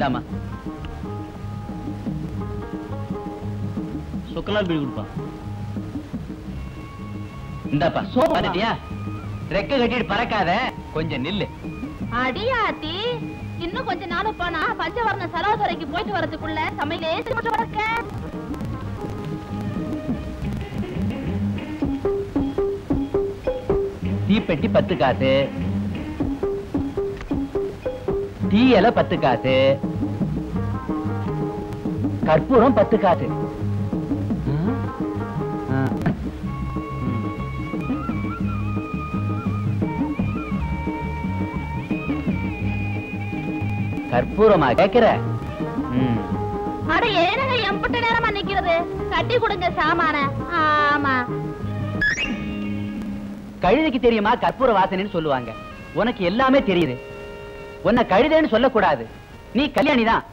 இந்தாமா சுக்கலால் பீடி கொடுப்பா இந்தாப்பா பாத்துட்டியா ரெக்க கட்டிட்டு பறக்காத கொஞ்சம் நில்லு அடியாத்தி இன்னும் கொஞ்ச நாள் போனா பஞ்சவர்ண சரோதரைக்கு போயிட்டு வரதுக்குள்ள சமையலே மட்டும் வரக்க தீப்பெட்டி பத்து காசு டீ இலை பத்து காசு கற்பூரம் பத்து காசு ஆ. ம். கற்பூரமா கேக்குற ம். அட ஏனுங்க எம்பட்ட நேரமா நிக்கிறது கட்டி கொடுங்க சாமான ஆமா கழுதைக்கு தெரியுமா கற்பூர வாசனைன்னு சொல்லுவாங்க உனக்கு எல்லாமே தெரியுது உன்னை கழுதைன்னு சொல்லக்கூடாது நீ கல்யாணி தான்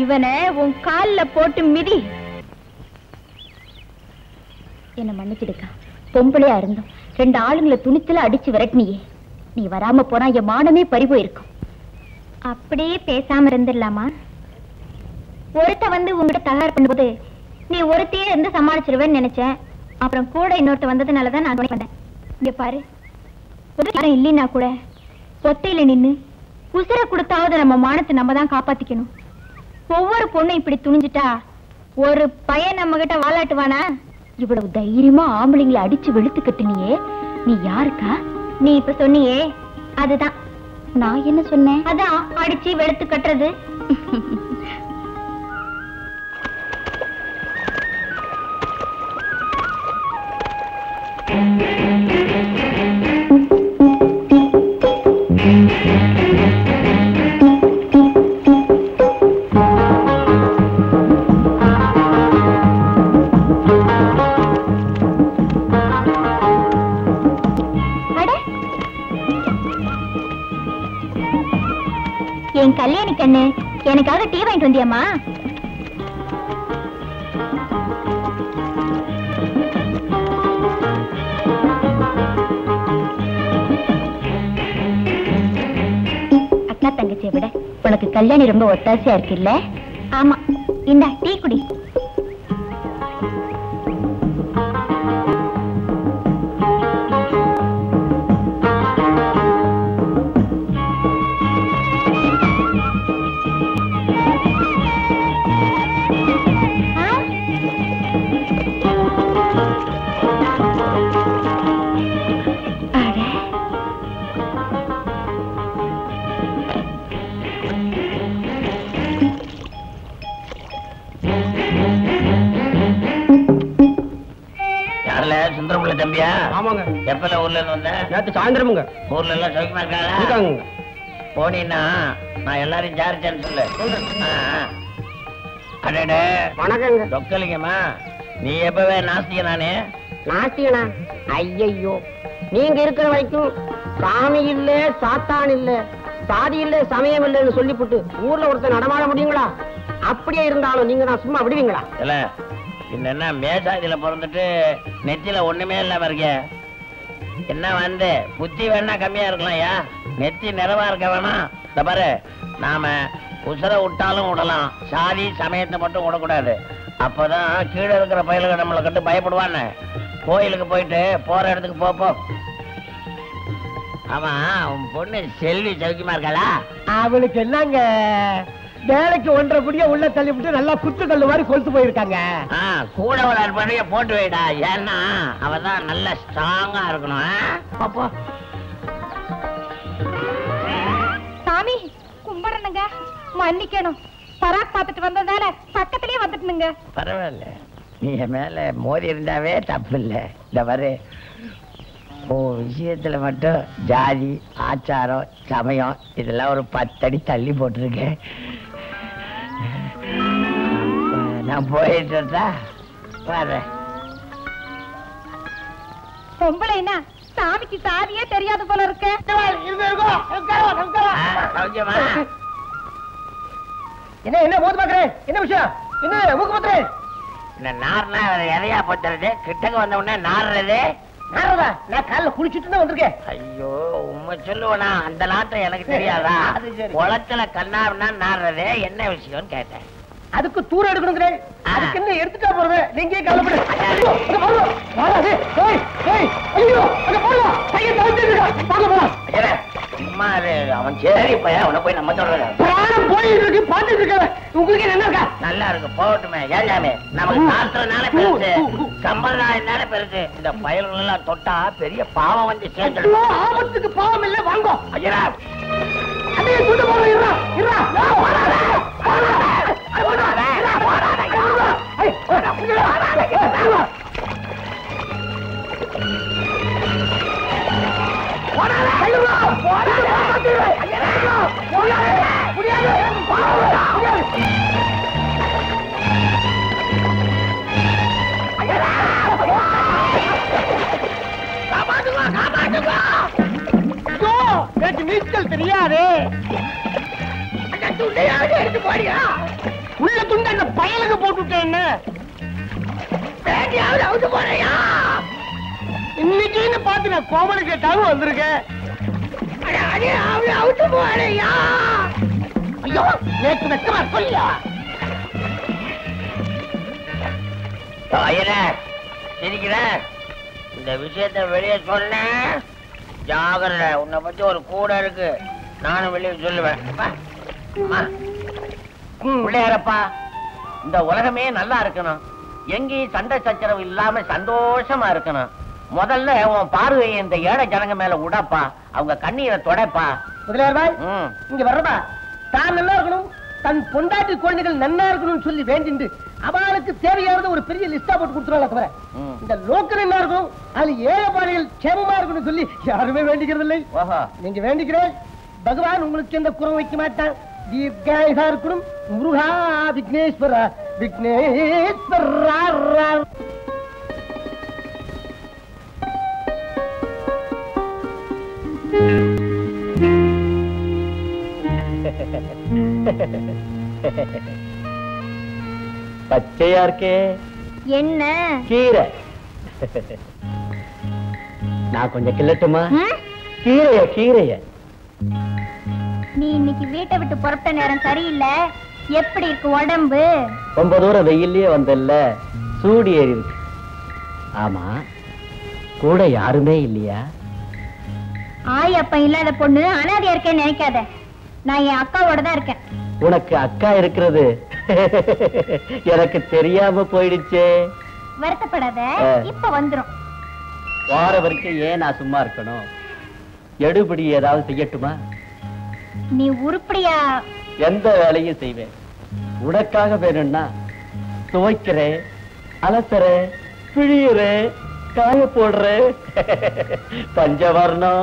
இவனை உன் கால்ல போட்டு மிதி என்ன மன்னிச்சிடுக்கா பொம்பளையா இருந்தோம் ரெண்டு ஆளுங்களை துணித்துல அடிச்சு விரட்டினியே நீ வராம போனா என் மானமே பறி போயிருக்கும் அப்படியே பேசாம இருந்துடலாமா ஒருத்த வந்து உங்ககிட்ட தகராறு பண்ணும்போது நீ ஒருத்தையே இருந்து சமாளிச்சிருவேன்னு நினைச்சேன் அப்புறம் கூட இன்னொருத்த வந்ததுனாலதான் நான் துணை வந்தேன் இங்க பாரு ஒரு யாரும் இல்லைன்னா கூட ஒத்தையில நின்னு உசுர கொடுத்தாவது நம்ம மானத்தை நம்ம தான் காப்பாத்திக்கணும் ஒவ்வொரு பொண்ணும் இப்படி துணிஞ்சிட்டா ஒரு பையன் நம்ம கிட்ட வாலாட்டுவானா இவ்வளவு தைரியமா ஆம்பளைங்களை அடிச்சு வெளுத்து கட்டுனியே நீ யாருக்கா நீ இப்ப சொன்னியே அதுதான் நான் என்ன சொன்னேன் அதான் அடிச்சு வெளுத்து கட்டுறது அட என் கல்யாணி கண்ணு எனக்காக டீ வாங்கிட்டு வந்தியாமா அக்கா தங்கச்சியை விட உனக்கு கல்யாணி ரொம்ப ஒத்தாசையா இருக்குல்ல ஆமா இந்தா டீ குடி ஆ? அட. யாருல சுந்தரமுள்ள தம்பியா ஆமாங்க எப்பல ஊர்ல இருந்து வந்த நேத்து சாயந்தரமுங்க ஊர்ல எல்லாம் சௌக்கியமா இருக்காங்களா இருக்காங்க போனீன்னா நான் எல்லாரையும் விசாரிச்சேன்னு சொல்லு ஆ, ஆ. அடடே வணக்கங்க தொக்கலிங்கம்மா நீ எப்பவே நாஸ்திக நானே நாஸ்திகனா ஐயையோ நீங்க இருக்கிற வரைக்கும் சாமி இல்ல சாத்தான் இல்ல சாதி இல்ல சமயம் இல்லைன்னு சொல்லிப்புட்டு ஊர்ல ஒருத்தர் நடமாட முடியுங்களா அப்படியே இருந்தாலும் நீங்க நான் சும்மா விடுவீங்களா இல்ல என்ன மேசாதியில பிறந்துட்டு நெத்தியில ஒண்ணுமே இல்லாம இருக்க என்ன வந்து புத்தி வேணா கம்மியா இருக்கலாம் ஐயா நெத்தி நிறைவா இருக்க வேணாம் இந்த பாரு நாம உசுர விட்டாலும் விடலாம் சாதி சமயத்தை மட்டும் விடக்கூடாது அப்பதான் கீழே இருக்கிற பயலுக நம்மளை கண்டு பயப்படுவான்னு கோயிலுக்கு போயிட்டு போற இடத்துக்கு போ, போ ஆமா உன் பொண்ணு செல்வி சௌக்கியமா இருக்காளா அவளுக்கு என்னங்க வேலைக்கு ஒன்றரை புடிய உள்ள தள்ளிவிட்டு நல்லா குத்து கல்லு மாதிரி கொளுத்து போயிருக்காங்க ஆ, கூட ஒரு அற்பனைய போட்டு வைடா ஏன்னா அவ தான் நல்ல ஸ்ட்ராங்கா இருக்கணும் ஆ? போ, போ. சாமி கும்பிடணுங்க மன்னிக்கணும் பராக் பார்த்துட்டு வந்ததால பக்கத்திலேயே வந்துட்டுனுங்க பரவாயில்ல நீ என் மேல மோதி இருந்தாவே தப்பு இல்ல இந்த பாரு ஓ விஷயத்துல மட்டும் ஜாதி ஆச்சாரம் சமயம் இதெல்லாம் ஒரு பத்தடி தள்ளி போட்டிருக்கேன் நான் போயிட்டு இருந்தா வர்றேன் பொம்பளைனா சாமிக்கு சாதியே தெரியாது போல இருக்க ஆ, சௌக்கியமா என்ன என்ன மூத்து பாக்குறேன் என்ன விஷயம் என்ன மூக்கு பாக்குறேன் இந்த நார்னா எதையா போத்துறது கிட்டக்க வந்த உடனே நாடுறது நாரதா நான் காலைல குளிச்சுட்டு தான் வந்திருக்கேன் ஐயோ உண்மை சொல்லுவனா அந்த நாட்டம் எனக்கு தெரியாதா அது சரி. குளத்துல கண்ணாருன்னா நாடுறது என்ன விஷயம்னு கேட்டேன் அதுக்கு தூரம் எடுக்கணுங்கிறேன் அதுக்கு என்ன எடுத்துட்டா போறது நீங்க கவலைப்படு ஐயோ, அங்க பாருங்க. வாடாதே. ஏய், ஏய், ஐயோ, அங்க பாருங்க. கையை தவிர்த்துடுங்க. வாங்க, வாங்க. ஏலே, சும்மா இரு. அவன் சரி பையன் அவனை போய் நம்ம சொல்றது பிராணம் போயிட்டு இருக்கு பாத்துட்டு இருக்கேன் உங்களுக்கு என்ன இருக்கா நல்லா இருக்கு போகட்டுமே ஏழாமே நமக்கு சாஸ்திரம்னால பெருசு சம்பிரதாயம்னால பெருசு இந்த பயல்கள் எல்லாம் தொட்டா பெரிய பாவம் வந்து ஐயோ, சேர்ந்துடும் ஆபத்துக்கு பாவம் இல்ல வாங்க ஐயா அதையே சுட்டு போற இருறா இருறா போடாத, போடாத. ஐ, போடாத, இருறா, போடாத, இருறா. ஐ, போடா, போடாத, இருறா. போடாத, இருறா, போடாத, இருறா. இருறா, போடாத, முடியாது, போடாத, முடியாது. ஐயோ, எனக்கு நீச்சல் தெரியாது ஐயா, துண்டையாவது எடுத்து போடியா உள்ள துண்டு அந்த பயலுக்கு போட்டுட்டேன் என்ன வேண்டியாவது அவுத்து போறையா இன்னைக்குன்னு பார்த்து நான் கோமல் கேட்டாலும் வந்திருக்கேன் அட, அடே, அவளை அவுத்து போறையா ஐயோ நேற்று வெக்கமா சொல்லியா தாயரே சிரிக்கிற இந்த விஷயத்தை வெளியே சொன்ன ஜாகிரதை உன்னை பத்தி ஒரு கூட இருக்கு நானும் வெளியே சொல்லுவேன் அப்பா, அம்மா. பிள்ளையாரப்பா இந்த உலகமே நல்லா இருக்கணும் எங்கேயும் சண்டை சச்சரவு இல்லாம சந்தோஷமா இருக்கணும் முதல்ல உன் பார்வையை இந்த ஏழை ஜனங்க மேல உடப்பா அவங்க கண்ணீரை தொடப்பா முதலியார் ம் இங்க வர்றதா தான் நல்லா இருக்கணும் தன் பொண்டாட்டி குழந்தைகள் நன்னா இருக்கணும்னு சொல்லி வேண்டிண்டு அவளுக்கு தேவையானது ஒரு பெரிய லிஸ்டா போட்டு கொடுத்துருவாங்க தவிர ம். இந்த லோக்கல் என்ன இருக்கும் அது ஏழைப்பாளைகள் க்ஷேமமா இருக்கணும்னு சொல்லி யாருமே வேண்டிக்கிறது இல்லை ஓஹோ நீங்க வேண்டிக்கிறேன் பகவான் உங்களுக்கு எந்த குறம் வைக்க மாட்டான் தீர்காயுதா இருக்கணும் முருகா விக்னேஸ்வரா விக்னேஸ்வரா பச்சையா இருக்கே என்ன கீரை நான் கொஞ்சம் கிள்ளட்டுமா ம்? கீரைய கீரைய நீ இன்னைக்கு வீட்டை விட்டு புறப்பட்ட நேரம் சரியில்லை எப்படி இருக்கு உடம்பு ரொம்ப தூரம் வெயில்லயே வந்தல்ல சூடி ஏறி இருக்கு ஆமா கூட யாருமே இல்லையா ஆய் அப்ப இல்லாத பொண்ணு அனாதையா இருக்கேன்னு நினைக்காத நான் என் அக்காவோட தான் இருக்கேன் உனக்கு அக்கா இருக்கிறது எனக்கு தெரியாம போயிடுச்சே வருத்தப்படாத ஆ. இப்ப வந்துரும் வார வரைக்கும் ஏன் நான் சும்மா இருக்கணும் எடுபடி ஏதாவது செய்யட்டுமா நீ உருப்படியா எந்த வேலையும் செய்வேன் உனக்காக வேணும்னா துவைக்கிறேன் அலசுறேன் பிழியுறேன் காய போடுறேன் பஞ்சவர்ணம்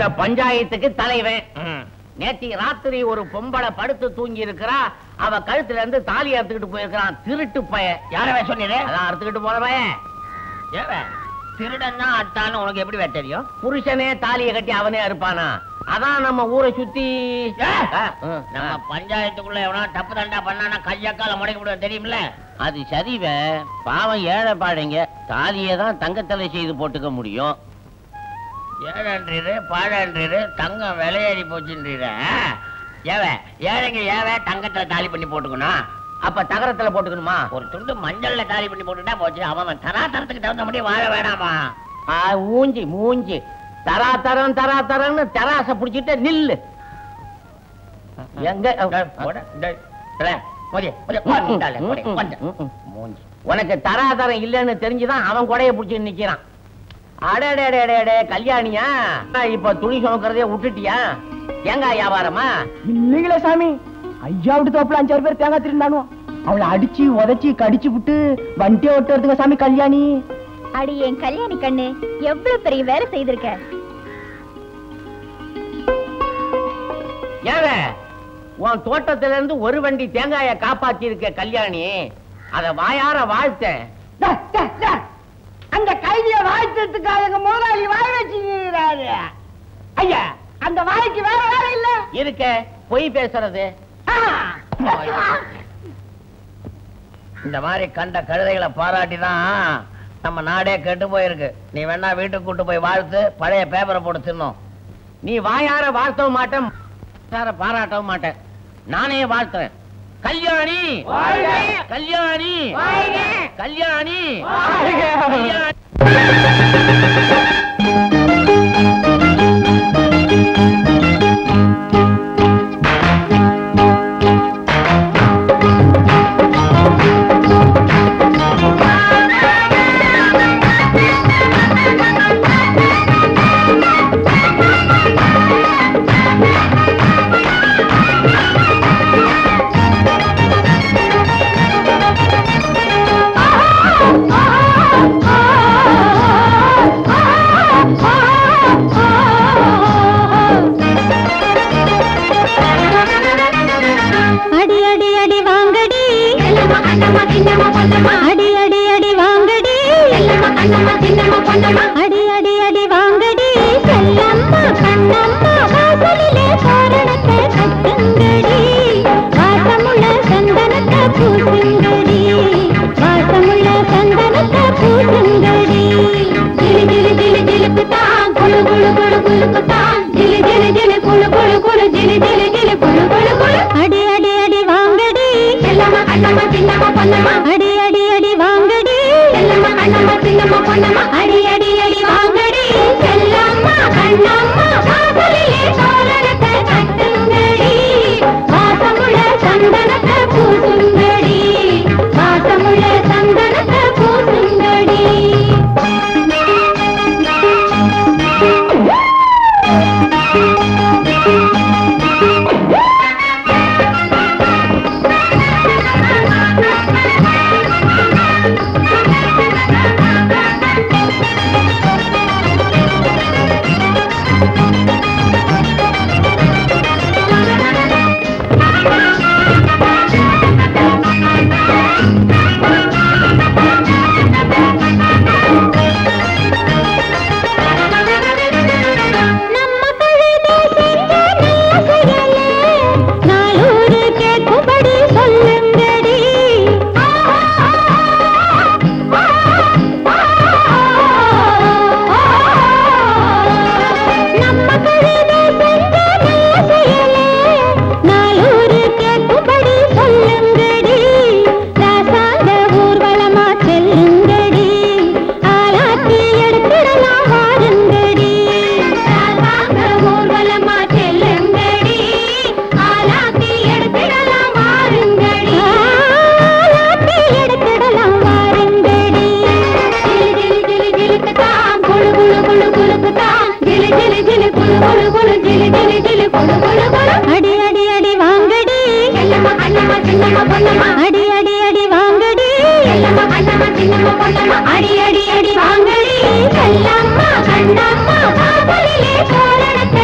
இந்த பஞ்சாயத்துக்கு தலைவன் ம். நேத்தி ராத்திரி ஒரு பொம்பளை படுத்து தூங்கி இருக்கிறா அவ கழுத்துல இருந்து தாலி அறுத்துக்கிட்டு போயிருக்கிறான் திருட்டு பய யாரவே சொன்னீரு அதான் அறுத்துக்கிட்டு போற பையன் ஏவே திருடன் தான் அட்டான்னு உனக்கு எப்படி வேற தெரியும் புருஷனே தாலியை கட்டி அவனே அறுப்பானா அதான் நம்ம ஊரை சுத்தி ஏ! ஆ, ம், நம்ம ஆ. பஞ்சாயத்துக்குள்ள எவனா தப்பு தண்டா பண்ணானா கையக்கால முடக்கி விடுவோம் தெரியுமில்ல அது சரிவ பாவம் ஏழை பாடைங்க தாலியை தான் தங்கத்தலை செய்து போட்டுக்க முடியும் ஏழன்றீரு பாழன்றீரு தங்கம் விலையேறி போச்சுன்றீரு ஏவ ஏழைங்க ஏவ தங்கத்துல தாலி பண்ணி போட்டுக்கணும் அப்ப தகரத்துல போட்டுக்கணுமா ஒரு துண்டு மஞ்சள்ல தாலி பண்ணி போட்டுட்டா போச்சு அவன் அவன் தராதரத்துக்கு தகுந்த முடியும் வாழ வேணாமா ஆ, மூஞ்சி மூஞ்சி தரா தரம் தரா தரம்னு தராச புடிச்சிட்டு நில்லு எங்க டேய், போட, டேய், டேய், போடி, போடி, போடால, போடி, போடு. மூஞ்சி உனக்கு தராதரம் இல்லைன்னு தெரிஞ்சுதான் அவன் கொடைய புடிச்சு நிக்கிறான் அடடே கல்யாணியா இப்ப துணி சுமக்கிறதே விட்டுட்டியா தேங்காய் வியாபாரமா இல்லைங்களே சாமி ஐயா விட்டு தோப்புல அஞ்சாறு பேர் தேங்காய் திருந்தானோ அவளை அடிச்சு உதைச்சு கடிச்சு விட்டு வண்டியை ஓட்டுறதுங்க சாமி கல்யாணி அடி என் கல்யாணி கண்ணு எவ்வளவு பெரிய வேலை செய்திருக்க ஏவ உன் தோட்டத்துல இருந்து ஒரு வண்டி தேங்காய காப்பாத்தி இருக்க கல்யாணி அத வாயார வாழ்த்தேன் அந்த கைதிய வாழ்த்துறதுக்காக எங்க முதலாளி வாய் வச்சுக்கிறாரு ஐயா அந்த வாய்க்கு வேற வேலை இல்ல இருக்க பொய் பேசுறது இந்த மாதிரி கண்ட கழுதைகளை பாராட்டிதான் நம்ம நாடே கெட்டு போயிருக்கு நீ வேணா வீட்டுக்கு கூட்டு போய் வாழ்த்து பழைய பேப்பரை போட்டு தின்னோம் நீ வாயார வாழ்த்தவும் மாட்டேன் வாயார பாராட்டவும் மாட்டேன் நானே வாழ்த்துறேன் கல்யாணி கல்யாணி கல்யாணி கல்யாணி அடி அடி அடி வாங்கடி அடி அடி அடி வாங்கடி அடி அடி அடி வாங்கடி செல்லம்மா கண்ணம்மா வாசலிலே தோரணத்தை கட்டுங்கடி வாசமுள்ள சந்தனத்தை பூசுங்கடி வாசமுள்ள சந்தனத்தை பூசுங்கடி ஜிலி ஜிலி ஜிலி ஜிலுக்கு தான் குளு குளு குளு குளுக்கு தான் ஜிலி ஜிலி ஜிலி குளு குளு குளு ஜிலி ஜிலி ஜிலி குளு குளு குளு அடி அடி அடி வாங்கடி செல்லம்மா கண்ணம்மா சின்னம்மா பொன்னம்மா அடி அடி அடி வாங்கடி செல்லம்மா கண்ணம்மா சின்னம்மா பொன்னம்மா அடி அடி அடி வாங்கடி செல்லம்மா கண்ணம்மா வாசலிலே தோரணத்தை கட்டுங்கடி வாசமுள்ள சந்தனத்தை பூசுங்கடி வாசமுள்ள சந்தனத்தை பூசுங்கடி நம்ம கழுதை செஞ்ச நல்ல செயலே நாளூரு கேட்கும்படி சொல்லுங்கடி நம்ம கழுதை செஞ்ச நல்ல செயலே நாளூரு கேட்கும்படி சொல்லுங்கடி ராசாங்க ஊர்வலமா செல்லுங்கடி ஆலாத்தி எடுத்துடலாம் வாருங்கடி ராசாங்க ஊர்வலமா செல்லுங்கடி ஆலாத்தி எடுத்துடலாம் வாருங்கடி ஆலாத்தி எடுத்துடலாம் வாருங்கடி ஜிலி ஜிலி ஜிலி ஜிலுக்கு தான் குளு குளு குளு குளுக்கு தான் ஜிலி ஜிலி ஜிலி குளு குளு குளு ஜிலி ஜிலி ஜிலி குளு குளு குளு அடி அடி அடி வாங்கடி எல்லம்மா கண்ணம்மா சின்னம்மா பொன்னம்மா அடி அடி அடி வாங்கடி எல்லம்மா கண்ணம்மா சின்னம்மா பொன்னம்மா அடி அடி அடி வாங்கடி செல்லம்மா கண்ணம்மா காதலிலே தோரணத்தை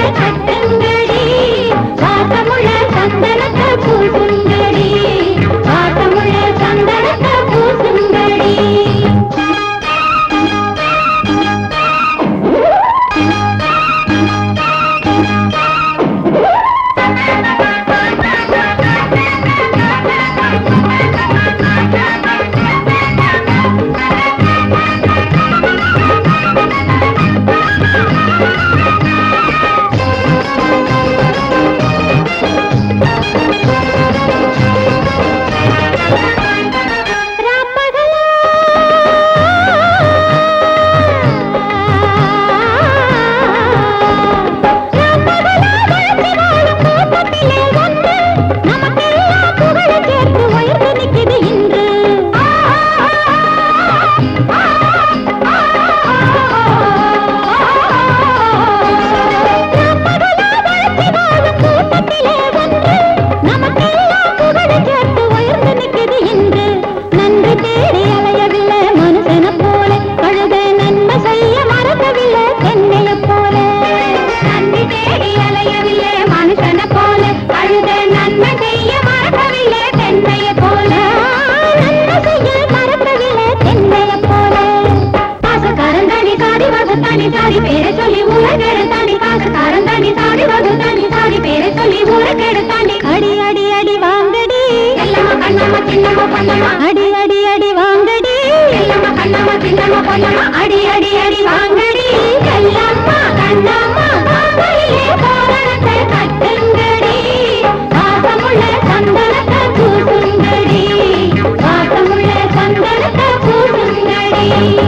வாங்கடி செல்லம்மா கண்ணம்மா மாமயிலே தோரணத்தை கட்டுங்கடி வாசமுள்ள சந்தனத்தை பூசுங்கடி வாசமுள்ள சந்தனத்தை பூசுங்கடி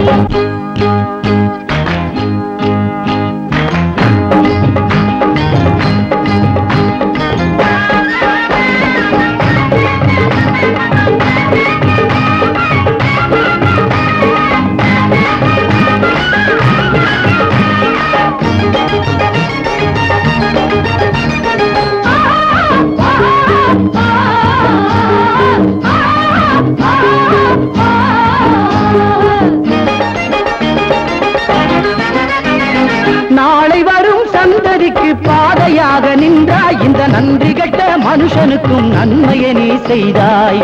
நாளை வரும் சந்ததிக்கு பாதையாக நின்றாய் இந்த நன்றி கெட்ட மனுஷனுக்கும் நன்மையை நீ செய்தாய்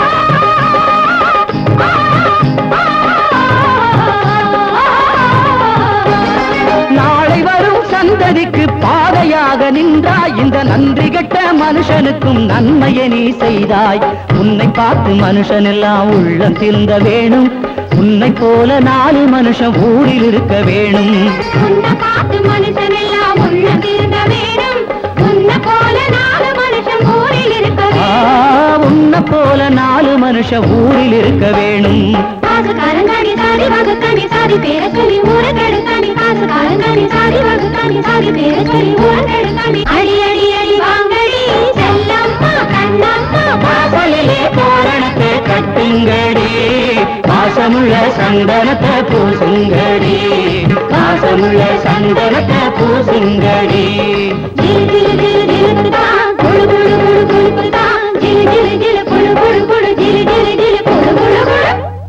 நாளை வரும் சந்ததிக்கு பாதையாக நின்றாய் இந்த நன்றி கெட்ட மனுஷனுக்கும் நன்மையை நீ செய்தாய் உன்னை பார்த்து மனுஷன் எல்லாம் உள்ளம் திருந்த வேணும் உன்னை போல நாலு மனுஷன் ஊரில் இருக்க வேணும் உன்னை பார்த்து மனுஷன் எல்லாம் உள்ள திருந்த வேணும் உன்னை போல நாலு மனுஷன் ஊரில் இருக்க ஆ, வேணும் உன்னை போல நாலு மனுஷன் ஊரில் இருக்க வேணும் காசுக்காரங்காடி சாதி வகுக்காண்டி சாதி பேர சொல்லி ஊரை கெடுக்காண்டி காசுக்காரங்காடி சாதி வகுக்காண்டி சாதி பேர சொல்லி ஊரை கெடுக்காண்டி அடி அடி அடி வாங்கடி செல்லம்மா கண்ணம்மா வாசலிலே தோரணத்தை கட்டுங்கடி பாசமுள்ள சந்தனத்தை பூசுங்கடி பாசமுள்ள சந்தனத்தை பூசுங்கடி ஜிலு ஜிலு ஜிலு ஜிலுக்குதான் குளு குளு குளு குளுக்குதான் ஜிலு ஜிலு ஜிலு குளு குளு குளு ஜிலு ஜிலு ஜிலு குளு குளு குளு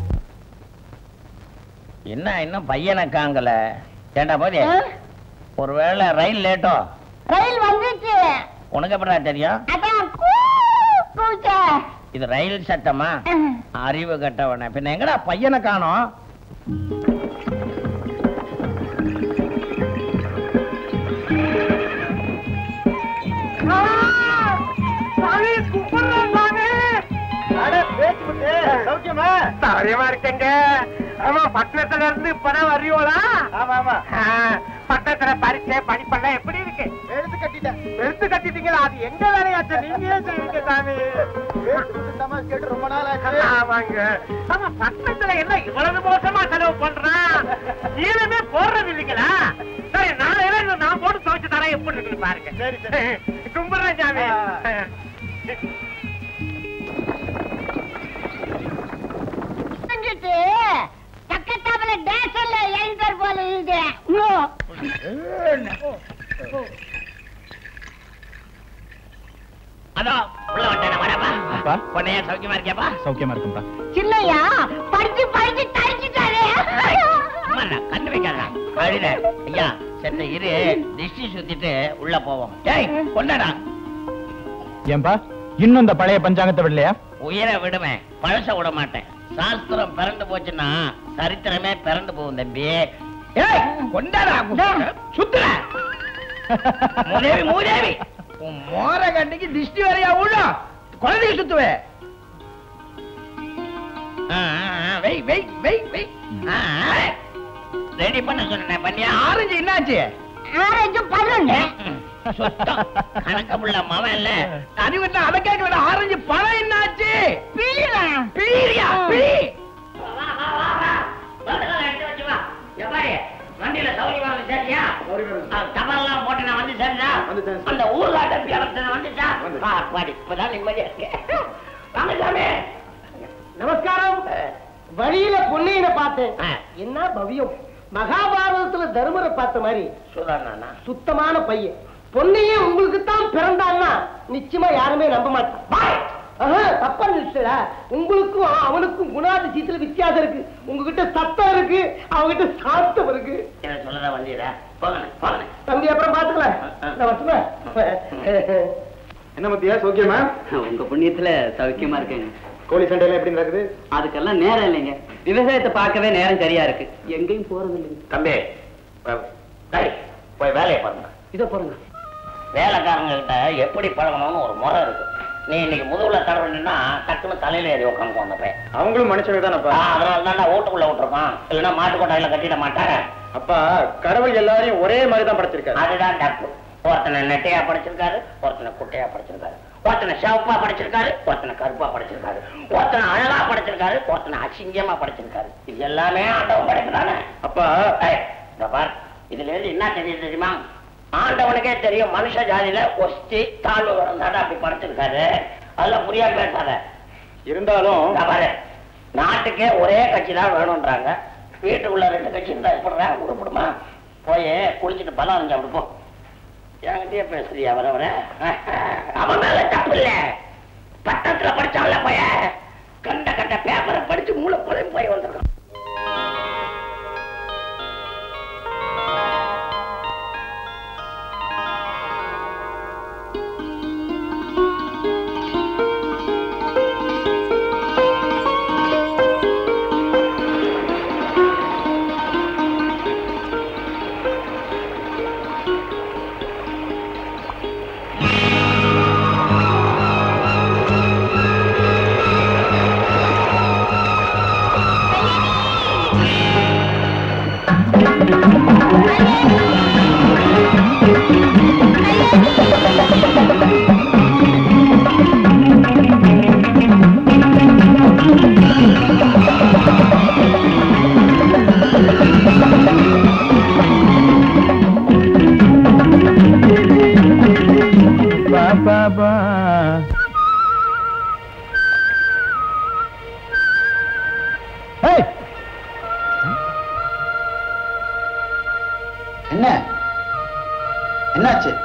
என்ன இன்னும் பையனை காங்கல ஏண்டா போதே ஒருவேளை ரயில் லேட்டோ ரயில் வந்துச்சு உனக்கு எப்படா தெரியும் அதான் கூ கூச்ச இது ரயில் சட்டமா அறிவு கட்டவன பின்ன எங்கடா பையனை காணோம் சௌரியமா இருக்கங்க ஆமா பட்டணத்துல இருந்து இப்பதான் வர்றீங்களா ஆமா ஆமா பட்டணத்துல பரீட்சை படிப்பெல்லாம் எப்படி இருக்கு எடுத்து கட்டிட்டேன் எடுத்து கட்டிட்டீங்களா அது எங்க வேலையாச்சு நீங்களே சொல்லுங்க சாமி கேட்டு ரொம்ப நாள் ஆச்சு ஆமாங்க ஆமா பட்டணத்துல என்ன இவ்வளவு மோசமா செலவு பண்றான் ஈரமே போடுறது இல்லைங்களா சரி நான் ஏதாவது நான் போட்டு துவைச்சு தரேன் எப்படி இருக்குன்னு பாருங்க சரி சரி கும்பிடுறேன் சாமி வந்துட்டு பக்கத்தாப்புல டேஷன்ல எழுந்தர் போல இது அதோ உள்ள வந்தேன் வரப்பா பொண்ணையா சௌக்கியமா இருக்கியாப்பா சௌக்கியமா இருக்கும்பா சின்னையா படிச்சு படிச்சு தடிச்சுட்டாரு அம்மா, நான் கண்ணு வைக்காதடா. அழுத. ஐயா செத்த இரு திஷ்டி சுத்திட்டு உள்ள போவோம் டேய் கொண்டாடா ஏன்பா இன்னும் இந்த பழைய பஞ்சாங்கத்தை விடலையா உயிரை விடுவேன் பழச விட மாட்டேன் சாஸ்திரம் பிறண்டு போச்சுன்னா சரித்திரமே பிறண்டு போகும் தம்பி ஏய் கொண்டாடா சுத்துற மூதேவி மூதேவி உன் மோர கண்டிக்கு திஷ்டி வரையா உள்ள குழந்தைய சுத்துவே ஆ, ஆ, ஆ, வெய் வெய் வெய் வெய் ரெடி பண்ண சொன்னேன் பண்ணியா ஆரஞ்சு என்னாச்சு ஆரஞ்சு பதினொன்னு சுத்தம் கணக்கமுள்ள மவன் இல்ல அறிவு என்ன அதை கேட்கல ஆரஞ்சு பழம் என்னாச்சு பிரியா பீரியா பீ வண்டியில சௌரியமா வந்து சேர்த்தியா தவறெல்லாம் போட்டு நான் வந்து சேர்ந்தா அந்த ஊர்காட்ட பிறந்த வந்துச்சா பாடி இப்பதான் நிம்மதியா இருக்கேன் வாங்க சாமி நமஸ்காரம் வழியில பொன்னையனை பார்த்தேன் ஆ. என்ன பவியம் மகாபாரதத்துல தர்மரை பார்த்த மாதிரி சுதாரணா சுத்தமான பையன் பொன்னையே உங்களுக்கு தான் பிறந்தான்னா நிச்சயமா யாருமே நம்ப மாட்டான் ஆஹா, தப்பா நினைச்சா உங்களுக்கும் அவனுக்கும் குணாதிசயத்துல வித்தியாசம் இருக்கு உங்ககிட்ட சத்தம் இருக்கு அவங்கிட்ட சாத்தம் இருக்கு என்ன சொல்லதான் வந்தீரா போங்க போங்க தம்பி அப்புறம் பாத்துக்கலாம் நான் வரட்டுமா? என்ன மத்தியா சௌக்கியமா உங்க புண்ணியத்துல சௌக்கியமா இருக்கேங்க கோழி சண்டையெல்லாம் எப்படி நடக்குது அதுக்கெல்லாம் நேரம் இல்லைங்க விவசாயத்தை பார்க்கவே நேரம் சரியா இருக்கு எங்கேயும் போறது இல்லைங்க தம்பி வ- டேய், போய் வேலையை பாருங்க இதோ போறேங்க வேலைக்காரங்க கிட்ட எப்படி பழகணும்னு ஒரு முறை இருக்கு நீ இன்னைக்கு முதுகுல தடவினா டக்குன்னு தலையில ஏறி உட்காந்து வந்தப்ப அவங்களும் மனுஷங்க தானப்பா அதனால தான் வீட்டுக்குள்ள விட்டுருப்பான் இல்லைன்னா மாட்டு கொட்டாயில கட்டிட மாட்டாங்க அப்பா கடவுள் எல்லாரையும் ஒரே மாதிரி தான் படைச்சிருக்காரு அதுதான் தப்பு ஒருத்தனை நெட்டையா படிச்சிருக்காரு ஒருத்தனை குட்டையா படிச்சிருக்காரு ஒருத்தனை சிவப்பா படிச்சிருக்காரு ஒருத்தனை கருப்பா படிச்சிருக்காரு ஒருத்தனை அழகா படிச்சிருக்காரு ஒருத்தனை அசிங்கமா படிச்சிருக்காரு இது எல்லாமே ஆண்டவன் படைப்பு தானே அப்பா ஏய், இதோ பார் இதுல இருந்து என்ன தெரியுது தெரியுமா ஆண்டவனுக்கே தெரியும் மனுஷ ஜாதியில ஒஸ்தி தாழ்வு வரந்தாட அப்படி படைச்சிருக்காரு அதெல்லாம் புரியாம பேசாத இருந்தாலும் இதோ பாரு நாட்டுக்கே ஒரே கட்சி தான் வேணும்ன்றாங்க வீட்டுக்குள்ள ரெண்டு கட்சி இருந்தா எப்படிடா உருப்படுமா போய் குளிச்சுட்டு பலம் அரைஞ்சு அப்படி போ என்கிட்டயே பேசுறியா வர வர அவன் மேல தப்பு இல்ல பட்டத்துல படிச்சான்ல போய கண்ட கண்ட பேப்பரை படிச்சு மூளை குழம்பு போய் வந்திருக்கான் என்ன என்னாச்சு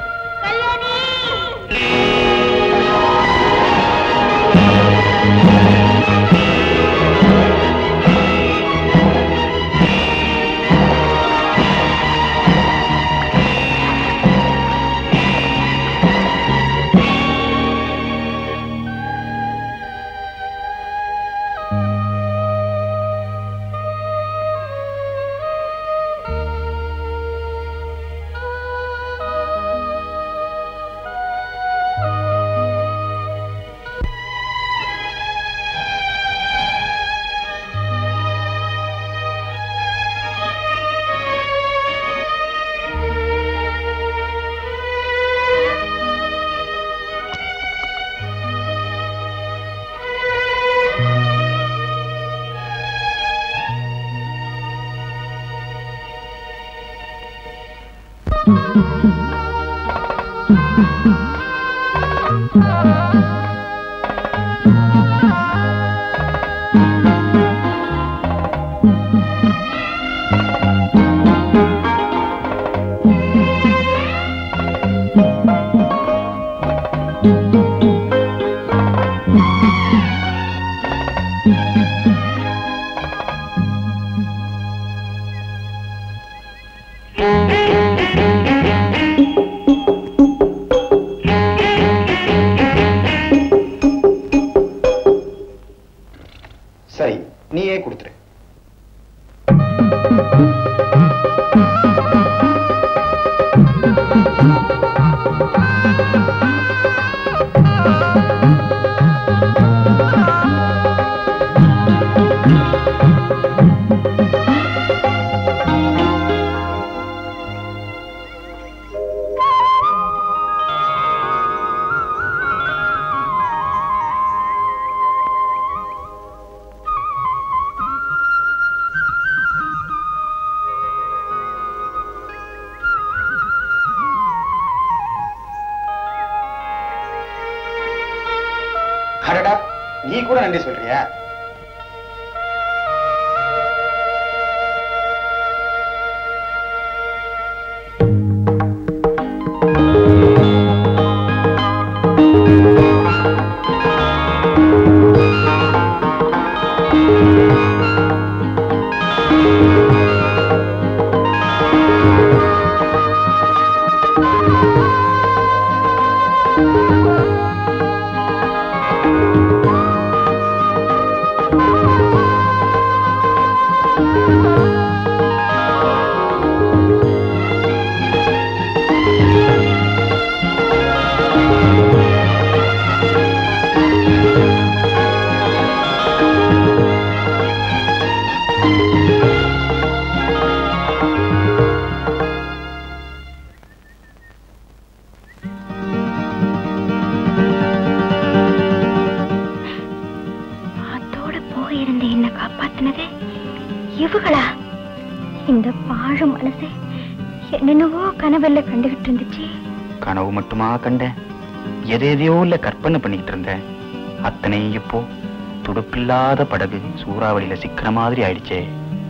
சரி நீயே கொடுத்துரு அடடா நீ கூட நன்றி சொல்றியா கனவுகளா இந்த பாழ மனசு என்னென்னவோ கனவெல்ல கண்டுகிட்டு இருந்துச்சு கனவு மட்டுமா கண்டேன் எதை எதையோ இல்ல கற்பனை பண்ணிக்கிட்டு இருந்தேன் அத்தனையும் இப்போ துடுப்பில்லாத படகு சூறாவளியில சிக்கிற மாதிரி ஆயிடுச்சே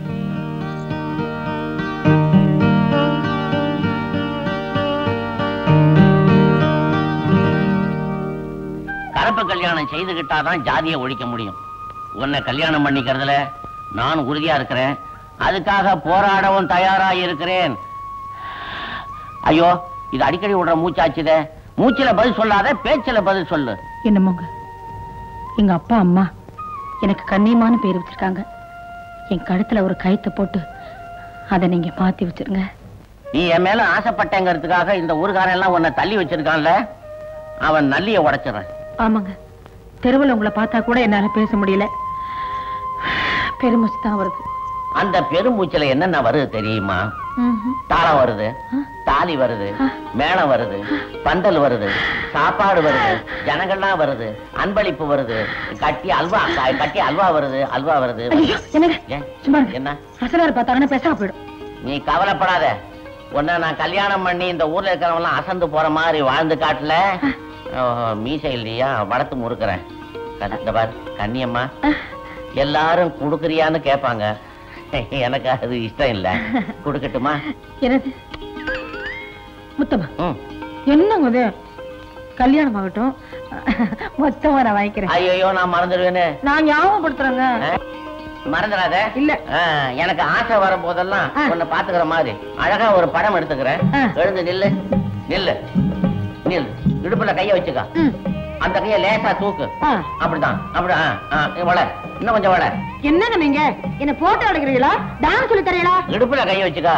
கலப்பு கல்யாணம் செய்துகிட்டாதான் ஜாதியை ஒழிக்க முடியும் உன்னை கல்யாணம் பண்ணிக்கிறதுல நான் உறுதியா இருக்கிறேன் அதுக்காக போராடவும் தயாரா இருக்கிறேன் ஐயோ இது அடிக்கடி விடுற மூச்சாச்சுதே மூச்சில பதில் சொல்லாத பேச்சில பதில் சொல்லு என்னமோங்க எங்க அப்பா அம்மா எனக்கு கண்ணியமான பேர் வச்சிருக்காங்க என் கழுத்துல ஒரு கயித்தை போட்டு அதை நீங்க மாத்தி வச்சிருங்க நீ என் மேல ஆசைப்பட்டேங்கிறதுக்காக இந்த ஊர்காரன் எல்லாம் உன்னை தள்ளி வச்சிருக்கான்ல அவன் நல்லிய உடைச்சிடுறேன் ஆமாங்க தெருவில் உங்களை பார்த்தா கூட என்னால பேச முடியல பெருமிச்சு தான் வருது அந்த பெருமூச்சில என்னென்ன வருது தெரியுமா ம்ஹும். தாளம் வருது ஆ. தாலி வருது மேளம் வருது பந்தல் வருது சாப்பாடு வருது ஜனங்கள்லாம் வருது அன்பளிப்பு வருது கட்டி அல்வா க- கட்டி அல்வா வருது அல்வா வருது ஐயோ, என்னங்க ஏன்? சும்மா இருங்க. என்ன அசலார் பார்த்தாங்கன்னா பேசாம போயிடும் நீ கவலைப்படாத உன்னை நான் கல்யாணம் பண்ணி இந்த ஊர்ல இருக்கிறவங்க எல்லாம் அசந்து போற மாதிரி வாழ்ந்து காட்டல ஓஹோ, மீசை இல்லையா வளர்த்து முறுக்குறேன் கண்ண- இந்த பார் கண்ணியம்மா எல்லாரும் குடுக்குறியான்னு கேட்பாங்க எனக்கு அது இஷ்டம் இல்ல குடுக்கட்டுமா என்னது முத்தமா ம் என்னங்க இது கல்யாணம் ஆகட்டும் மொத்தமா நான் வாங்கிக்கிறேன் ஐயோ நான் மறந்துடுவேன்னு நான் ஞாபகப்படுத்துறேங்க ஆ? மறந்துடாத இல்ல. ஆ, எனக்கு ஆசை வரும் போதெல்லாம் ஆ. உன்னை பாத்துக்கிற மாதிரி அழகா ஒரு படம் எடுத்துக்கிறேன் ஆ. எழுந்து நில்லு நில்லு நில்லு இடுப்புல கைய வச்சுக்க ம். அந்த கைய லேசா தூக்கு ஆ. அப்படிதான் அப்படி ஆ, ஆ, வள இன்னும் கொஞ்சம் வள என்னங்க நீங்க என்ன போட்டோ எடுக்கிறீங்களா டான்ஸ் சொல்லி தரீங்களா இடுப்புல கைய வச்சுக்க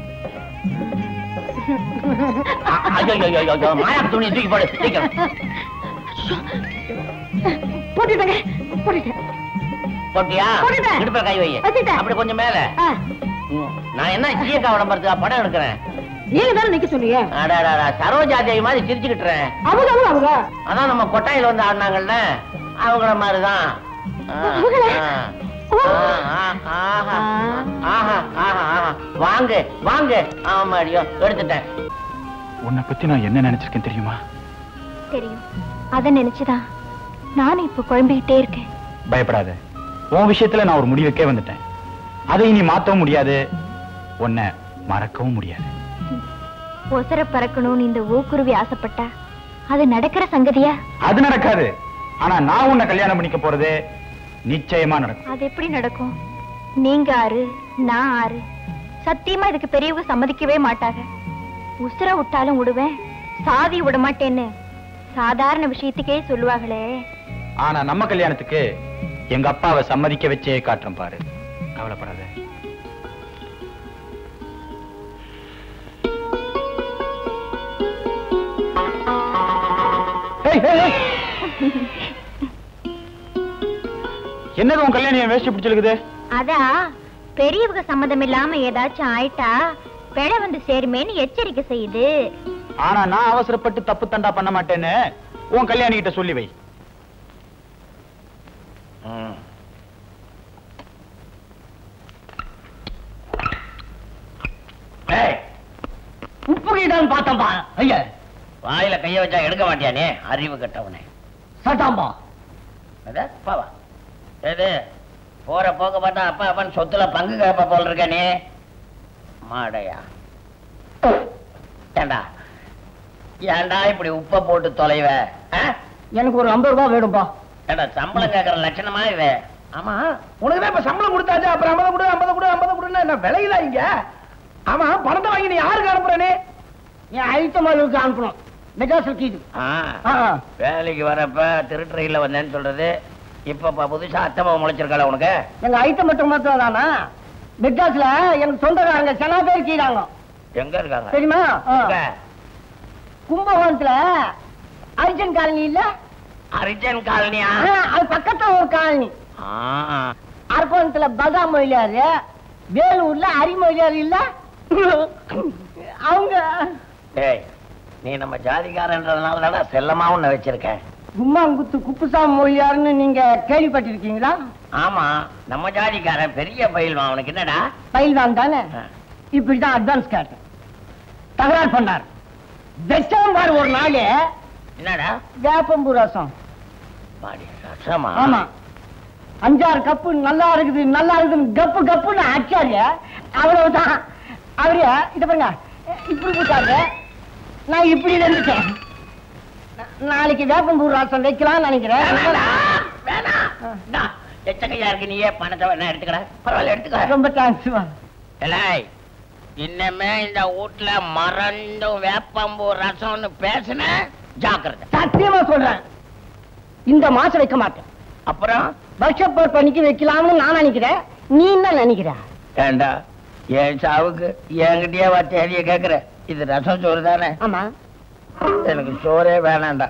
அ- ஐயோ ஐயோ, ஐயோ, ஐயோ, மாயா துணி தூக்கி போடு சீக்கிரம் போட்டுட்டேங்க போட்டுட்டேன் போட்டியா போட்டுட்டேன். இடுப்புல கை வை வச்சுட்டேன். அப்படி கொஞ்சம் மேல ஆ, ம், நான் என்ன சீயக்கா விளம்பரத்துக்கா படம் எடுக்கிறேன் நீங்க தானே நிக்க சொன்னீங்க அடாடாடா, சரோஜா தேவி மாதிரி சிரிச்சுக்கிட்டுறேன் அவங்க அவங்க அவங்க அதான் நம்ம கொட்டாயில வந்து ஆடினாங்கல்ல அவங்கள மாதிரிதான் ஆ, அவங்கள? ஆ. ஆ, ஆ, ஆஹா, ஆஹா, ஆஹா, ஆஹா. வாங்க வாங்க ஆமாடியோ எடுத்துட்டேன் உன்னை பத்தி நான் என்ன நினைச்சிருக்கேன் தெரியுமா தெரியும் அத நினைச்சுதான் நானும் இப்ப குழம்பிக்கிட்டே இருக்கேன் பயப்படாத உன் விஷயத்துல நான் ஒரு முடிவுக்கே வந்துட்டேன் அதை இனி மாத்தவும் முடியாது உன்னை மறக்கவும் முடியாது ஒசர பறக்கணும்னு இந்த ஊக்குருவி ஆசைப்பட்டா அது நடக்கிற சங்கதியா அது நடக்காது ஆனா நான் உன்னை கல்யாணம் பண்ணிக்க போறது நிச்சயமா நடக்கும் அது எப்படி நடக்கும் நீங்க ஆறு நான் ஆறு சத்தியமா இதுக்கு பெரியவங்க சம்மதிக்கவே மாட்டாங்க உசுர விட்டாலும் விடுவேன் சாதி விட மாட்டேன்னு சாதாரண விஷயத்துக்கே சொல்லுவாங்களே ஆனா நம்ம கல்யாணத்துக்கு எங்க அப்பாவை சம்மதிக்க வச்சே காட்டுறேன் பாரு கவலைப்படாத ஏய், ஏய், ஏய். என்னது உன் கல்யாணம் என் வேஷ்டி பிடிச்சிருக்குது அதா பெரியவங்க சம்மதம் இல்லாம ஏதாச்சும் ஆயிட்டா பிழை வந்து சேருமேன்னு எச்சரிக்கை செய்யுது ஆனா நான் அவசரப்பட்டு தப்பு தண்டா பண்ண மாட்டேன்னு உன் கல்யாணி கிட்ட சொல்லி வை ம். ஏய், உப்பு தான் பார்த்தம்பா ஐயா வாயில கைய வச்சா எடுக்க மாட்டியானே அறிவு கட்டவனே சட்டாம்பா அத பாவா எது போற போக்க பார்த்தா அப்பா அப்பன் சொத்துல பங்கு கேப்ப போல் இருக்க நீ மாடையா ஏண்டா ஏண்டா இப்படி உப்ப போட்டு தொலைவ ஆ? எனக்கு ஒரு ஐம்பது ரூபாய் வேணும்பா ஏண்டா சம்பளம் கேக்குற லட்சணமா இது ஆமா உனக்கு தான் இப்ப சம்பளம் கொடுத்தாச்சு அப்புறம் ஐம்பது கொடு ஐம்பது கொடு ஐம்பது கொடுன்னு என்ன விலையில இங்க ஆமா பணத்தை வாங்கி நீ யாருக்கு அனுப்புறனே என் ஐட்டமாளுக்கு அனுப்பணும் மெட்ராஸ் கீது ஆ. வேலைக்கு வரப்ப திருட்டுறையில வந்தேன்னு சொல்றது இப்ப ப- புதுசா அத்தமா முளைச்சிருக்காள உனக்கு எங்க ஐட்டம் மட்டும் மாத்திரம் தானா மெட்ராஸ்ல எனக்கு சொந்தக்காரங்க சில பேர் கீழாங்க எங்க இருக்காங்க தெரியுமா ஆ. எங்க? கும்பகோணத்துல அர்ஜென்ட் காலனி இல்ல அரிஜன் காலனியா ஆ, அது பக்கத்துல ஒரு காலனி ஆ. அரக்கோணத்துல பகா மொழியாரு வேலூர்ல அரிமொழியாரு இல்ல அவங்க டேய் நீ நம்ம ஜாதிக்காரன்றதுனால தானே செல்லமா உன்னை வச்சிருக்கேன் கும்மாங்குத்து குப்புசாமி மொழியாருன்னு நீங்க கேள்விப்பட்டிருக்கீங்களா ஆமா நம்ம ஜாதிக்காரன் பெரிய பயில்வான் அவனுக்கு என்னடா பயில்வான் தானே இப்படிதான் அட்வான்ஸ் கேட்டேன் தகராறு பண்ணார் வெச்சம் பாரு ஒரு நாள் என்னடா வேப்பம்பூ ரசம் பாடி ரசமா ஆமா அஞ்சாறு கப்பு நல்லா இருக்குது நல்லா இருக்குதுன்னு கப்பு கப்புன்னு அச்சாரு அவ்வளவுதான் அவரு இத பாருங்க இப்படி போட்டாரு நான் இப்படி இருந்துட்டேன் நா- நாளைக்கு வேப்பம்பூ ரசம் வைக்கலாம்னு நினைக்கிறேன் வேணாம் எச்சகையா இருக்கு நீயே பணத்தை வேணா எடுத்துக்கடா பரவாயில்ல எடுத்துக்க ரொம்ப தேங்க்ஸ் எலாய் இன்னமே இந்த வீட்டுல மறந்தும் வேப்பம்பூ ரசம்னு பேசுன ஜாக்கிரதை சத்தியமா சொல்றேன் இந்த மாசம் வைக்க மாட்டேன் அப்புறம் வருஷப் பண்ணிக்கு வைக்கலாம்னு நான் நினைக்கிறேன் நீ என்ன நினைக்கிற ஏண்டா என் சாவுக்கு என்கிட்டயே வா தேதிய கேக்குற இது ரசம் சோறு தானே ஆமா எனக்கு சோறே வேணாண்டா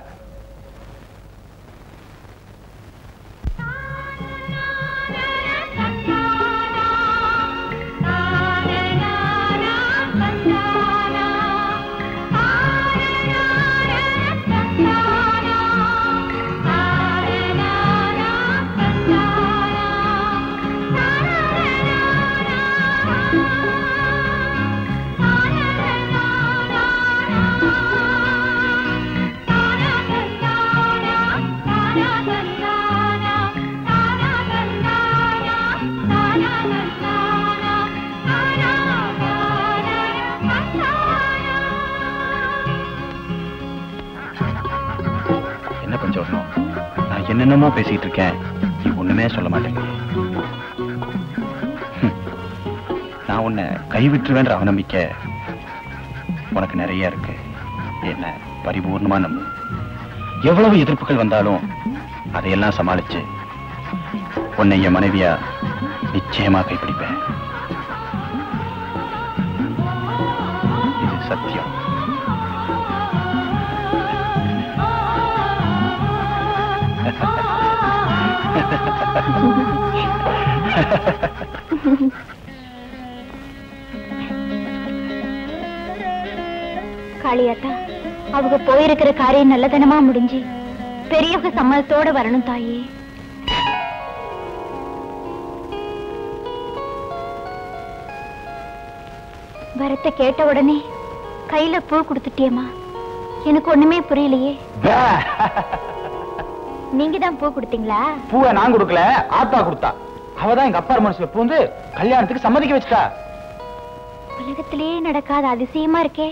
என்ன பஞ்சவர்ணம் நான் என்னென்னமோ பேசிட்டு இருக்கேன் நீ ஒண்ணுமே சொல்ல மாட்டேங்க நான் உன்னை கைவிட்டுருவேன்ற அவநம்பிக்கை உனக்கு நிறைய இருக்கு என்ன பரிபூர்ணமா நம்பு எவ்வளவு எதிர்ப்புகள் வந்தாலும் அதையெல்லாம் சமாளிச்சு உன்னை என் மனைவியா நிச்சயமா கைப்பிடிப்பேன் இது சத்தியம் காளியாத்தா அவங்க போயிருக்கிற காரியம் நல்லதனமா முடிஞ்சு பெரியவங்க சம்மதத்தோட வரணும் தாயே வரத்தை கேட்ட உடனே கையில பூ கொடுத்துட்டியம்மா எனக்கு ஒண்ணுமே புரியலையே நீங்க தான் பூ கொடுத்தீங்களா பூவை நான் கொடுக்கல ஆத்தா கொடுத்தா அவதான் எங்க அப்பா மனசுல பூந்து கல்யாணத்துக்கு சம்மதிக்க வச்சுட்டா உலகத்திலேயே நடக்காத அதிசயமா இருக்கே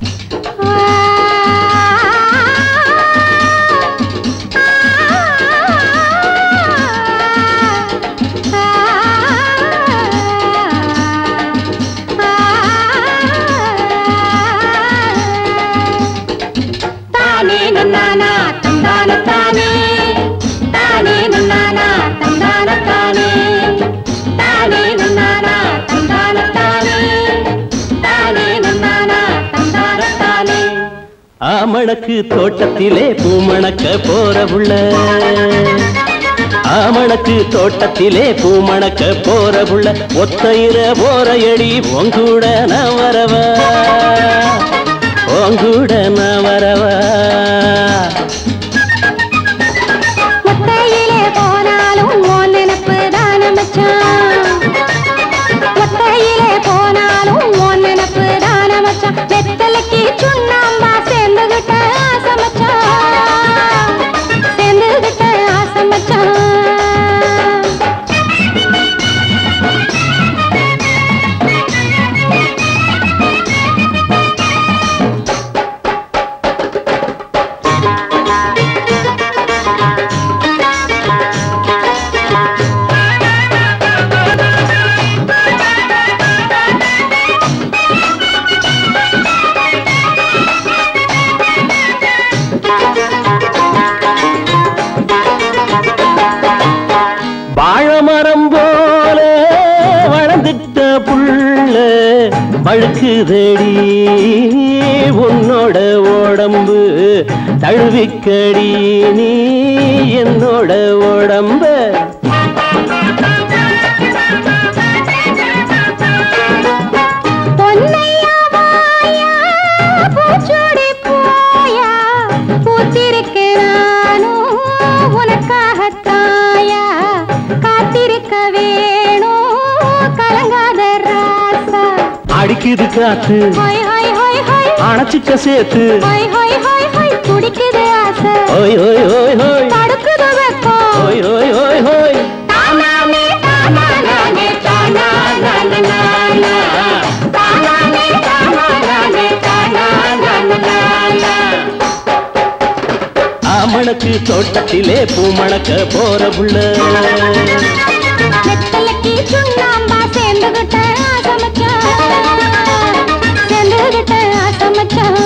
தானே நன்னானா தந்தான தானே தானே நன்னானா தந்தான தானே தானே நன்னானா தந்தான தானே தானே நன்னானா தந்தான தானே ஆமணக்கு தோட்டத்திலே பூமணக்க போற புள்ள ஆமணக்கு தோட்டத்திலே பூமணக்க போற புள்ள ஒத்தையிற போற எடி உங்கூட நான் வரவா உங்கூட நான் வரவா ஒத்தையிலே போனாலும் உன் நினப்பு தான மச்சான் ஒத்தையிலே போனாலும் உன் நினப்பு தான மச்சான் வெத்தலைக்கு சுண்ணாம்பா சேர்ந்துகிட்ட ஆசை மச்சான் சேர்ந்துகிட்ட ஆசை மச்சான் வாழமரம் போல வளர்ந்துட்ட புள்ள பழுக்குதடி உன்னோட உடம்பு தழுவிக்கடி நீ என்னோட உடம்பு பொன்னையா வாயா, பூச்சோடி போயா, பூத்திருக்க நானும் உனக்காகத்தாயா, காத்திரு அடிக்குது காத்து ஹொய் ஹொய் ஹொய் ஹொய் அணைச்சிக்க சேர்த்து ஹொய் ஹொய் ஹொய் ஹொய் துடிக்குது ஆசை ஓய் ஓய் ஓய் ஓய் தடுக்குது வெப்பம் ஓய் ஓய் ஓய் ஓய் தானானே தானானே தானானே தானானே தானானே தானானே ஆமணக்கு தோட்டத்திலே பூமணக்க போற புள்ள வெத்தலைக்கு சுண்ணாம்பா சேர்ந்துகிட்ட ஆசமச்சான் சேர்ந்துகிட்ட ஆசமச்சான்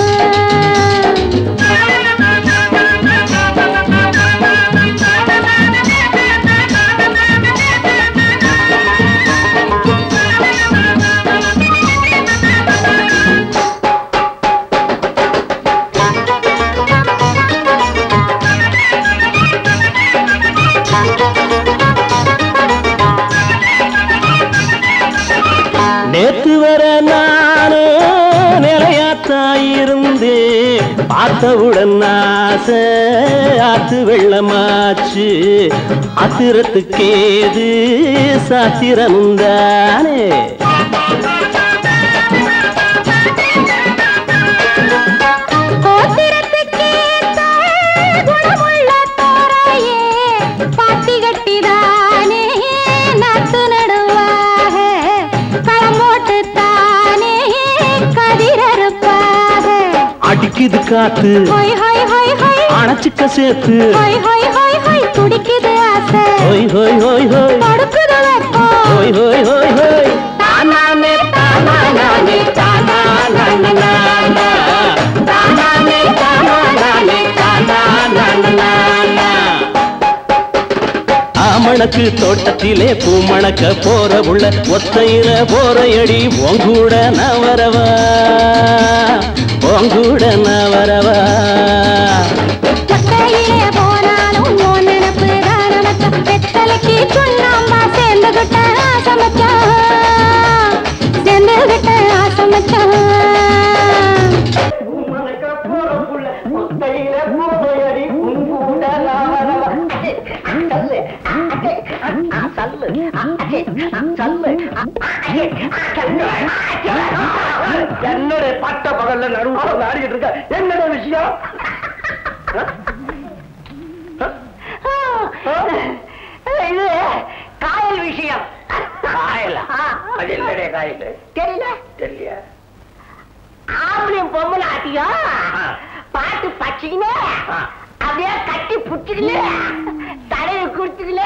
நேத்து வர நானே நிலையாத்தாயிருந்து பார்த்தவுடன் ஆசை ஆத்து வெள்ளமாச்சு ஆத்திரத்துக்கேது சாத்திரமுந்தானே கோத்திரத்துக்கேத்த குணமுள்ள தோரையே பாத்தி கட்டிதானே நாத்து நடுவாக களமோட்டு தானே கதிரறுப்பாக அடிக்குது காத்து ஹொய் ஹொய் ஹொய் ஹொய் அணைச்சிக்க சேர்த்து ஹொய் ஹொய் ஹொய் ஹொய் துடிக்குது ஆசை ஹோய் ஹோய் ஹோய் ஹோய் தடுக்குது வெப்பம் ஹோய் ஹோய் ஹோய் ஹோய் தானானே தானானே தானானே தானானே தானானே தானானே ஆமணக்கு தோட்டத்திலே பூமணக்க போற உள்ள ஒத்தையில போற அடி உங்கூட நான் வரவா உங்கூட நான் வரவா மொட்டையிலே போனாலும் உன் நினப்பு தான் நமக்கு வெத்தலைக்கு சுண்ணாம்பா சேர்ந்துகிட்ட ஆசமச்சான் சேர்ந்துகிட்ட ஆசமச்சான் என்னோட பட்ட பகல்ல நடுவு ஆடிக்கிட்டு இருக்க என்னோட விஷயம் இது காயல் விஷயம் காயலா அது என்னடைய காயல் தெரியல தெரியல ஆம்பளையும் பொம்பளை ஆட்டியும் பாட்டு பச்சிக்கினே அப்படியே கட்டி புடிச்சுக்கல தலையை குடிச்சுக்கல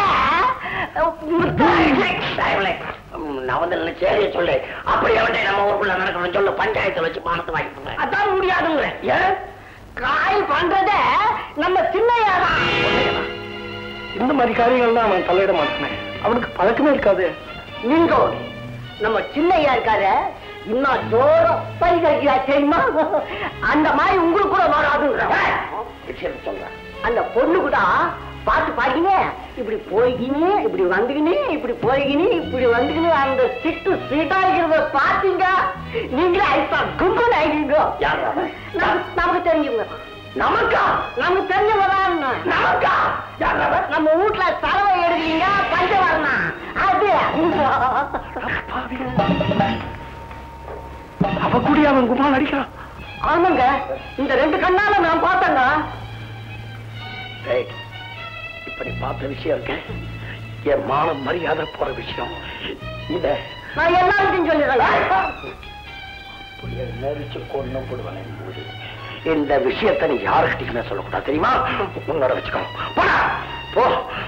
நான் வந்து சேரிய சொல்லு அப்படி அவன்டே நம்ம ஊருக்குள்ள நடக்கணும் சொல்லு பஞ்சாயத்துல வச்சு பணத்தை வாங்கிக்கோங்க அதான் முடியாதுங்க ஏன் காய் பண்றத நம்ம சின்னையாதான் இந்த மாதிரி காரியங்கள்லாம் அவன் தலையிட மாட்டேன் அவனுக்கு பழக்கமே இருக்காது நீங்க நம்ம சின்னையா இருக்காரு இன்னும் ஜோரம் பரிகரிக்கிறா தெரியுமா அந்த மாதிரி உங்களுக்கு கூட வராது விஷயம் சொல்றேன் அந்த பொண்ணு கூட பாட்டு பாடிக்கினே இப்படி போய்கினே இப்படி வந்துக்கினே இப்படி போய்கினே இப்படி வந்துக்கினே அந்த சிட்டு சீட்டா இருக்கிறத பாத்தீங்க நீங்களே ஐப்பா கும்பல் ஆகிங்க நமக்கு தெரிஞ்சுங்க நமக்கா நமக்கு தெரிஞ்சவங்க தான் நமக்கா நம்ம வீட்டுல சலவை எடுக்கிறீங்க பஞ்சவரணா அது அவ கூடிய அவன் குமால் அடிக்கிறான் ஆமாங்க இந்த ரெண்டு கண்ணால நான் பார்த்தேங்க இப்படி பார்த்த விஷயம் இருக்கு என் மான மரியாதை போற விஷயம் இத நான் எல்லாருக்கும் சொல்லிடுறேன் நெரிச்சு கொண்டு போடுவேன் இந்த விஷயத்தை நீ யாருக்கிட்டயுமே சொல்லக்கூடாது தெரியுமா உன்னோட வச்சுக்கோ போடா போ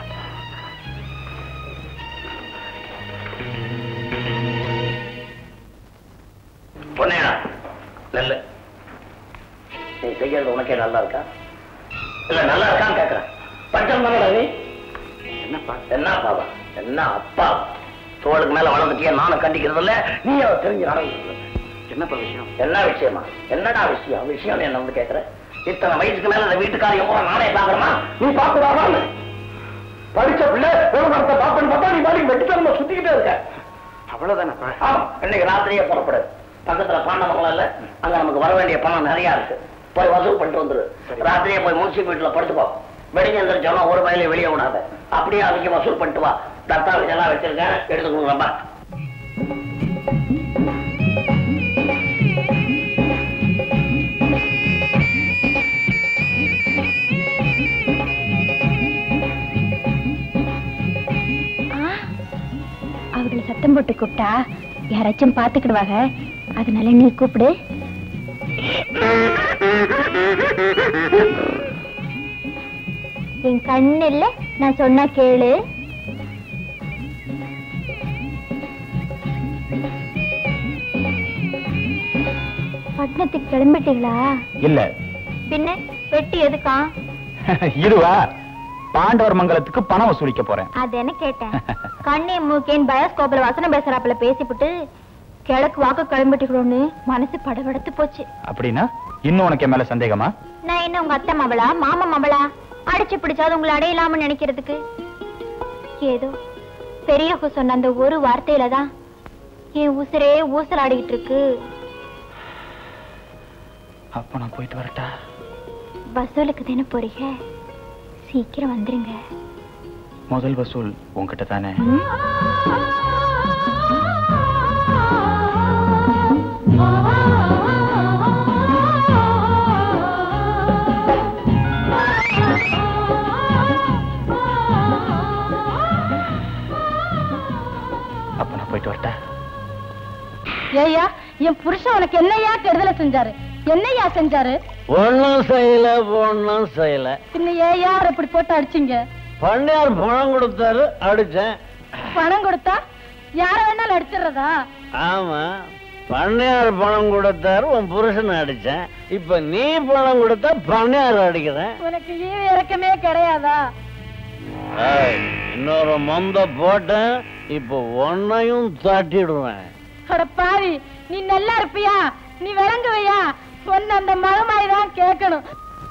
பொன்னையா நல்ல நீ செய்யறது உனக்கே நல்லா இருக்கா இல்ல நல்லா இருக்கான்னு கேக்குறேன் பட்டம் தானடா நீ என்னப்பா என்ன அப்பாவா என்ன அப்பா தோளுக்கு மேல வளர்ந்துட்டியா நானும் கண்டிக்கிறது இல்ல நீ அவ தெரிஞ்சு நடந்து என்னப்பா விஷயம் என்ன விஷயமா என்னடா விஷயம் விஷயம் என்ன வந்து கேக்குற இத்தனை வயசுக்கு மேல அந்த வீட்டுக்காரியம் போற நானே பாக்குறமா நீ பாக்குறாமா படிச்ச பிள்ளை விவகாரத்தை பாப்பன்னு பார்த்தா நீ மாதிரி வெட்டித்தனமா சுத்திக்கிட்டே இருக்க அவ்வளவுதானப்பா ஆமா இன்னைக்கு ராத்திரியே புறப்படு பக்கத்துல பாண்டவங்கள இல்ல அங்க நமக்கு வர வேண்டிய பணம் நிறைய இருக்கு போய் வசூல் பண்ணிட்டு வந்துரு ராத்திரியே போய் முன்சிப் வீட்டுல படுத்துக்கோ வெடிஞ்சு எந்திரிச்சோன்னா ஒரு வயலையும் வெளியே விடாத அப்படியே அவங்க வசூல் பண்ணிட்டு வா தத்தாளுக்கு எல்லாம் வச்சிருக்கேன் எடுத்து கொடுக்குறப்பா சத்தம் போட்டு கூப்பிட்டா யாராச்சும் பாத்துக்கிடுவாங்க அதனால நீ கூப்பிடு என் கண்ணு இல்ல நான் சொன்னா கேளு பட்டணத்துக்கு கிளம்பிட்டீங்களா இல்ல பின்ன வெட்டி எதுக்கா இதுவா பாண்டவர் மங்கலத்துக்கு பணம் வசூலிக்க போறேன் அது என்ன கேட்டேன் கண்ணே மூக்கேன் பயோஸ்கோப்ல வசனம் பேசுறாப்புல பேசிப்புட்டு கிழக்கு வாக்கு கிளம்பிட்டுக்கிறோன்னு மனசு படபடத்து போச்சு அப்படின்னா இன்னும் உனக்கு என் மேல சந்தேகமா நான் என்ன உங்க அத்தை மவளா மாமா மவளா அடிச்சு பிடிச்சாது உங்களை அடையலாம்னு நினைக்கிறதுக்கு ஏதோ பெரியவங்க சொன்ன அந்த ஒரு வார்த்தையில தான் என் உசுரே ஊசலாடிக்கிட்டு இருக்கு அப்ப நான் போயிட்டு வரட்டா வசூலுக்கு தானே போறீங்க சீக்கிரம் வந்துருங்க முதல் வசூல் உன்கிட்ட தானே ம்? அப்ப நான் போயிட்டு வரட்டா ஏய்யா என் புருஷன் உனக்கு என்னையா கெடுதலை செஞ்சாரு என்னையா செஞ்சாரு ஒன்னும் செய்யல ஒன்னும் செய்யல பின்ன ஏய்யா அவரை இப்படி போட்டு அடிச்சீங்க பண்ணையார் பணம் கொடுத்தாரு அடிச்சேன் பணம் கொடுத்தா யார வேணாலும் அடிச்சிடுறதா ஆமா பண்ணையார் பணம் கொடுத்தாரு உன் புருஷனை அடிச்சேன் இப்ப நீ பணம் கொடுத்தா பண்ணையார் அடிக்கிறேன் உனக்கு ஈவு இறக்கமே கிடையாதா ஏய், இன்னொரு மொந்த போட்டேன் இப்ப ஒன்னையும் தட்டிடுவேன் அட பாவி நீ நல்லா இருப்பியா நீ விளங்குவையா சொன்ன அந்த மகமாய் தான் கேட்கணும்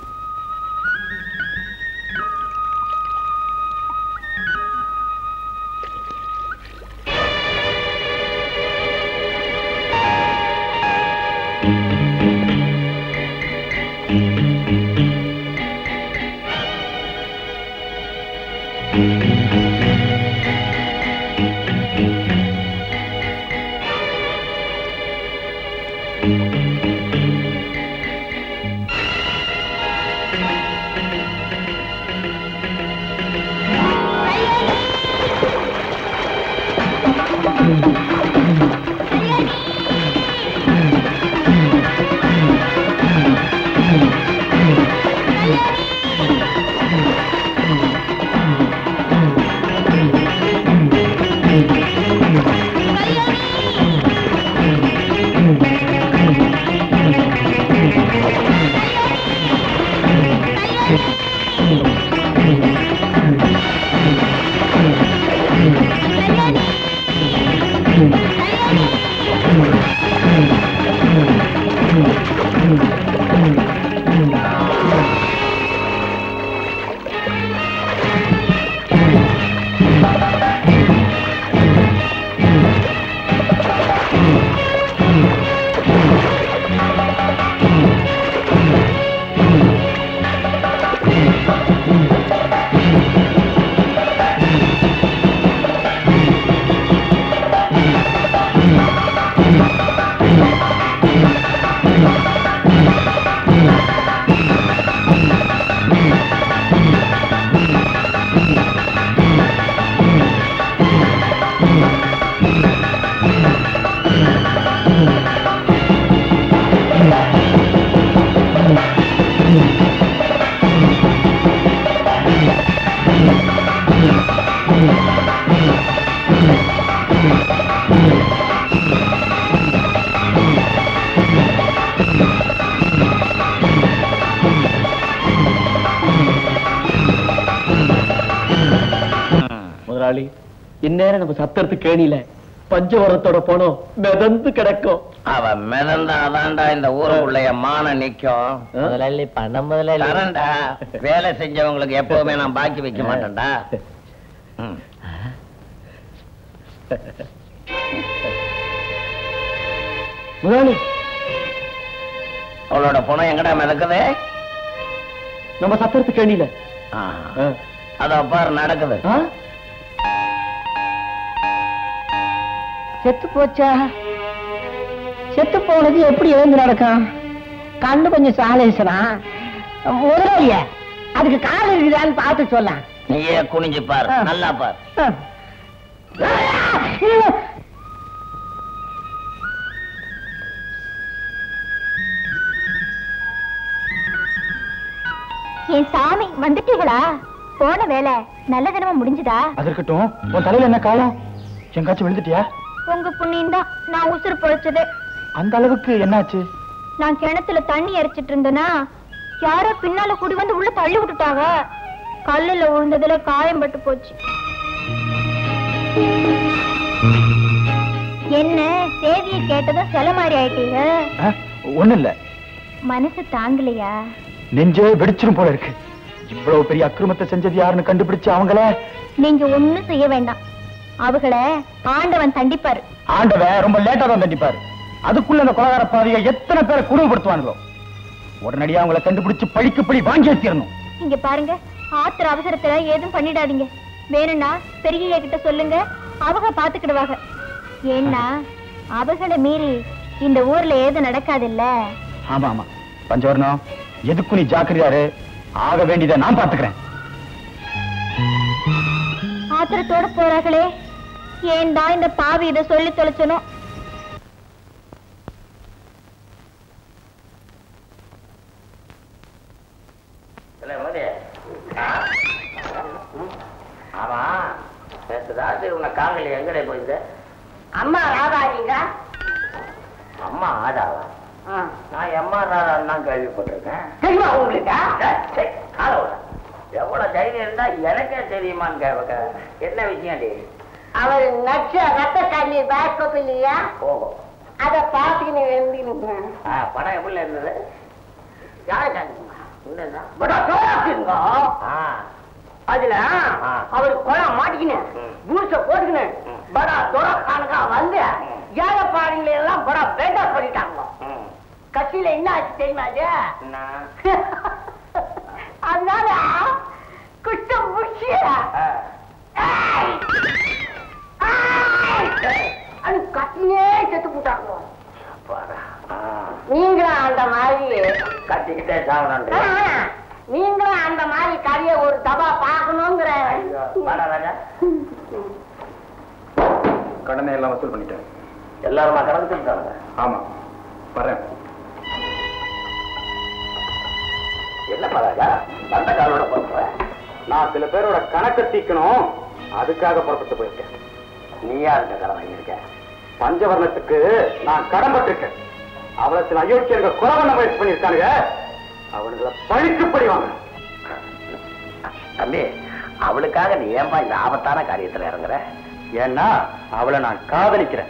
முதலாளி இந்நேரம் நம்ம சத்தரத்து கேணியில பஞ்சவரத்தோட போனோம் மிதந்து கிடக்கும் அவன் மிதந்தா அதான்டா இந்த ஊருக்குள்ள என் மானம் நிக்கும் முதலாளி பணம் முதலாளி தரேன்டா வேலை செஞ்சவங்களுக்கு எப்பவுமே நான் பாக்கி வைக்க மாட்டேன்டா ம். முதலாளி அவளோட பணம் எங்கடா மிதக்குது நம்ம சத்தரத்து கேணியில ஆ. அதோ பாரு நடக்குது செத்து போச்சா செத்து போனது எப்படி எழுந்து நடக்கும் கண்ணு கொஞ்சம் சாலேசனா முதலாளிய அதுக்கு கால் இருக்குதான்னு பார்த்து சொல்லலாம் நீயே குனிஞ்சு பாரு நல்லா பாரு என் சாமி வந்துட்டீங்களா போன வேலை நல்ல தினமா முடிஞ்சுதா அது இருக்கட்டும் உன் தலையில என்ன காலம் எங்காச்சும் விழுந்துட்டியா உங்க புண்ணியம் தான் நான் உசுறு பொழைச்சது அந்த அளவுக்கு என்னாச்சு நான் கிணத்துல தண்ணி இறைச்சிட்டு இருந்தேனா யாரோ பின்னால கூடி வந்து உள்ள தள்ளி விட்டுட்டாங்க கல்லுல விழுந்ததுல காயம் பட்டு போச்சு என்ன செய்தியை கேட்டதும் சில மாதிரி ஆயிட்டீங்க ஒண்ணு இல்ல மனசு தாங்கலையா நெஞ்சே வெடிச்சிரும் போல இருக்கு இவ்வளவு பெரிய அக்கிரமத்தை செஞ்சது யாருன்னு கண்டுபிடிச்சு அவங்கள நீங்க ஒண்ணும் செய்ய வேண்டாம் அவங்கள ஆண்டவன் தண்டிப்பாரு ஆண்டவன் ரொம்ப லேட்டா தான் தண்டிப்பாரு அதுக்குள்ள அந்த கொலகார பாதியை எத்தனை பேரை குடும்பப்படுத்துவானுங்களோ உடனடியா அவங்கள கண்டுபிடிச்சு பழிக்கு பழி வாங்கி வச்சிடணும் இங்க பாருங்க ஆத்திர அவசரத்துல ஏதும் பண்ணிடாதீங்க வேணும்னா பெரிய கிட்ட சொல்லுங்க அவங்க பாத்துக்கிடுவாங்க ஏன்னா அவகளை மீறி இந்த ஊர்ல ஏதும் நடக்காதுல்ல ஆமா ஆமா பஞ்சவர்ணம் எதுக்கும் நீ ஜாக்கிரதையாரு ஆக வேண்டியதை நான் பாத்துக்கிறேன் ஆத்திரத்தோட போறாங்களே ஏன்டா இந்த பாவி இதை சொல்லி தொலைச்சனோ இல்ல, மோதி. ஆ? ம். ஆமா நேத்து ராத்திரி உன்னை காங்கலி எங்கடே போயிருந்த அம்மா ராதாஜிங்க அம்மா ஆடாவா நான் எம்மா ராதான் தான் கேள்விப்பட்டிருக்கேன் தெரியுமா உங்களுக்கு டேய், டேய், காலை விடு. எவ்வளவு தைரியம் இருந்தா எனக்கே தெரியுமான்னு கேட்க என்ன விஷயம் டி அவர் நச்ச ரத்த கண்ணீர் பேக்கப் இல்லையா ஓஹோ அத பாத்துக்கின்னு எழுந்திருந்தேன் ஆ, படம் எப்படி இருந்தது யாரு கண்ணுங்க உண்மைதான். படா சோறாக்குங்க ஆ, அதுல ஆ. அவர் கொலை மாட்டிக்கினேன் ம். பூச போட்டுக்கினேன் ம். படா துறக்கானுக்கா வந்து ம். ஏழைப்பாடுங்களை எல்லாம் படா பேட்டா பண்ணிட்டாங்க ம். கட்சியில என்ன ஆச்சு தெரியுமா அது என்ன? அதனால குஷ்டம் முடிச்சு ஆ. அது கத்தினே செத்து போட்டாங்க அப்பாடா. ஆ. நீங்களும் அந்த மாதிரி கத்திக்கிட்டே சாவணும் ஆ, நீங்களும் அந்த மாதிரி கதைய ஒரு தபா பார்க்கணுங்கிற வாடா ராஜா கடனை எல்லாம் வசூல் பண்ணிட்டேன் எல்லாருமா கலந்துட்டாங்க ஆமா வரேன் என்னப்பா ராஜா வந்த காலோட பண்ற நான் சில பேரோட கணக்கை தீக்கணும் அதுக்காக புறப்பட்டு போயிருக்கேன் நீயா இருக்க கடன் வாங்கியிருக்க பஞ்சவர்ணத்துக்கு நான் கடன்பட்டிருக்கேன் அவளை சில அயோக்கியர்கள் கொலை பண்ண முயற்சி பண்ணியிருக்கானுங்க அவனுங்களை பழிக்குப்படி வாங்கணும் தம்பி அவளுக்காக நீ ஏன்பா இந்த ஆபத்தான காரியத்துல இறங்குற ஏன்னா அவளை நான் காதலிக்கிறேன்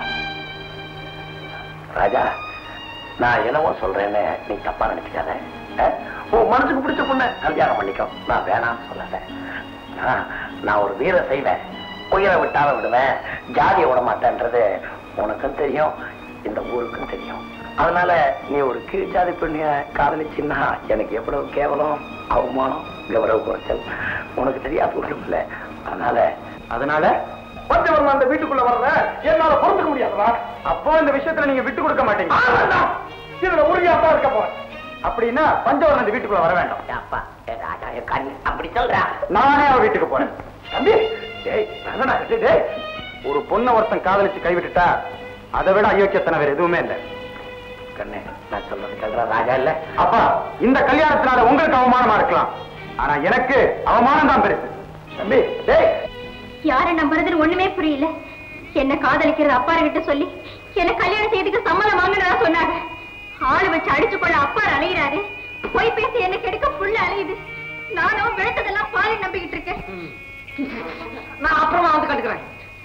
ராஜா நான் என்னவோ சொல்றேன்னு நீ தப்பா நினைச்சுக்காத அஹ்? உன் மனசுக்கு பிடிச்ச பொண்ண கல்யாணம் பண்ணிக்கோ நான் வேணாம்னு சொல்லல ஆ, நான் ஒரு வீர செய்வேன் உயிரை விட்டாலும் விடுவேன் ஜாதியை விட மாட்டேன்றது உனக்கும் தெரியும் இந்த ஊருக்கும் தெரியும் அதனால நீ ஒரு கீழ் ஜாதி பெண்ணிய காதலிச்சின்னா எனக்கு எவ்வளவு கேவலம் அவமானம் கௌரவ குறைச்சல் உனக்கு தெரியாத ஒன்றும் இல்லை அதனால அதனால பஞ்சவர்மன் அந்த வீட்டுக்குள்ள வர்றத என்னால பொறுத்துக்க முடியாதுடா அப்போ இந்த விஷயத்துல நீங்க விட்டு கொடுக்க மாட்டீங்க இதுல உறுதியா தான் இருக்க போறேன் அப்படின்னா பஞ்சவர்மன் இந்த வீட்டுக்குள்ள வர வேண்டாம் அப்பா ஏ ராஜா ஏ கண் அப்படி சொல்றா நானே அவ வீட்டுக்கு போறேன் தம்பி டேய் நல்லடா, டேய், டேய். ஒரு பொண்ணை ஒருத்தன் காதலிச்சு கைவிட்டுட்டா அதை விட அயோக்கியத்தனம் வேற எதுவுமே இல்லை கண்ணே நான் சொல்றது கேள்ற ராஜா இல்ல அப்பா இந்த கல்யாணத்தினால உங்களுக்கு அவமானமா இருக்கலாம் ஆனா எனக்கு அவமானம் தான் பெருசு தம்பி டேய் யாரை நம்புறதுன்னு ஒண்ணுமே புரியல என்ன காதலிக்கிறது அப்பாரு கிட்ட சொல்லி என்ன கல்யாணம் செய்யறதுக்கு சம்மதம் வாங்கினதா சொன்னாங்க ஆளு வச்சு அடிச்சு கொள்ள அப்பாரு அலையிறாரு போய் பேசி என்ன கெடுக்க புள்ள அலையுது நானும் விழுத்ததெல்லாம் பாலை நம்பிக்கிட்டு இருக்கேன் நான் அப்புறமா வந்து கண்டுக்கிறேன்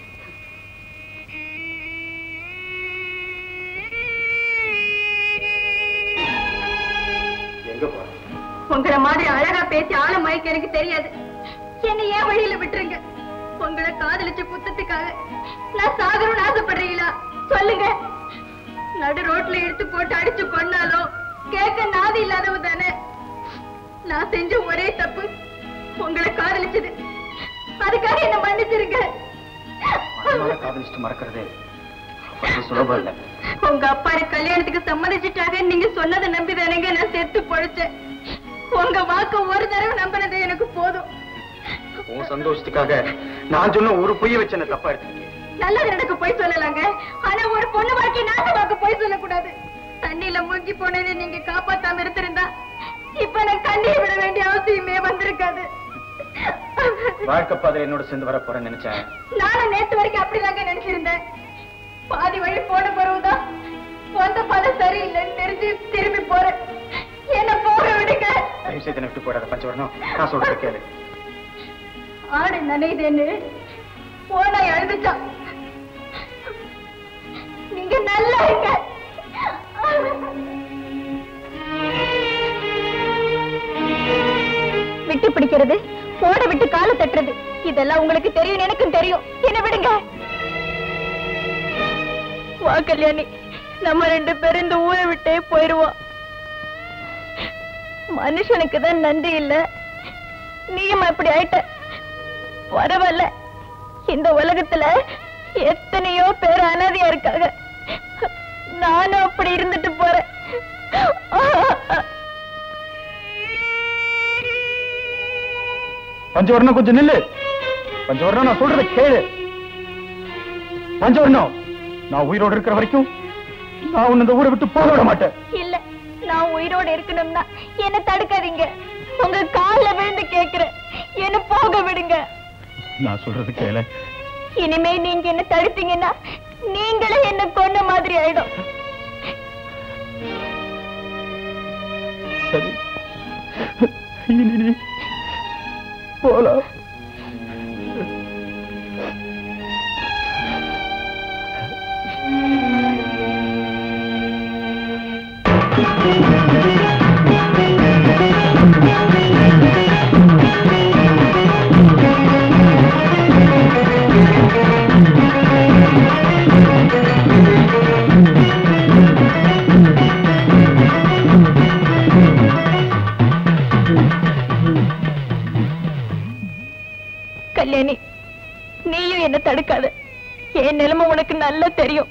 எங்க போற உங்களை மாதிரி அழகா பேசி ஆள மயக்க எனக்கு தெரியாது என்ன ஏன் வழியில விட்டுருங்க உங்களை காதலிச்ச குத்தத்துக்காக நான் சாகணும்னு ஆசைப்படுறீங்களா சொல்லுங்க நடு ரோட்ல எடுத்து போட்டு அடிச்சு கொன்னாலும் கேட்க நாதி இல்லாதவ தானே நான் செஞ்ச ஒரே தப்பு உங்களை காதலிச்சது அதுக்காக என்ன மன்னிச்சிருங்க மனமார காதலிச்சுட்டு மறக்கிறதே அவ்வளவு சுலபம் இல்லை உங்க அப்பாரு கல்யாணத்துக்கு சம்மதிச்சிட்டாங்க நீங்க சொன்னதை நம்பி தானேங்க நான் செத்து பொழைச்சேன் உங்க வாக்கு ஒரு தடவை நம்பினது எனக்கு போதும் உன் சந்தோஷத்துக்காக நான் சொன்ன ஒரு பொய்ய வச்சு என்ன தப்பா எடுத்துக்கிட்டீங்க நல்லது எனக்கு போய் சொல்லலாங்க ஆனா ஒரு பொண்ணு வாழ்க்கை நாசமாக்க போய் சொல்லக்கூடாது தண்ணியில மூழ்கி போனதை நீங்க காப்பாத்தாம இருந்திருந்தா இப்ப நான் கண்ணீர் விட வேண்டிய வாழ்க்கை பாதையில் என்னோட சேர்ந்து வர போறேன்னு நினைச்சேன் நானும் நேத்து வரைக்கும் அப்படிதாங்க நினைச்சிருந்தேன் பாதி வழி போன பிறகுதான் வந்த பதம் சரியில்லைன்னு தெரிஞ்சு திரும்பி போறேன் என்ன போக விடுங்க தயவு செய்து என்னை விட்டு போயிடாத பஞ்சவரணம் நான் சொல்றத கேளு ஆடு நனையுதுன்னு போனா எழுதுச்சான் நீங்க நல்லா இருங்க விட்டு பிடிக்கிறது போட விட்டு காலை தட்டுறது இதெல்லாம் உங்களுக்கு தெரியும் எனக்கும் தெரியும் என்ன விடுங்க வா கல்யாணி நம்ம ரெண்டு பேரும் இந்த ஊரை விட்டே போயிருவோம் மனுஷனுக்கு தான் நன்றி இல்ல நீயும் அப்படி ஆயிட்ட பரவாயில்ல இந்த உலகத்துல எத்தனையோ பேர் அனாதையா இருக்காங்க நானும் அப்படி இருந்துட்டு போறேன் பஞ்சவரணம் கொஞ்சம் நில்லு பஞ்சவரணம் நான் சொல்றத கேளு பஞ்சவரணம் நான் உயிரோடு இருக்கிற வரைக்கும் நான் உன்னை இந்த ஊரை விட்டு போக விட மாட்டேன் இல்ல நான் உயிரோட இருக்கணும்னா என்ன தடுக்காதீங்க உங்க கால்ல விழுந்து கேக்குறேன் என்ன போக விடுங்க நான் சொல்றது கேளு இனிமே நீங்க என்ன தடுத்தீங்கன்னா நீங்களே என்ன கொன்ன மாதிரி ஆயிடும் சரி இனி நீ போலாம் கல்யாணி நீயும் என்ன தடுக்காத என் நிலைமை உனக்கு நல்லா தெரியும்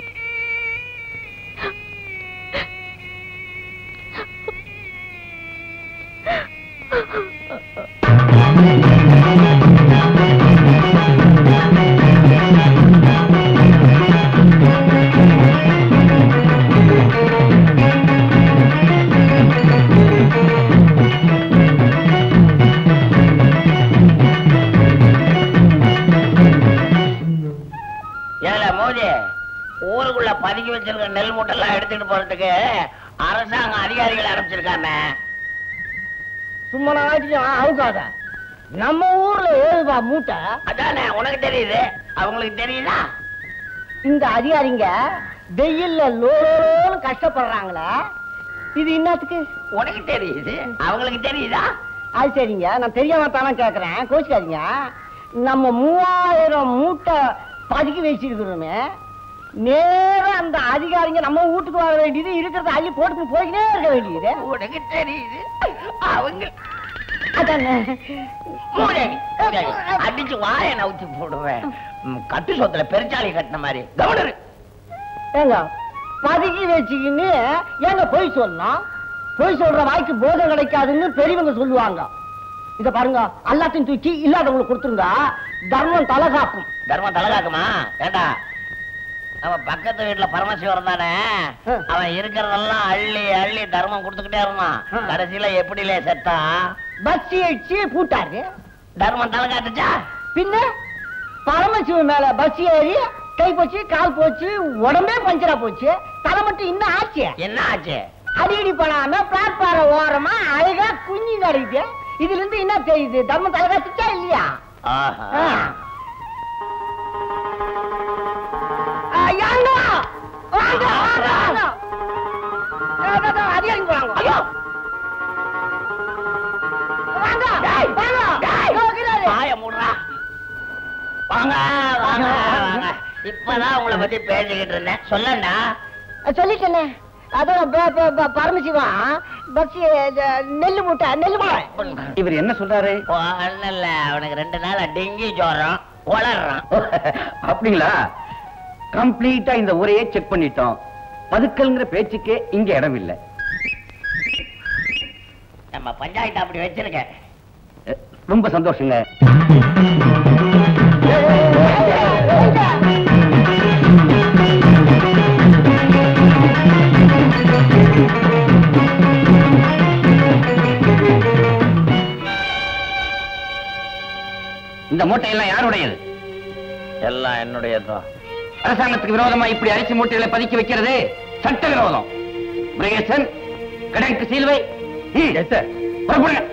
ஏல மோதி ஊருக்குள்ள பதுக்கி வச்சிருக்க நெல் மூட்டெல்லாம் எடுத்துட்டு போறதுக்கு அரசாங்க அதிகாரிகள் ஆரம்பிச்சிருக்காங்க சும்மா நாளைக்கும் அவுக்காத நம்ம ஊர்ல ஏழுபா மூட்டை அதானே உனக்கு தெரியுது அவங்களுக்கு தெரியுதா இந்த அதிகாரிங்க வெயில்ல லோன்னு கஷ்டப்படுறாங்களே இது என்னத்துக்கு உனக்கு தெரியுது அவங்களுக்கு தெரியுதா அது சரிங்க நான் தெரியாம தானே கேக்குறேன் கோச்சிக்காதீங்க நம்ம மூவாயிரம் மூட்டை பதுக்கி வச்சிருக்கிறோமே நேரா அந்த அதிகாரிங்க நம்ம வீட்டுக்கு வர வேண்டியது இருக்கிறத அள்ளி போட்டு போய்க்கிட்டே இருக்க வேண்டியது உனக்கு தெரியுது அவங்க அதானே மூதேவி, மூதேவி. அடிச்சு வாய நவுத்தி போடுவேன் ம், கட்டு சொத்துல பெருச்சாளி கட்டின மாதிரி கவனரு ஏங்க பதுக்கி வச்சுக்கின்னு ஏங்க பொய் சொல்லணும் பொய் சொல்ற வாய்க்கு போதம் கிடைக்காதுன்னு பெரியவங்க சொல்லுவாங்க இத பாருங்க எல்லாத்தையும் தூக்கி இல்லாதவங்களுக்கு கொடுத்துருங்க தர்மம் தலை காக்கும் தர்மம் தலகாக்குமா ஏண்டா அவன் பக்கத்து வீட்டுல பரமசிவம் தானே அவன் இருக்கிறதெல்லாம் அள்ளி அள்ளி தர்மம் கொடுத்துக்கிட்டே இருந்தான் கடைசியில எப்படிலே செத்தான் பஸ் அடிச்சு பூட்டாரு தர்மம் தலை காட்டுச்சா பின்ன பரமசிவன் மேல பஸ் ஏறி கை போச்சு கால் போச்சு உடம்பே பஞ்சரா போச்சு தலை மட்டும் இன்னும் ஆச்சு என்ன ஆச்சு அடிக்கடி பண்ணாம பிளாட்பாரம் ஓரமா அழகா குஞ்சு கிடைக்குது இதுல இருந்து என்ன தெரியுது தர்மம் தலை காத்துச்சா இல்லையா ஆஹா ஆ. ஆ, யாங்க? வாங்க, வாங்க, வாங்க. ஆ, இதோ, இதோ, அதிகாரிங்க போறாங்க. ஐயோ. வாங்க, வாங்க. இதோ இருக்கிறாரு. வாய மூடுறா வாங்க வாங்க வாங்க இப்பதான் உங்களை பத்தி பேசிக்கிட்டு இருந்தேன் சொல்லண்டா சொல்லிட்டேனே அதான் ப- ப- ப- பரமசிவா பஸ் நெல்லு மூட்டை நெல்லு மூட்டை இவர் என்ன சொல்றாரு இல்ல அவனுக்கு ரெண்டு நாள் டெங்கி ஜோரம் வளர்றான் அப்படிங்களா கம்ப்ளீட்டா இந்த ஊரையே செக் பண்ணிட்டோம் பதுக்கல்ங்கிற பேச்சுக்கே இங்க இடம் இல்ல நம்ம பஞ்சாயத்து அப்படி வச்சிருக்க அஹ், ரொம்ப சந்தோஷங்க இந்த மூட்டையெல்லாம் யாருடையது எல்லாம் என்னுடையதுதான் அரசாங்கத்துக்கு விரோதமா இப்படி அரிசி மூட்டைகளை பதுக்கி வைக்கிறது சட்ட விரோதம் முருகேசன் கடனுக்கு சீல்வை புறப்படுங்க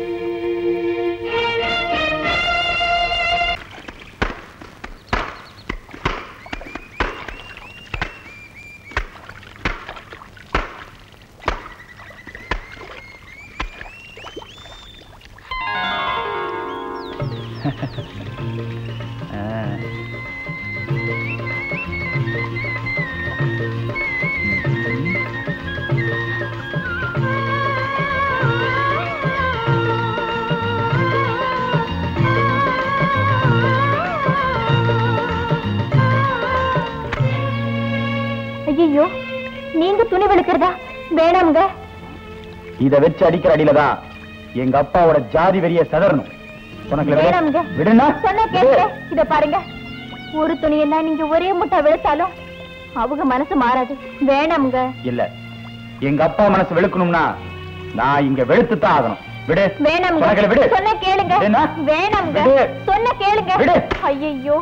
ஐயோ நீங்க துணி வெளுக்கிறதா வேணாமுங்க இத வச்சு அடிக்கிற அடியில தான் எங்க அப்பாவோட ஜாதி வெறிய சதறணும் உனக்கு வேணாமுங்க விடுனா சொன்னா கேளுங்க இத பாருங்க ஒரு துணியெல்லாம் நீங்க ஒரே முட்டை வெளுத்தாலும் அவங்க மனசு மாறாது வேணாமுங்க இல்ல எங்க அப்பா மனசு வெளுக்கணும்னா நான் இங்க வெளுத்து தான் ஆகணும் விடு வேணாமுங்க உனக்கு விடு சொன்னா கேளுங்க விடுனா? வேணாமுங்க விடு. சொன்னா கேளுங்க விடு. ஐயோ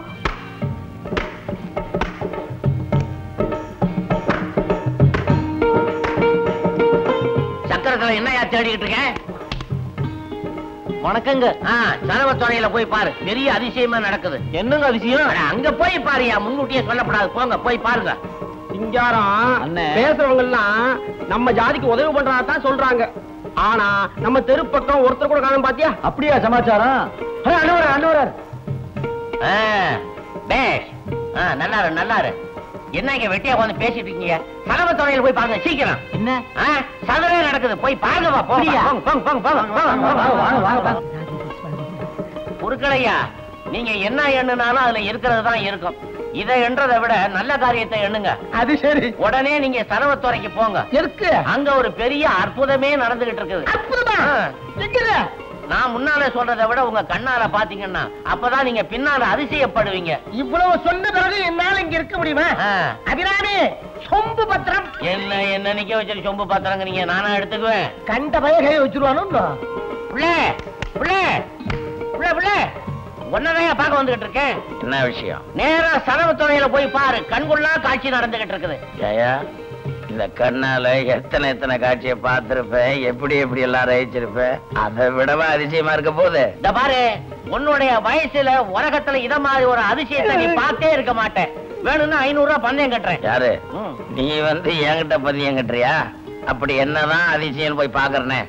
சக்கரத்துல என்னையா தேடிக்கிட்டு இருக்கேன் வணக்கங்க ஆ சரவத்துறையில போய் பாரு பெரிய அதிசயமா நடக்குது என்னங்க அதிசயம் அட, அங்க போய் பாருயா முன்கூட்டியே சொல்லப்படாது போங்க போய் பாருங்க சிங்காரம் பேசுறவங்க எல்லாம் நம்ம ஜாதிக்கு உதவி பண்றதா தான் சொல்றாங்க ஆனா நம்ம தெரு பக்கம் ஒருத்தர் கூட காணும் பாத்தியா அப்படியா சமாச்சாரம் அனுவரர் அனுவரர் ஆ, பேஷ் ஆ, நல்லாரு நல்லாரு என்ன இங்க வெட்டியா உட்காந்து பேசிட்டு இருக்கீங்க சரவத்துறையில போய் பாருங்க சீக்கிரம் என்ன சதுரே நடக்குது போய் பாருங்கப்பா போங்க போங்க போங்க போங்க போங்க போங்க போங்க போங்க குறுக்கடையா நீங்க என்ன எண்ணுனாலும் அதுல இருக்கிறது தான் இருக்கும் இதை எண்றதை விட நல்ல காரியத்தை எண்ணுங்க அது சரி உடனே நீங்க சரவத்துறைக்கு போங்க எதுக்கு அங்க ஒரு பெரிய அற்புதமே நடந்துகிட்டு இருக்குது ஆ. நான் முன்னால சொல்றதை விட உங்க கண்ணால பாத்தீங்கன்னா அப்பதான் நீங்க பின்னால அதிசயப்படுவீங்க இவ்வளவு சொன்ன பிறகு என்னால இங்க இருக்க முடியுமா ஆ. அபிராமி சொம்பு பத்திரம் என்ன என்ன நிக்க வச்சிரு சொம்பு பாத்திரங்க நீங்க நானா எடுத்துக்குவேன் கண்ட பய கை வச்சிருவானு புள்ளே புள்ளே புள்ளே புள்ளே ஒன்னதையா பார்க்க வந்துகிட்டு இருக்கேன் என்ன விஷயம் நேரா சரவத்துறையில போய் பாரு கண்கொள்ளா காட்சி நடந்துகிட்டு இருக்குது ஏயா இந்த கண்ணால எத்தனை எத்தனை காட்சியை பார்த்திருப்பேன் எப்படி எப்படி எல்லாம் ரசிச்சிருப்பேன் அதை விடவா அதிசயமா இருக்க போகுது இந்த பாரு உன்னுடைய வயசுல உலகத்துல இத மாதிரி ஒரு அதிசயத்தை நீ பார்த்தே இருக்க மாட்டேன் வேணும்னா ஐநூறு ரூபாய் பந்தயம் கட்டுறேன் யாரு ம். நீ வந்து என்கிட்ட பதியம் கட்டுறியா அப்படி என்னதான் அதிசயம் போய் பாக்குறனே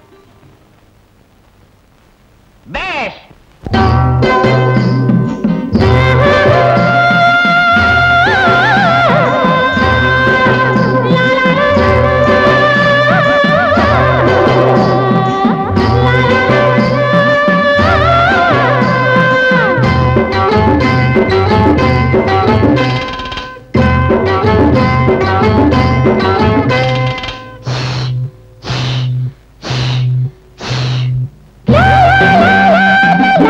பேஷ் La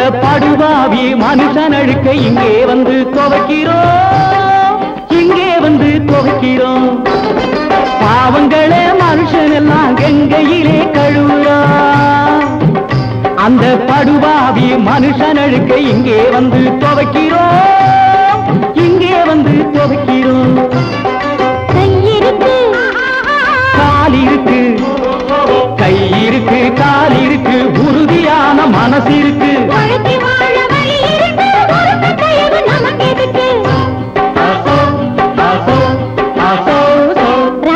படுபாவி மனுஷன் அழுக்க இங்கே வந்து துவைக்கிறோம் இங்கே வந்து துவைக்கிறோம் பாவங்களே மனுஷன் எல்லாம் கங்கையிலே கழுவுறான் அந்த படுபாவி மனுஷன் அழுக்க இங்கே வந்து துவைக்கிறோம் இங்கே வந்து துவைக்கிறோம் கால் இருக்கு கை இருக்கு கால் இருக்கு உறுதியான மனசு இருக்கு ஆசோ, ஆசோ, ஆசோ, சோ.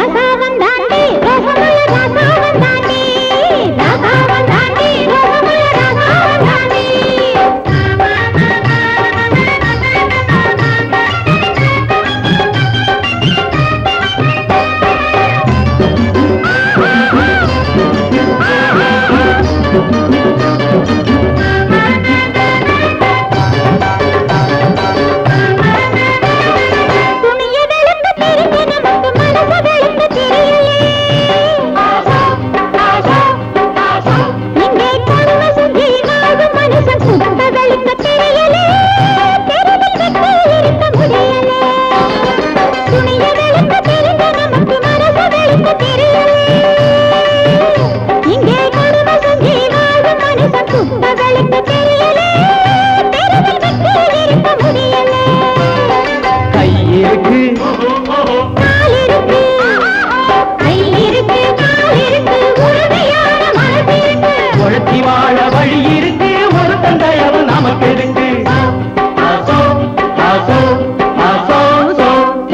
கை இருக்கு உழைச்சி வாழ வழி இருக்கு ஒரு தந்தையவன் நமக்கு இருக்கு ஆசோ, ஆசோ, ஆசோ, சோ.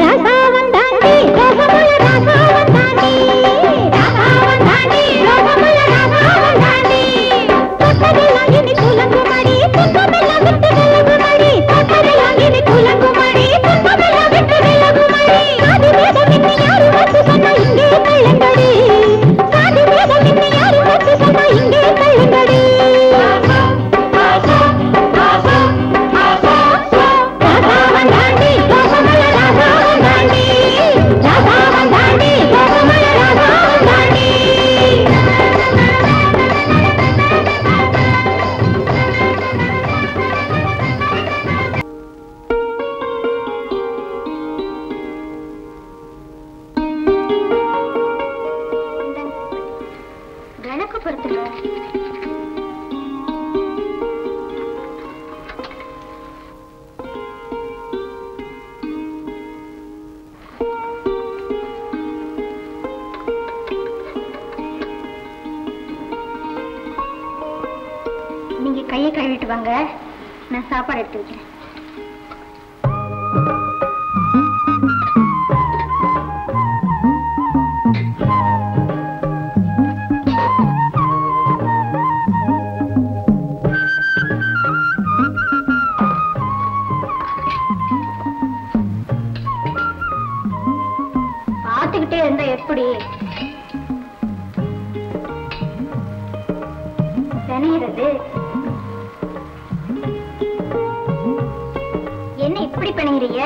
விளக்கு பொறுத்துட்டு நீங்க கையை கழுவிட்டு வாங்க நான் சாப்பாடு எடுத்து வைக்கிறேன் பார்த்துக்கிட்டே இருந்தா எப்படி பிணையிறது என்ன இப்படி பிணைகிறீங்க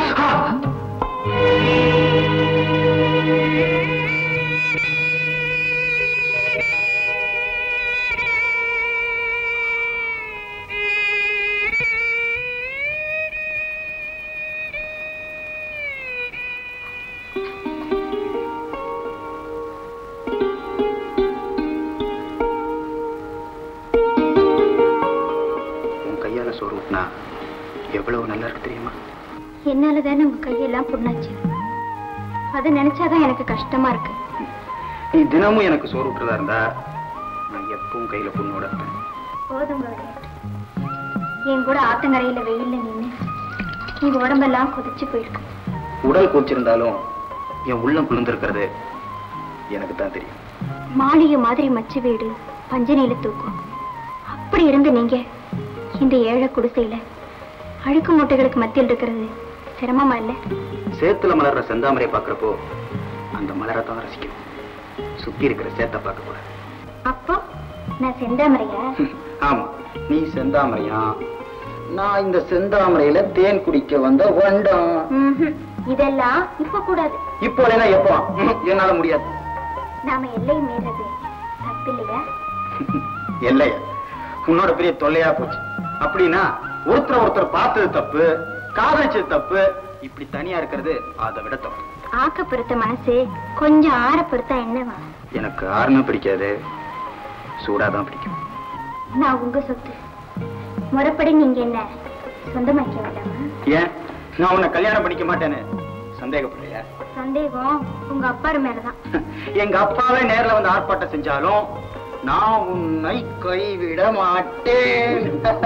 உன் கையால சோறு ஊட்டினா எவ்வளவு நல்லா இருக்கு தெரியுமா என்னால தானே உங்க கையெல்லாம் புண்ணாச்சு அதை நினைச்சாதான் எனக்கு கஷ்டமா இருக்கு நீ தினமும் எனக்கு சோறு ஊட்டுறதா இருந்தா நான் எப்பவும் கையில புண்ணோட இருப்பேன் போதும் விளையாட்டு என் கூட ஆத்தங்கரையில வெயில்ல நின்னு உங்க உடம்பெல்லாம் கொதிச்சு போயிருக்கு உடல் கூச்சிருந்தாலும் என் உள்ளம் குளிர்ந்திருக்கிறது எனக்கு தான் தெரியும் மாளிகை மாதிரி மச்சு வீடு பஞ்சனையில தூக்கும் அப்படி இருந்து நீங்க இந்த ஏழை குடிசையில அழுக்கு மூட்டைகளுக்கு மத்தியில் இருக்கிறது சிரமமா இல்ல சேத்துல மலர்ற செந்தாமரையை பார்க்கறப்போ அந்த மலரை தான் ரசிக்கணும் சுத்தி இருக்கிற சேத்தை பார்க்க கூடாது அப்போ நான் செந்தாமரையா ஆமா நீ செந்தாமரையா நான் இந்த செந்தாமரையில தேன் குடிக்க வந்த வண்டம் ம்ஹும். இதெல்லாம் இப்ப கூடாது இப்போ இல்லைன்னா எப்போ ம்ஹும், என்னால முடியாது நாம எல்லை மீறது தப்பில்லையா இல்லையா உன்னோட பெரிய தொல்லையா போச்சு அப்படின்னா ஒருத்தர் ஒருத்தர் பார்த்தது தப்பு காதலிச்சது தப்பு இப்படி தனியா இருக்கிறது அதை விட தப்பு ஆக்க பொறுத்த மனசு கொஞ்சம் ஆற பொறுத்தா என்னவா எனக்கு ஆறுனும் பிடிக்காது சூடாதான் பிடிக்கும் நான் உங்க சொத்து முறைப்படி நீங்க என்ன சொந்தமாக்க வேண்டாமா ஏன் நான் உன்னை கல்யாணம் பண்ணிக்க மாட்டேன்னு சந்தேகப்படலையா சந்தேகம் உங்க அப்பா மேலதான் எங்க அப்பாவே நேர்ல வந்து ஆர்ப்பாட்டம் செஞ்சாலும் நான் உன்னை கைவிட மாட்டேன்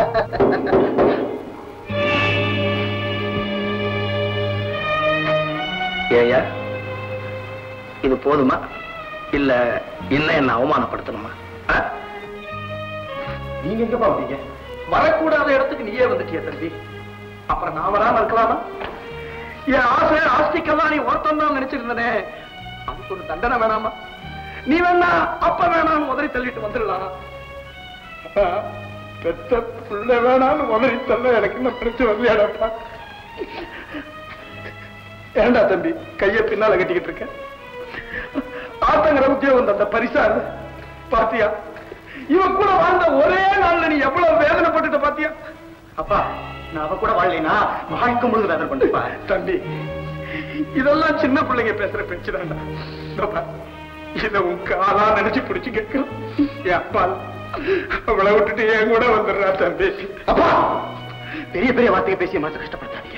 ஏயா இது போதுமா இல்ல இன்னும் என்ன அவமானப்படுத்தணுமா ஆ? நீங்க எங்க பாப்பீங்க வரக்கூடாத இடத்துக்கு நீயே வந்துட்டிய தம்பி அப்புறம் நான் வராம இருக்கலாமா என் ஆசை ஆஸ்திக்கெல்லாம் நீ ஒருத்தம் தான் நினைச்சிருந்தனே அதுக்கு ஒரு தண்டனை வேணாமா நீ வேணா அப்ப வேணாம் உதறி தள்ளிட்டு வந்துடலாம் அப்பா, பெத்த புள்ள வேணாம்னு உதறி தள்ள எனக்கு இன்னும் பிடிச்சு வரலையாடப்பா ஏண்டா தம்பி கைய பின்னால கட்டிக்கிட்டு இருக்க ஆத்தங்கிற உத்தியோகம் தந்த பரிசா அது பாத்தியா இவன் கூட வாழ்ந்த ஒரே நாள்ல நீ எவ்வளவு வேதனைப்பட்டுட்ட பாத்தியா அப்பா நான் அவ கூட வாழலைனா வாழ்க்கை முழுது வேதனை பண்ணிப்பா தம்பி இதெல்லாம் சின்ன பிள்ளைங்க பேசுற பேச்சு தான்டா இத உன் காலா நினைச்சு பிடிச்சு கேட்கிறோம் என் அப்பா அவளை விட்டுட்டு என் கூட வந்துடுறா தம்பி அப்பா பெரிய பெரிய வார்த்தையை பேசி மனசு கஷ்டப்படுத்தாதீங்க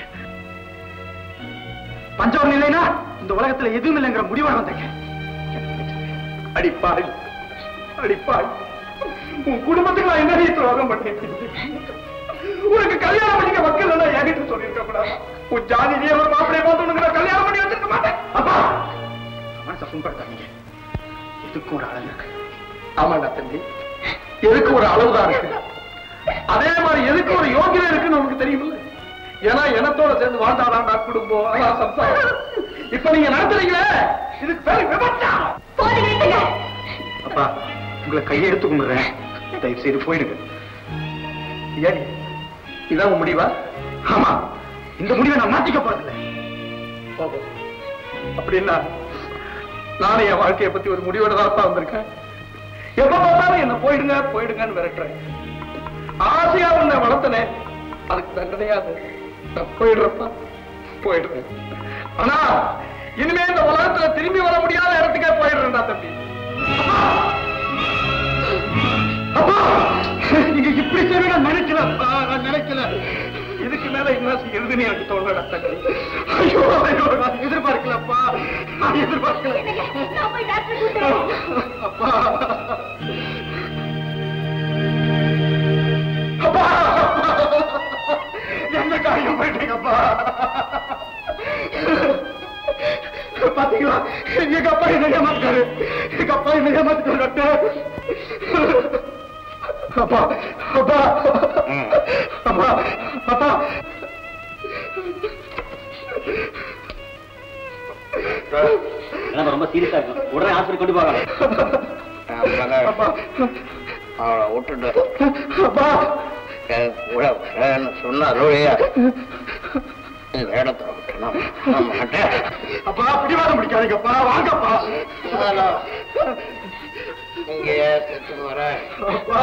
பஞ்சவரம் இல்லைனா இந்த உலகத்துல எதுவும் இல்லைங்கிற முடிவோட வந்தேங்க அடிப்பாய் அடிப்பாய் உன் குடும்பத்துக்கு நான் என்ன துரோகம் பண்ணேன் உனக்கு கல்யாணம் பண்ணிக்க மக்கள் எல்லாம் என்கிட்ட சொல்லியிருக்க கூடாது உன் ஜாதியிலே ஒரு மாப்பிளைய பார்த்து உனக்கு நான் கல்யாணம் பண்ணி வச்சிருக்க மாட்டேன் அப்பா மனசை புண்படுத்தாதீங்க எதுக்கும் ஒரு அளவு இருக்கு ஆமாண்டா தம்பி எதுக்கு ஒரு அளவுதான் இருக்கு அதே மாதிரி எதுக்கு ஒரு யோகியம் இருக்குன்னு உனக்கு தெரியுமில்ல ஏன்னா எனத்தோட சேர்ந்து வாழ்ந்தாடாண்டா குடும்பம் அதான் சம்சாரம் இப்ப நீங்க நடத்துறீங்களே இதுக்கு பேரு விபச்சாரம் அப்பா உங்களை கையெடுத்து கும்பிடுறேன் தயவு செய்து போயிடுங்க ஏன் இதான் உன் முடிவா ஆமா இந்த முடிவை நான் மாத்திக்க போறதில்ல போகும். அப்படின்னா நானே என் வாழ்க்கையை பத்தி ஒரு முடிவோட தான் வந்திருக்கேன் எப்ப பார்த்தாலும் என்ன போயிடுங்க போயிடுங்கன்னு விரட்டுறேன் ஆசையா உன்னை வளர்த்தனே அதுக்கு தண்டனையா அது நான் போயிடுறப்பா போயிடுறேன் ஆனா இனிமே இந்த உலகத்துல திரும்பி வர முடியாத இடத்துக்கே போயிடுறேன்டா தம்பி அப்பா நீங்க இப்படி செய்ய நான் நினைக்கல அப்பா, நான் நினைக்கல இதுக்கு மேல என்ன செய்யறதுன்னு எனக்கு தோணல தம்பி ஐயோ ஐயோ நான் எதிர்பார்க்கலப்பா நான் எதிர்பார்க்கல அப்பா அப்பா என்ன காரியம் பண்ணிட்டீங்கப்பா பாத்தீங்களா எங்க அப்பா என்ன ஏமாத்தாரு எங்க அப்பா என்ன ஏமாத்தாரு டாக்டர் அப்பா அப்பா அப்பா அப்பா ரொம்ப சீரியஸா இருக்கும் உடனே ஹாஸ்பிட்டல் கொண்டு போகலாம் அப்பா அவளை விட்டுட்டு அப்பா சொன்னா ரோழியா இடத்த விட்டு நான் நான் மாட்டேன் அப்பா பிடிவாதம் பிடிக்காதீங்கப்பா வாங்கப்பா இங்கேயே செத்து போறேன் அப்பா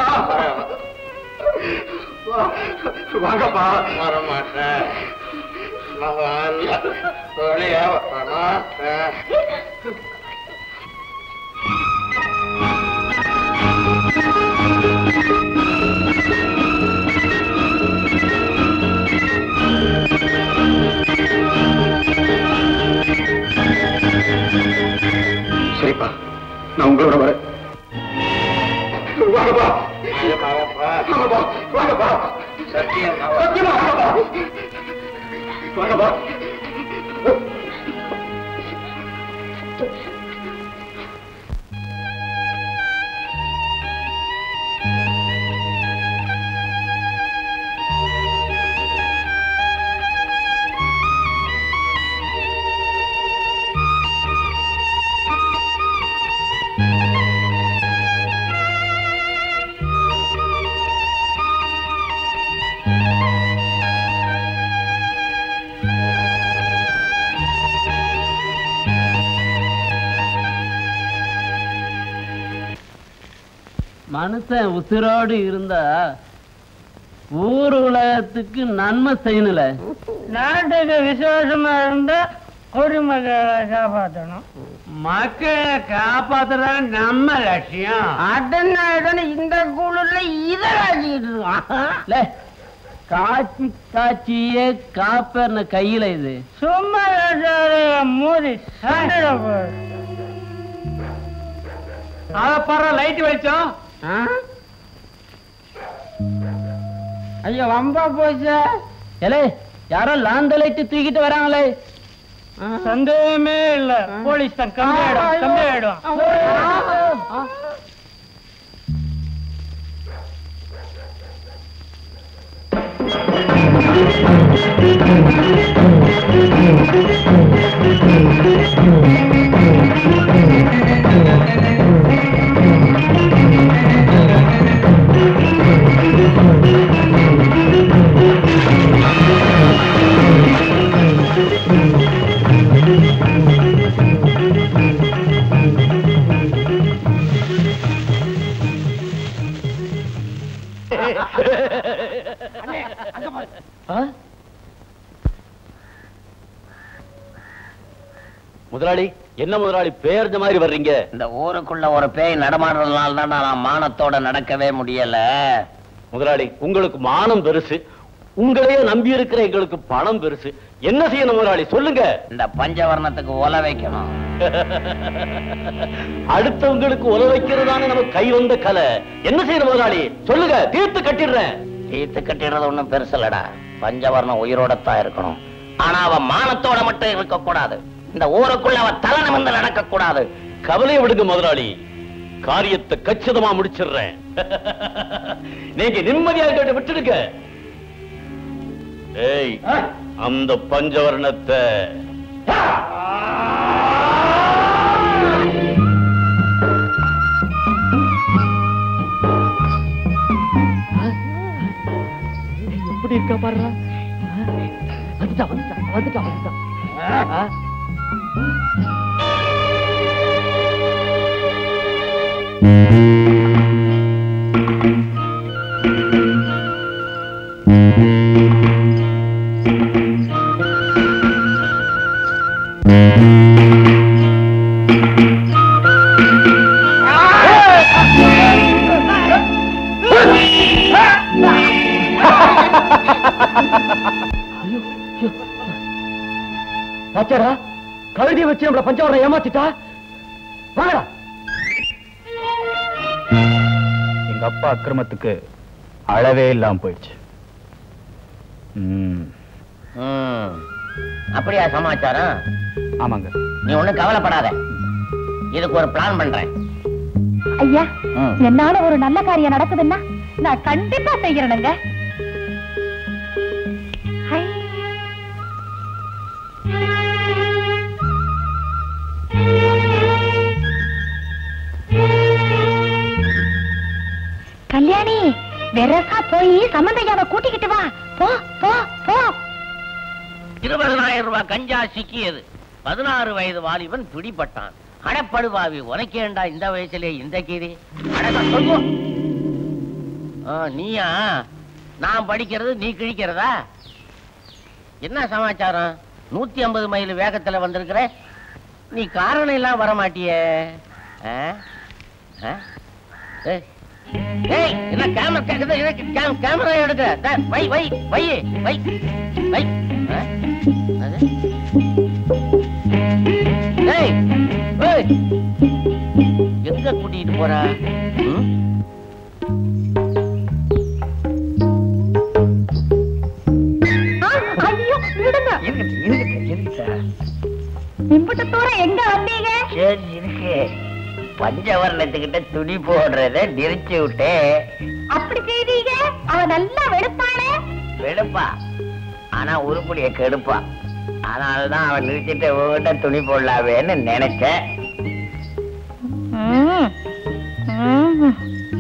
வாங்கப்பா வர மாட்டேன் நான் வரல. வெளியே வர மாட்டேன் சரிப்பா நான் உங்களோட வரேன் வாங்கப்பா வாங்கப்பா வாங்கப்பா சத்தியம் சத்தியமா வாங்கப்பா வாங்கப்பா மனுஷன் உசிரோடு இருந்தா ஊர் உலகத்துக்கு நன்மை செய்யணுல நாட்டுக்கு விசுவாசமா இருந்தா குடிமக்களை காப்பாற்றணும் மக்களை காப்பாத்துறது நம்ம லட்சியம் அதனால இந்த குழுல இதை காட்டிட்டு இருக்கான் லே, காட்சி காட்சியே காப்பர்ன கையில இது சும்மா மூடி சண்டையில போய் அத பாரு லைட் வெளிச்சம் ஐயோ வம்பா போச்சு ஏலே யாரோ லாந்த லைட் தூக்கிட்டு வராங்களே சந்தேகமே இல்ல போலீஸ் தான் கம்மி ஆயிடும் கம்மி ஆயிடும் முதலாளி என்ன முதலாளி பேர்ந்த மாதிரி வர்றீங்க இந்த ஊருக்குள்ள ஒரு பேய் நடமாடுறதுனால தான் நான் மானத்தோட நடக்கவே முடியல முதலாளி உங்களுக்கு மானம் பெருசு உங்களையே நம்பி இருக்கிற எங்களுக்கு பணம் பெருசு என்ன செய்யணும் முதலாளி சொல்லுங்க இந்த பஞ்சவர்ணத்துக்கு ஒல வைக்கணும் அடுத்தவங்களுக்கு உல வைக்கிறதான நமக்கு கை வந்த கலை என்ன செய்யணும் முதலாளி சொல்லுங்க தீர்த்து கட்டிடுறேன் தீர்த்து கட்டிடுறது ஒண்ணும் பெருசுலடா பஞ்சவர்ணம் உயிரோடத்தான் இருக்கணும் ஆனா அவன் மானத்தோட மட்டும் இருக்க கூடாது இந்த ஊருக்குள்ள அவன் தலை நிமிர்ந்து நடக்க கூடாது கவலையை விடுங்க முதலாளி காரியத்தை கச்சிதமா முடிச்சிடுறேன் நீங்க நிம்மதியா கேட்டு விட்டுடுங்க ஏய் அந்த பஞ்சவர்ணத்தை எப்படி இருக்கா பாருடா வந்துட்டா வந்துட்டா வந்துட்டா வந்துட்டா ஆ? பாச்சாடா கழுதியை வச்சு நம்மள பஞ்சவரம் ஏமாத்திட்டா வாங்கடா எங்க அப்பா அக்கிரமத்துக்கு அளவே இல்லாம போயிடுச்சு ம், ம். அப்படியா சமாச்சாரம் ஆமாங்க நீ ஒண்ணும் கவலைப்படாத இதுக்கு ஒரு பிளான் பண்றேன் ஐயா ம். என்னால ஒரு நல்ல காரியம் நடக்குதுன்னா நான் கண்டிப்பா செய்யறேனுங்க ஹை. கல்யாணி வெரசா போய் சம்பந்தையாவை கூட்டிக்கிட்டு வா போ போ போ இருபதனாயிரம் ரூபாய் கஞ்சா சிக்கியது பதினாறு வயது வாலிபன் பிடிபட்டான் அடப்படுவாவி உனக்கேண்டா இந்த வயசுலயே இந்த கீரி அடடா, சொல்லு. ஆ, நீயா நான் படிக்கிறது நீ கிழிக்கிறதா என்ன சமாச்சாரம் நூத்தி ஐம்பது மைல் வேகத்துல வந்திருக்கிற நீ காரணம் எல்லாம் வர மாட்டியே ஆ? ஆ? ஏய். ஏய், என்ன கேமரா கேக்குது எனக்கு கே- கேமரா எடுக்க டே, வை வை வை வை வை ஆ? அது? ஏய், ஏய். எங்க கூட்டிட்டு போறா ம்? ஆ, ஐயோ விடுங்க இம்புட்டு தூரம் எங்க வந்தீங்க சரி இருக்கு பஞ்சவர்ணத்துக்கிட்ட துணி போடுறத நிறுத்தி விட்டே அப்படி செய்தீங்க அவ நல்லா வெளுப்பானே வெளுப்பா ஆனா உருப்படிய கெடுப்பா அதனாலதான் அவன் நிறுத்திட்டு உங்ககிட்ட துணி போடலாவேன்னு நினைச்சேன் ம். ம்.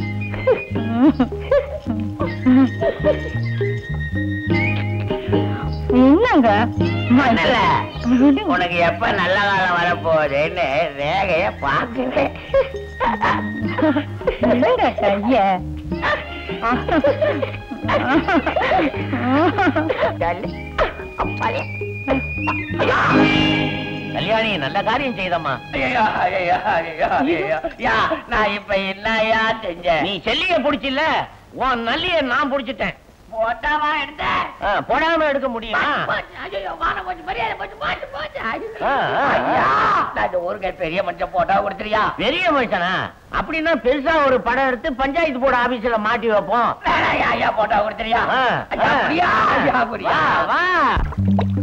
என்னங்க மணல, உனக்கு எப்ப நல்ல காலம் வரப்போகுதுன்னு ரேகைய பாக்குறேன் என்னங்க கைய கல்யாணி நல்ல காரியம் செய்தம்மா ஐயா, ஐயா, ஐயா, ஐயா, ஐயா, நான் இப்ப என்னையா செஞ்சேன் நீ செல்லிய புடிச்சில்ல உன் நல்லிய நான் புடிச்சிட்டேன் போட்டாவா எடுத்த ஆ, போடாம எடுக்க முடியுமா ஐயோ, வானம் போச்சு, மரியாதை போச்சு, போச்சு, போச்சு. ஆ, ஆ, ஐயா, ஆ. நான் இந்த ஊருக்கு பெரிய மனுஷன் போட்டா கொடுத்துறியா பெரிய மனுஷனா அப்படின்னா பெருசா ஒரு படம் எடுத்து பஞ்சாயத்து போர்டு ஆபீஸ்ல மாட்டி வைப்போம் வேணாம், ஐயா போட்டா கொடுத்துறியா ஆ, ஐயா, ஆ. புரியா, ஐயா, புரியா. வா, வா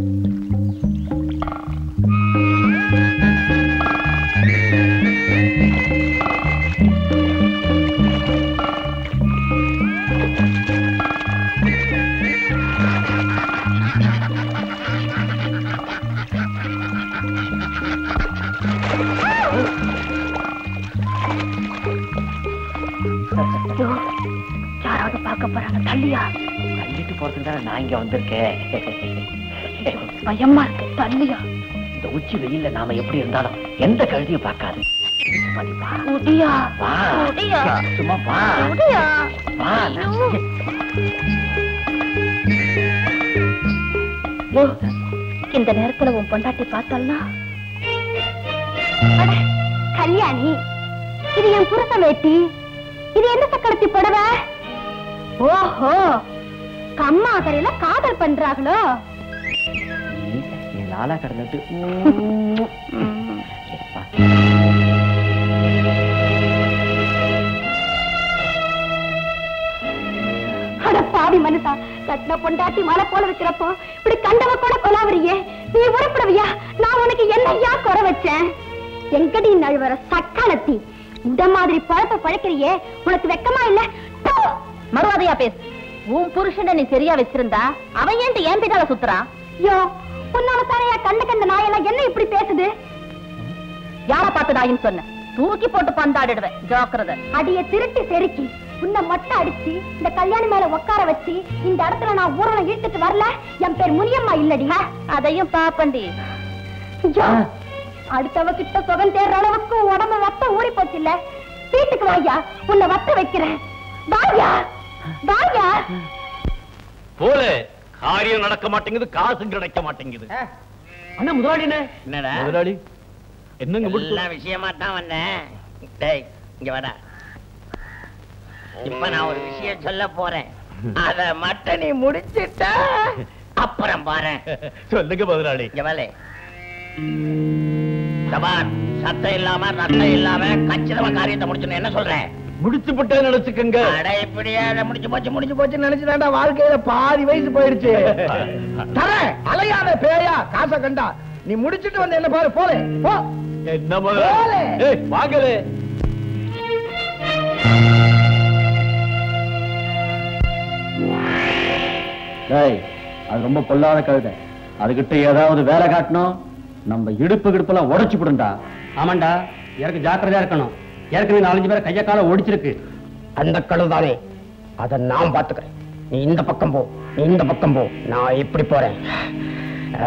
யாராவது பார்க்க போறாங்க தள்ளியா தள்ளிட்டு போறதுக்கு தானே நான் இங்க வந்திருக்கேன் பயமா இருக்கு தள்ளியா இந்த உச்சி வெயில்ல நாம எப்படி இருந்தாலும் எந்த கழுதியும் பார்க்காது மதி வா. முடியா வா. முடியா சும்மா வா. முடியா வா, நான் யோ, இந்த நேரத்துல உன் பொண்டாட்டி பார்த்தாள்னா அட, கல்யாணி இது என் புருஷ வேட்டி இது என்ன சக்கரத்தி புடவை ஓஹோ கம்மா கரையில காதல் பண்றாங்களோ நீ லாலா கடந்துட்டு அட பாவி மனுஷா கட்டின பொண்டாட்டி மலை போல இருக்கிறப்போ இப்படி கண்டவ கூட கொலாவறியே நீ உருப்பிடுவியா நான் உனக்கு என்னையா குறை வச்சேன் எங்கடி நழுவற சக்காலத்தி இந்த மாதிரி பழப்ப பழக்கிறியே உனக்கு வெக்கமா இல்ல மறுவாதையா பேசு உன் புருஷனை நீ சரியா வச்சிருந்தா அவன் ஏன்ட்டு ஏன் பின்னால சுத்துறான் யோ உன்னால தாரையா கண்ட கண்ட நாயெல்லாம் என்ன இப்படி பேசுது யார பார்த்து நாயின்னு சொன்ன தூக்கி போட்டு பந்தாடிடுவேன் ஜாக்கிரதை அடிய திருட்டி செருக்கி உன்னை மொட்டை அடிச்சு இந்த கல்யாணி மேல உட்கார வச்சு இந்த இடத்துல நான் ஊரலை இழுத்துட்டு வரல என் பேர் முனியம்மா இல்லடி அதையும் பாப்பண்டி ஐயோ, அடுத்தவ கிட்ட சுகம் தேடுற அளவுக்கு உன் உடம்பு வத்த ஊறி போச்சு இல்ல வீட்டுக்கு வாயா உன்னை வத்த வைக்கிறேன் வாயா வாயா போல காரியம் நடக்க மாட்டேங்குது காசும் கிடைக்க மாட்டேங்குது அண்ணா முதலாளி என்னடா முதலாளி என்னங்க முடிச்சு எல்லா விஷயமா தான் வந்தேன் டேய் இங்க வாடா இப்ப நான் ஒரு விஷயம் சொல்ல போறேன் அத மட்டும் நீ முடிச்சிட்ட அப்புறம் பாரு சொல்லுங்க முதலாளி இங்க வேலை சபார் சத்தம் இல்லாம ரத்தம் இல்லாம கச்சிதமா காரியத்தை முடிச்சுன்னு என்ன சொல்றேன் முடிச்சு விட்டே நினைச்சுக்கங்க அட இப்படியே அதை முடிச்சு போச்சு முடிச்சு போச்சு நினைச்சுதான்டா வாழ்க்கையில பாதி வயசு போயிடுச்சு தர அலையாத பேயா காசை கண்டா நீ முடிச்சிட்டு வந்து என்ன பாரு போலே போ என்ன முதலாளி ஏய், வாங்களே டேய் அது ரொம்ப பொல்லாத கழுதை அதுகிட்ட ஏதாவது வேலை காட்டணும் நம்ம இடுப்பு கிடுப்பெல்லாம் உடைச்சு விடுண்டா ஆமாண்டா எனக்கு ஜாக்கிரதையா இருக்கணும் ஏற்கனவே நாலஞ்சு பேரை கைய கால ஒடிச்சிருக்கு அந்த கழுதானே அத நான் பாத்துக்கிறேன் நீ இந்த பக்கம் போ நீ இந்த பக்கம் போ நான் இப்படி போறேன் ஆ.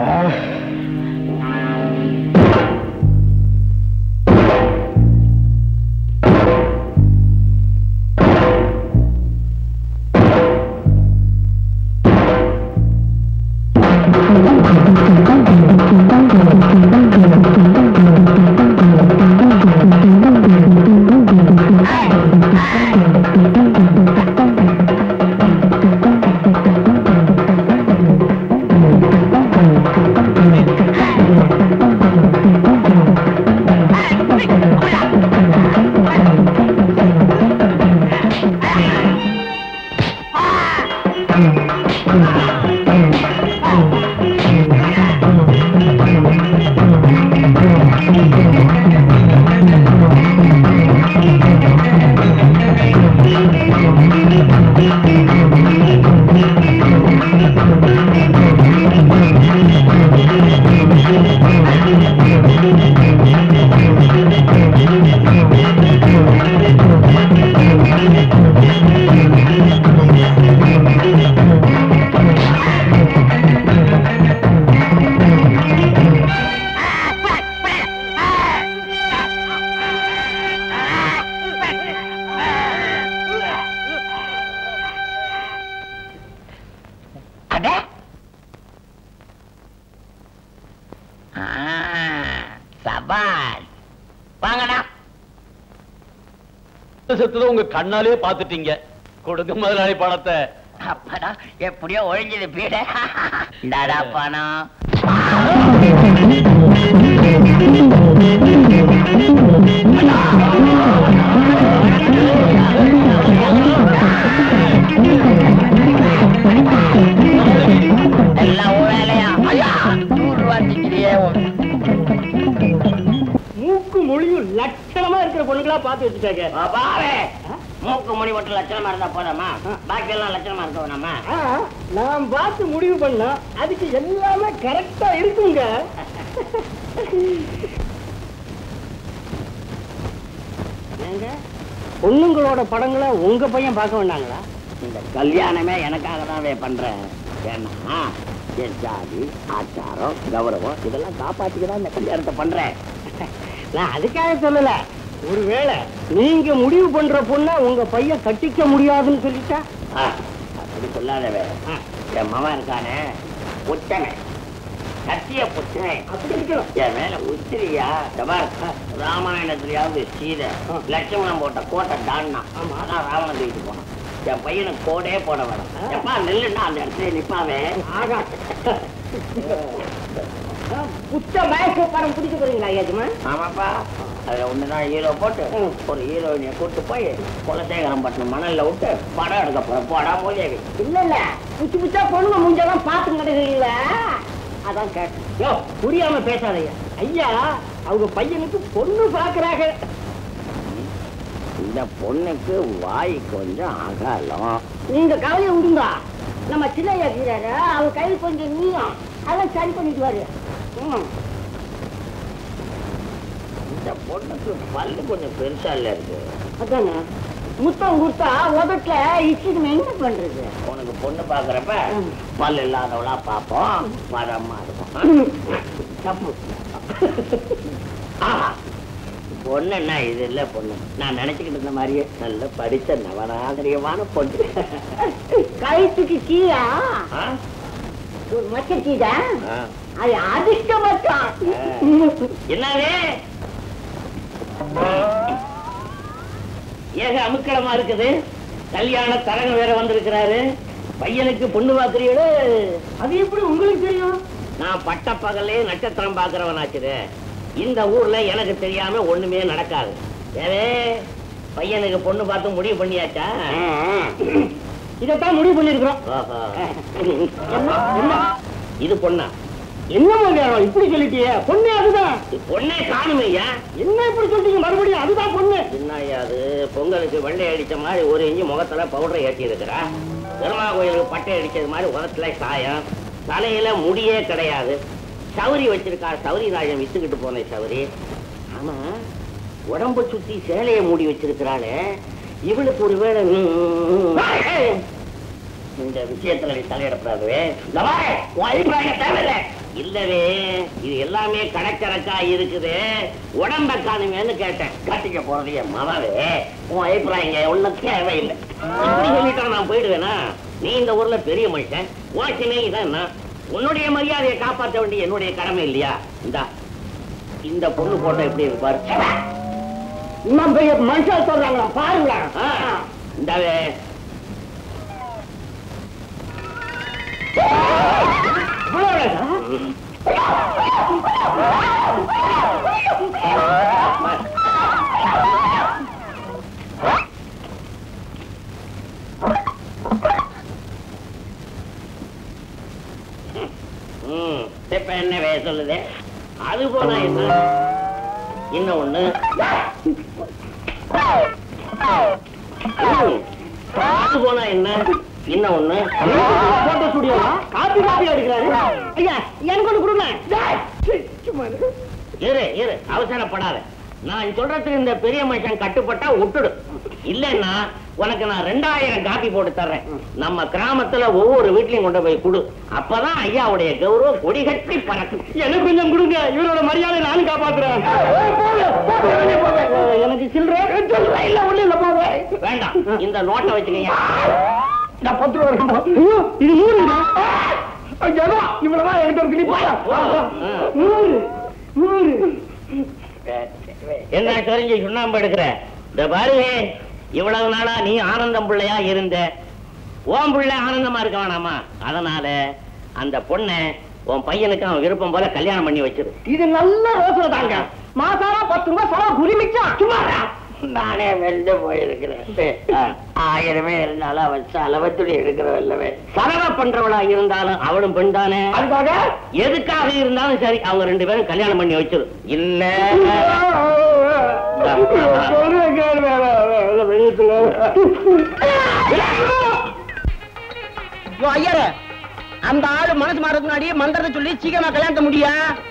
செத்து செத்துதான் உங்க கண்ணாலே பாத்துட்டீங்க கொடுங்க முதலாளி பணத்தை அப்படா எப்படியோ ஒழிஞ்சது பீட இந்தாடா பணம் எல்லாம் உன் வேலையா ஐயா நூறு ரூபாய் திங்கிறியே மூக்கு மொழியும் லட்சணமா இருக்கிற பொண்ணுங்களா பார்த்து வச்சுட்டாங்க பாவே மூக்கு முடி மட்டும் லட்சணமா இருந்தா போதாமா பாக்கி எல்லாம் லட்சணமா இருக்க வேணாமா ஆ, நான் பார்த்து முடிவு பண்ணா அதுக்கு எல்லாமே கரெக்டா இருக்குங்க ஏங்க, பொண்ணுங்களோட படங்களை உங்க பையன் பார்க்க வேண்டாங்களா இந்த கல்யாணமே எனக்காக தான் பண்றேன் ஏன்னா என் ஜாதி ஆச்சாரம் கௌரவம் இதெல்லாம் காப்பாத்திக்க தான் இந்த கல்யாணத்தை பண்றேன் நான் அதுக்காக சொல்லல ஒருவேளை நீங்க முடிவு பண்ற பொண்ண உங்க பையன் கட்டிக்க முடியாதுன்னு சொல்லிட்டா ஆ, அப்படி சொல்லாதவே என் மகன் இருக்கானே புத்தனை சத்திய புத்தனை அப்படி இருக்கணும் என் மேல உத்திரியா ஜபார் ராமாயணத்துலயாவது சீதை லட்சுமணன் போட்ட கோட்டை தாண்டா அதான் ராவணன் தூக்கிட்டு போனான் என் பையனுக்கு கோடே போட வேணும் எப்பா நில்லுன்னா அந்த இடத்துல நிப்பாவே ஆகா புத்த மயக்க படம் பிடிக்க போறீங்களா ஏஜமா ஆமாப்பா அதுல ஒண்ணுதான் ஹீரோ போட்டு ஒரு ஹீரோயினிய கூட்டு போய் குலசேகரம் பட்டினம் மணல்ல விட்டு படம் எடுக்க போறோம் போடா மொழியாவி இல்ல இல்ல புச்சு புச்சா பொண்ணுங்க முஞ்செல்லாம் பார்த்து கிடக்குறீங்களா அதான் கேட்டேன் யோ புரியாம பேசாதய்யா ஐயா அவங்க பையனுக்கு பொண்ணு பாக்குறாங்க இந்த பொண்ணுக்கு வாய் கொஞ்சம் அகலம் நீங்க கவலையை விடுங்க நம்ம சின்னையா இருக்கிறாரு அவர் கையில் கொஞ்சம் நீயும் அதெல்லாம் சரி பண்ணிக்குவாரு ம் இந்த பொண்ணுக்கு பல்லு கொஞ்சம் பெருசா இல்ல இருக்கு அதானே முத்தம் கொடுத்தா உதட்டுல இச்சிட்டு என்ன பண்றது உனக்கு பொண்ணு பாக்குறப்ப பல் இல்லாதவளா பாப்போம் பதமா இருக்கும் தப்பு ஆஹா பொண்ணுன்னா இது இல்ல பொண்ணு நான் நினைச்சுக்கிட்டு இருந்த மாதிரியே நல்ல படிச்ச நவநாகரிகமான பொண்ணு கழுத்துக்கு கீழா ஆ? ஒரு மச்ச கீழா ஆ. அது அதிர்ஷ்டமட்டம் என்னவே ஏக அமுக்களமா இருக்குது கல்யாண தரங்க வேற வந்திருக்கிறாரு பையனுக்கு பொண்ணு பாக்குறீங்களு அது எப்படி உங்களுக்கு தெரியும் நான் பட்ட பகலே நட்சத்திரம் பாக்குறவனாச்சுது இந்த ஊர்ல எனக்கு தெரியாம ஒண்ணுமே நடக்காது ஏவே பையனுக்கு பொண்ணு பார்த்து முடிவு பண்ணியாச்சா இதைத்தான் முடிவு பண்ணிருக்கிறோம் ஆஹா. என்ன என்ன இது பொண்ணா என்ன மதியானம் இப்படி சொல்லிட்டியே பொண்ணு அதுதான் பொண்ணே காணுமையா என்ன இப்படி சொல்லிட்டீங்க மறுபடியும் அதுதான் பொண்ணு என்னய்யா அது பொங்கலுக்கு வெள்ளை அடிச்ச மாதிரி ஒரு இஞ்சி முகத்துல பவுடரை ஏற்றி இருக்கிறா பெருமா கோயிலுக்கு பட்டை அடிச்சது மாதிரி உதத்துல சாயம் தலையில முடியே கிடையாது சௌரி வச்சிருக்கா சௌரி ராஜன் வித்துக்கிட்டு போனேன் சௌரி ஆமா உடம்ப சுத்தி சேலையை மூடி வச்சிருக்கிறாளே இவளுக்கு ஒருவேளை ம், இந்த விஷயத்துல நீ தலையிடப்படாதவே இந்த பாரு, உன் அபிப்பிராயம் தேவையில்லை இல்லவே இது எல்லாமே கணக்கணக்கா இருக்குது உடம்ப காணுமேன்னு கேட்டேன் கட்டிக்க போறது என் மகவே உன் அபிப்பிராயம் ஒண்ணும் தேவையில்லை இப்படி சொல்லிட்டா நான் போயிடுவேனா நீ இந்த ஊர்ல பெரிய மனுஷன் உனக்குமே இதான் என்ன? உன்னுடைய மரியாதையை காப்பாற்ற வேண்டிய என்னுடைய கடமை இல்லையா இந்தா இந்த பொண்ணு போட்டோ எப்படி இருக்கு பாரு இன்னும் பெரிய மனுஷன் சொல்றாங்களா பாருங்களா ஆ, இந்தாவே ம், இப்ப என்ன வே சொல்லுது அது போனா என்ன இன்னும் ஒண்ணு ம், அது போனா என்ன இன்னும் ஒண்ணு போட்டோ ஸ்டுடியோவா காப்பி காப்பி அடிக்கிறாரு ஐயா எனக்கு ஒண்ணு கொடுங்க இரு இரு அவசரப்படாத நான் சொல்றதுக்கு இந்த பெரிய மனுஷன் கட்டுப்பட்டா விட்டுடு இல்லைன்னா உனக்கு நான் ரெண்டாயிரம் காப்பி போட்டு தர்றேன் நம்ம கிராமத்துல ஒவ்வொரு வீட்லயும் கொண்டு போய் கொடு அப்பதான் ஐயாவுடைய கௌரவம் கொடி கட்டி பறக்கும் எனக்கு கொஞ்சம் கொடுங்க இவரோட மரியாதை நானும் காப்பாத்துறேன் எனக்கு சில்லற இல்ல ஒண்ணு இல்ல போங்க வேண்டாம் இந்த நோட்டை வச்சுக்கங்க நான் பத்து ரூபா இருக்கேன். ஐயோ, இது நூறுங்க ஐயா இவ்வளவுதான் என்கிட்ட இருக்கு நீ போயா நூறு நூறு என்ன தெரிஞ்சு சுண்ணாம்பு எடுக்கிற இந்த பாருங்க இவ்வளவு நாளா நீ ஆனந்தம் பிள்ளையா இருந்த உன் பிள்ளை ஆனந்தமா இருக்க வேணாமா அதனால அந்த பொண்ணை உன் பையனுக்கு அவன் விருப்பம் போல கல்யாணம் பண்ணி வச்சிரு இது நல்ல யோசனை தாங்க மாசாரா பத்து ரூபாய் செலவு குறிமிச்சா சும்மா நானே வெந்து போயிருக்கிறேன் ஆயிரமே இருந்தாலும் அவன் செலவத்துடி இருக்கிறவல்லவே சரவ பண்றவளா இருந்தாலும் அவளும் பெண் தானே அதுக்காக எதுக்காக இருந்தாலும் சரி அவங்க ரெண்டு பேரும் கல்யாணம் பண்ணி வச்சிரு இல்ல யோ ஐயரே அந்த ஆளு மனசு மாறதுக்கு முன்னாடி மந்திரத்தை சொல்லி சீக்கிரமா கல்யாணத்தை முடியா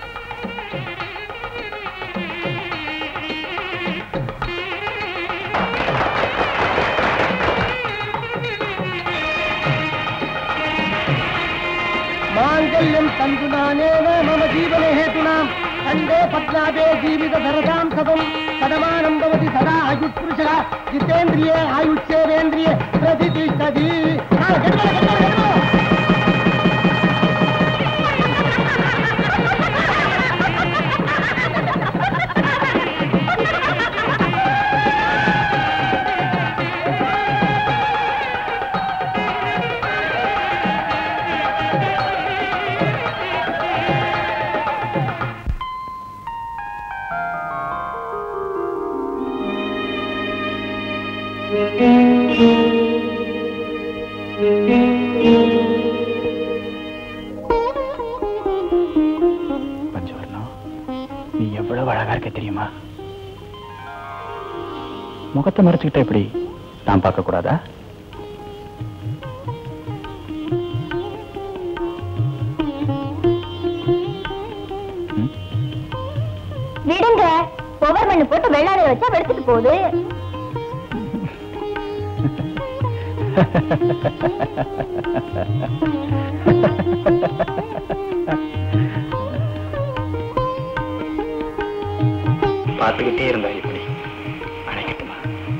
மாங்கல்யம் தந்துனானேன மம ஜீவன ஹேதுனாம் கண்டே பத்னாதே ஜீவித தரதாம் சதம் சதமானம் பவதி சதா ஆயுட்புருஷா ஜிதேந்திரியே ஆயுட்சேவேந்திரியே பிரதிதிஷ்டதி பஞ்சவர்ணம் நீ எவ்வளவு அழகா இருக்க தெரியுமா முகத்தை மறைச்சுக்கிட்ட எப்படி நான் பார்க்க கூடாதா விடுங்க ஒவ்வொரு மண்ணு போட்டு வெள்ளாடைய வச்சா வெளுத்துட்டு போகுது பார்த்துக்கிட்டே இருந்தா இப்படி அணைக்கட்டுமா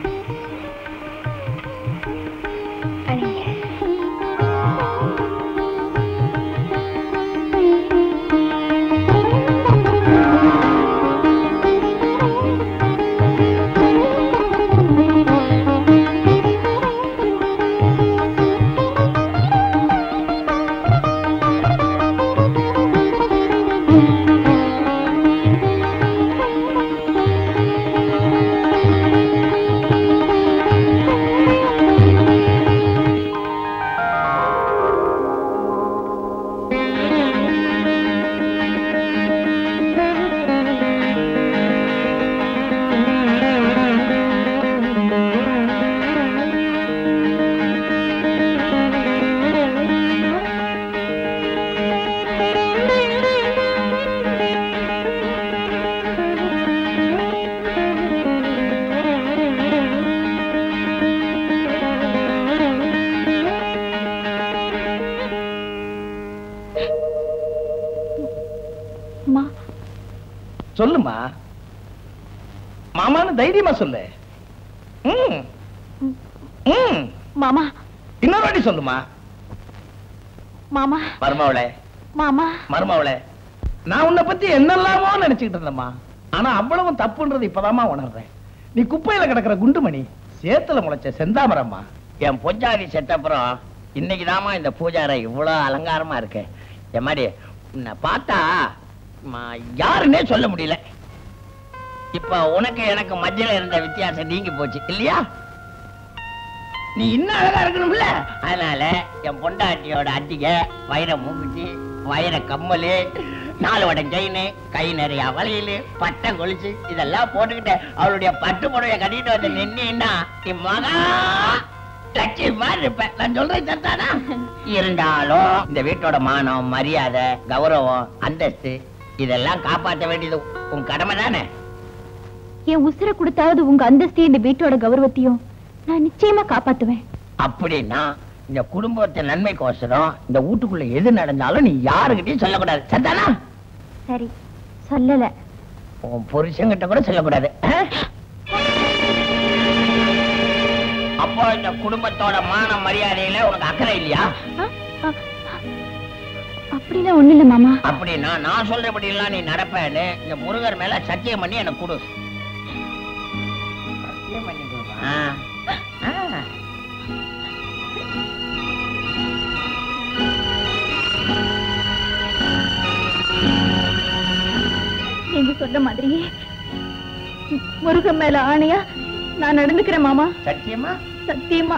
சொல்லுமா மாமான்னு தைரியமா சொல்லு ம். ம். மாமா இன்னொரு வாட்டி சொல்லுமா மாமா மருமவளே மாமா மருமவளே நான் உன்னை பத்தி என்னெல்லாமோ நினைச்சுக்கிட்டு இருந்தேம்மா ஆனா அவ்வளவும் தப்புன்றது இப்பதாம்மா உணர்றேன் நீ குப்பையில கிடக்குற குண்டுமணி சேத்துல முளைச்ச செந்தாமரம்மா என் பொஞ்சாதி செத்தப்புறம் இன்னைக்கு இந்த பூஜாரை இவ்வளவு அலங்காரமா இருக்கு என் மாதிரி உன்னை பார்த்தா ம- யாருன்னே சொல்ல முடியல இப்ப உனக்கு எனக்கு மத்தியில இருந்த வித்தியாசம் நீங்கி போச்சு இல்லையா நீ இன்னும் அழகா இருக்கணும்ல அதனால என் பொண்டாட்டியோட அட்டிக வைர மூக்குத்தி வைர கம்மல் நாலு வடை செயின் கை நிறைய வளையல் பட்டை கொலுசு இதெல்லாம் போட்டுக்கிட்டு அவளுடைய பட்டு புடவைய கட்டிட்டு வந்து நின்னா நீ மகா லட்சுமி மாதிரி இருப்ப நான் சொல்றேன் சரிதானா இருந்தாலும் இந்த வீட்டோட மானம் மரியாதை கௌரவம் அந்தஸ்து இதெல்லாம் காப்பாற்ற வேண்டியது உன் கடமை தானே என் உசுரை கொடுத்தாவது உங்க அந்தஸ்தையும் இந்த வீட்டோட கௌரவத்தையும் நான் நிச்சயமா காப்பாத்துவேன் அப்படின்னா இந்த குடும்பத்தை நன்மைக்கோசரம் இந்த வீட்டுக்குள்ள எது நடந்தாலும் நீ யாருகிட்டயும் சொல்லக்கூடாது சரிதானா சரி சொல்லல உன் புருஷன்கிட்ட கூட சொல்லக்கூடாது ஆ? அப்போ இந்த குடும்பத்தோட மான மரியாதையில உனக்கு அக்கறை இல்லையா அப்படிலாம் ஒண்ணு இல்ல மாமா அப்படின்னா நான் சொல்றபடி எல்லாம் நீ நடப்பேன்னு இந்த முருகர் மேல சத்தியம் பண்ணி எனக்கு கொடு சத்தியம் பண்ணி கொடுப்பா. ஆ. சொன்ன மாதிரியே முருகன் மேல ஆணையா நான் நடந்துக்கிறேன் மாமா சத்தியமா சத்தியமா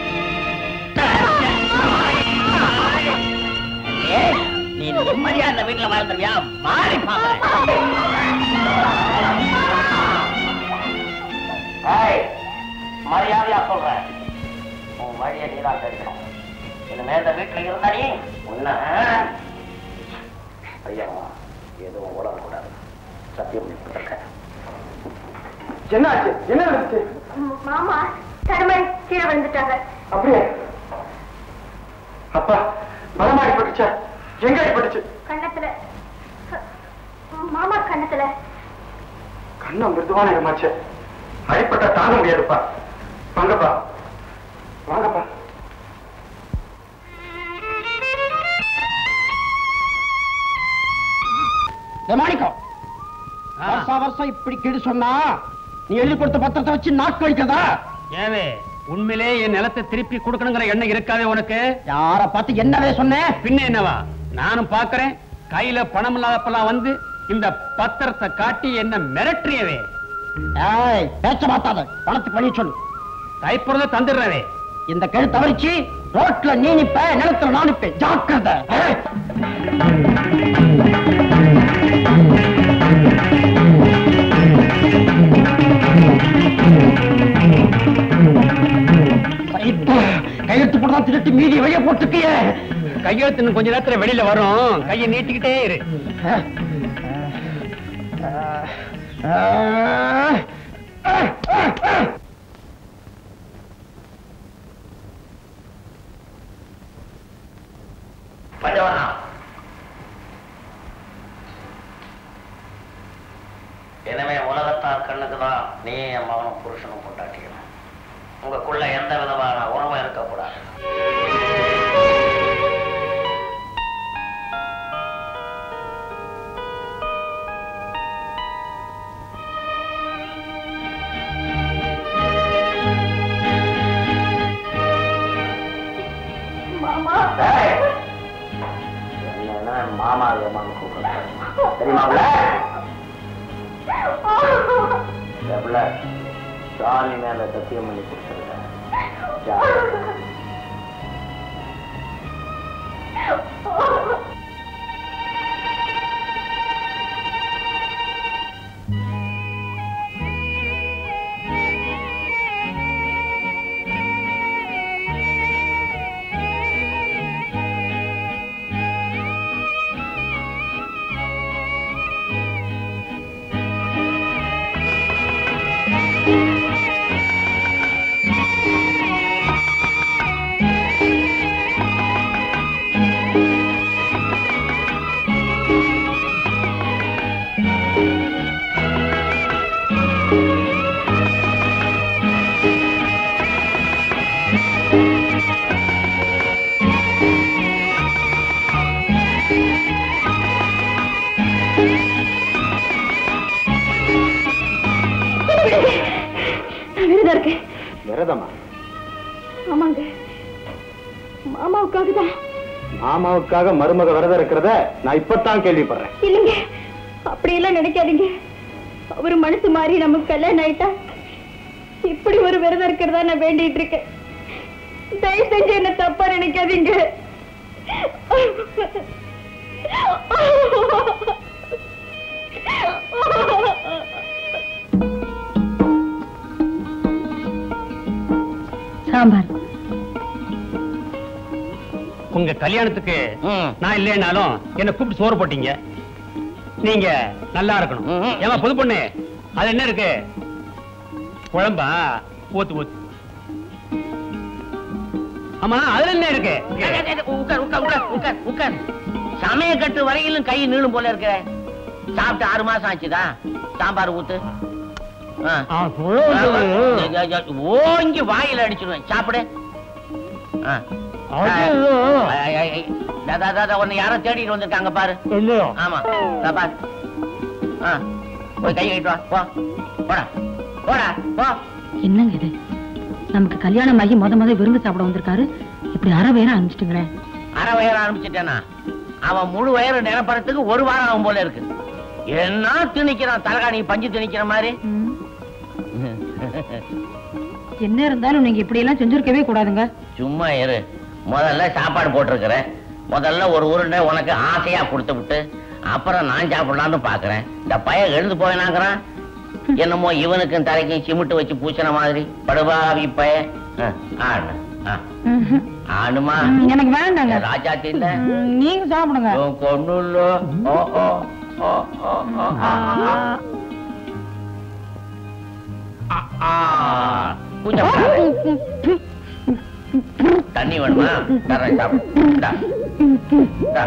ஏய், நீ நிம்மதியா இந்த வீட்டுல வாழ்ந்துருவியா மாறி ஏய், மரியாதையா சொல்றேன் உன் வழியை நீதான் தெரியும் இனிமே இந்த வீட்டுல இருந்தா நீ உன்ன ஐயா எதுவும் உடக்கூடாது சத்தியம் பண்ணிட்டு என்ன ஆச்சு என்ன நடந்துச்சு மாமா தடுமாறி கீழே விழுந்துட்டாங்க அப்படியே அப்பா பலமா அடிபட்டுச்சா எங்க அடிபட்டுச்சு கண்ணத்துல மாமா கண்ணத்துல கண்ணம் மிருதுவான இடமாச்சு அடிப்பட்ட தாங்க முடியாதுப்பா வாங்கப்பா வாங்கப்பா மாணிக்கம் வருஷா வருஷம் இப்படி கெடு சொன்னா நீ எழுதி கொடுத்த பத்திரத்தை வச்சு நாக்கு அடிக்கிறதா ஏவே உண்மையிலே என் நிலத்தை திருப்பி கொடுக்கணுங்கிற எண்ணம் இருக்காதே உனக்கு யார பார்த்து என்னவே சொன்னேன் பின்ன என்னவா நானும் பாக்குறேன் கையில பணம் இல்லாதப்பெல்லாம் வந்து இந்த பத்திரத்தை காட்டி என்ன மிரட்டுறியவே ஏய் பேச்ச மாத்தாத பணத்துக்கு வழி சொல்லு கைப்புறத தந்துடுறவே இந்த கெழு தவறிச்சு ரோட்ல நீ நிப்ப நிலத்துல நான் நிப்பேன் ஜாக்கிரதை ஏய். இப்ப கையெழுத்து போட்டா திருட்டு மீதி வெளிய போட்டுக்கிய கையெழுத்து இன்னும் கொஞ்ச நேரத்துல வெளியில வரும் கையை நீட்டிக்கிட்டே இரு பஞ்சவனா எனவே உலகத்தார் கண்ணுக்கு தான் நீ என் மகனும் புருஷனும் கொண்டாட்டிக்கணும் உங்களுக்குள்ள எந்த விதமான உறவும் இருக்கக்கூடாது மாமா ஏய், என்னன்னா மாமா ஏமான்னு கூப்பிடுறேன் தெரியுமாவுல எவ்வள சாமி மேல சத்தியம் பண்ணி கொடுத்துருக்கேன் நான் விரதம் இருக்கேன் விரதமா ஆமாங்க மாமாவுக்காக தான் மாமாவுக்காக மருமக விரதம் இருக்கிறத நான் இப்பதான் கேள்விப்படுறேன் இல்லைங்க அப்படியெல்லாம் நினைக்காதீங்க அவர் மனசு மாறி நமக்கு கல்யாணம் ஆயிட்டா இப்படி ஒரு விரதம் இருக்கிறதா நான் வேண்டிட்டு இருக்கேன் தயவு செஞ்சு என்ன தப்பா நினைக்காதீங்க சாம்பார் உங்க கல்யாணத்துக்கு நான் இல்லைனாலும் என்ன கூப்பிட்டு சோறு போட்டீங்க நீங்க நல்லா இருக்கணும் ஏமா புது பொண்ணு அது என்ன இருக்கு குழம்பா ஊத்து ஊத்து ஆமா அதுல என்ன இருக்கு உட்கார் உட்கார் உட்கார் உட்கார் உட்கார் சமய கட்டு வரையிலும் கை நீளும் போல இருக்க சாப்பிட்டு ஆறு மாசம் ஆச்சுதா சாம்பார் ஊத்து ஆ. ஓங்கி வாயில அடிச்சிருவேன் சாப்பிடு ஆ. ஐ, ஐ, ஐ. தா, தா, தா, தா, உன்னை யாரோ தேடிட்டு வந்திருக்காங்க பாரு ஆமா தா, பாரு ஆ. போய் கை கழிட்டு வா போ போடா போடா போ என்னங்க இது நமக்கு கல்யாணம் ஆகி முத முத விருந்து சாப்பிட வந்திருக்காரு இப்படி அரை வேற அனுப்பிச்சிட்டுங்களேன் அரை வயறு ஆரம்பிச்சிட்டேனா அவன் முழு வயறு நிரப்புறதுக்கு ஒரு வாரம் ஆகும் போல இருக்கு என்ன திணிக்கிறான் தலகாணி பஞ்சு திணிக்கிற மாதிரி என்ன இருந்தாலும் நீங்க இப்படி எல்லாம் செஞ்சிருக்கவே கூடாதுங்க சும்மா இரு முதல்ல சாப்பாடு போட்டிருக்கிறேன் முதல்ல ஒரு உருண்டை உனக்கு ஆசையா கொடுத்து விட்டு அப்புறம் நான் சாப்பிடலாம்னு பாக்குறேன் இந்த பையன் எழுந்து போயினாங்கிறான் என்னமோ இவனுக்கும் தலைக்கும் சிமிட்டு வச்சு பூசின மாதிரி படுபாவி பையன் அஹ், ஆடு ஆ. ஆடுமா எனக்கு வேண்டாங்க ராஜாத்தி இல்ல ம், நீங்க சாப்பிடுங்க கொண்டு ஓ ஓ ஓ ஓ ஓ ஆ, ஆ. ஆ, ஆ. பூஜை பண்ணாத. தண்ணி வேணுமா தரேன் சாப்பிடு இந்தா. இந்தா.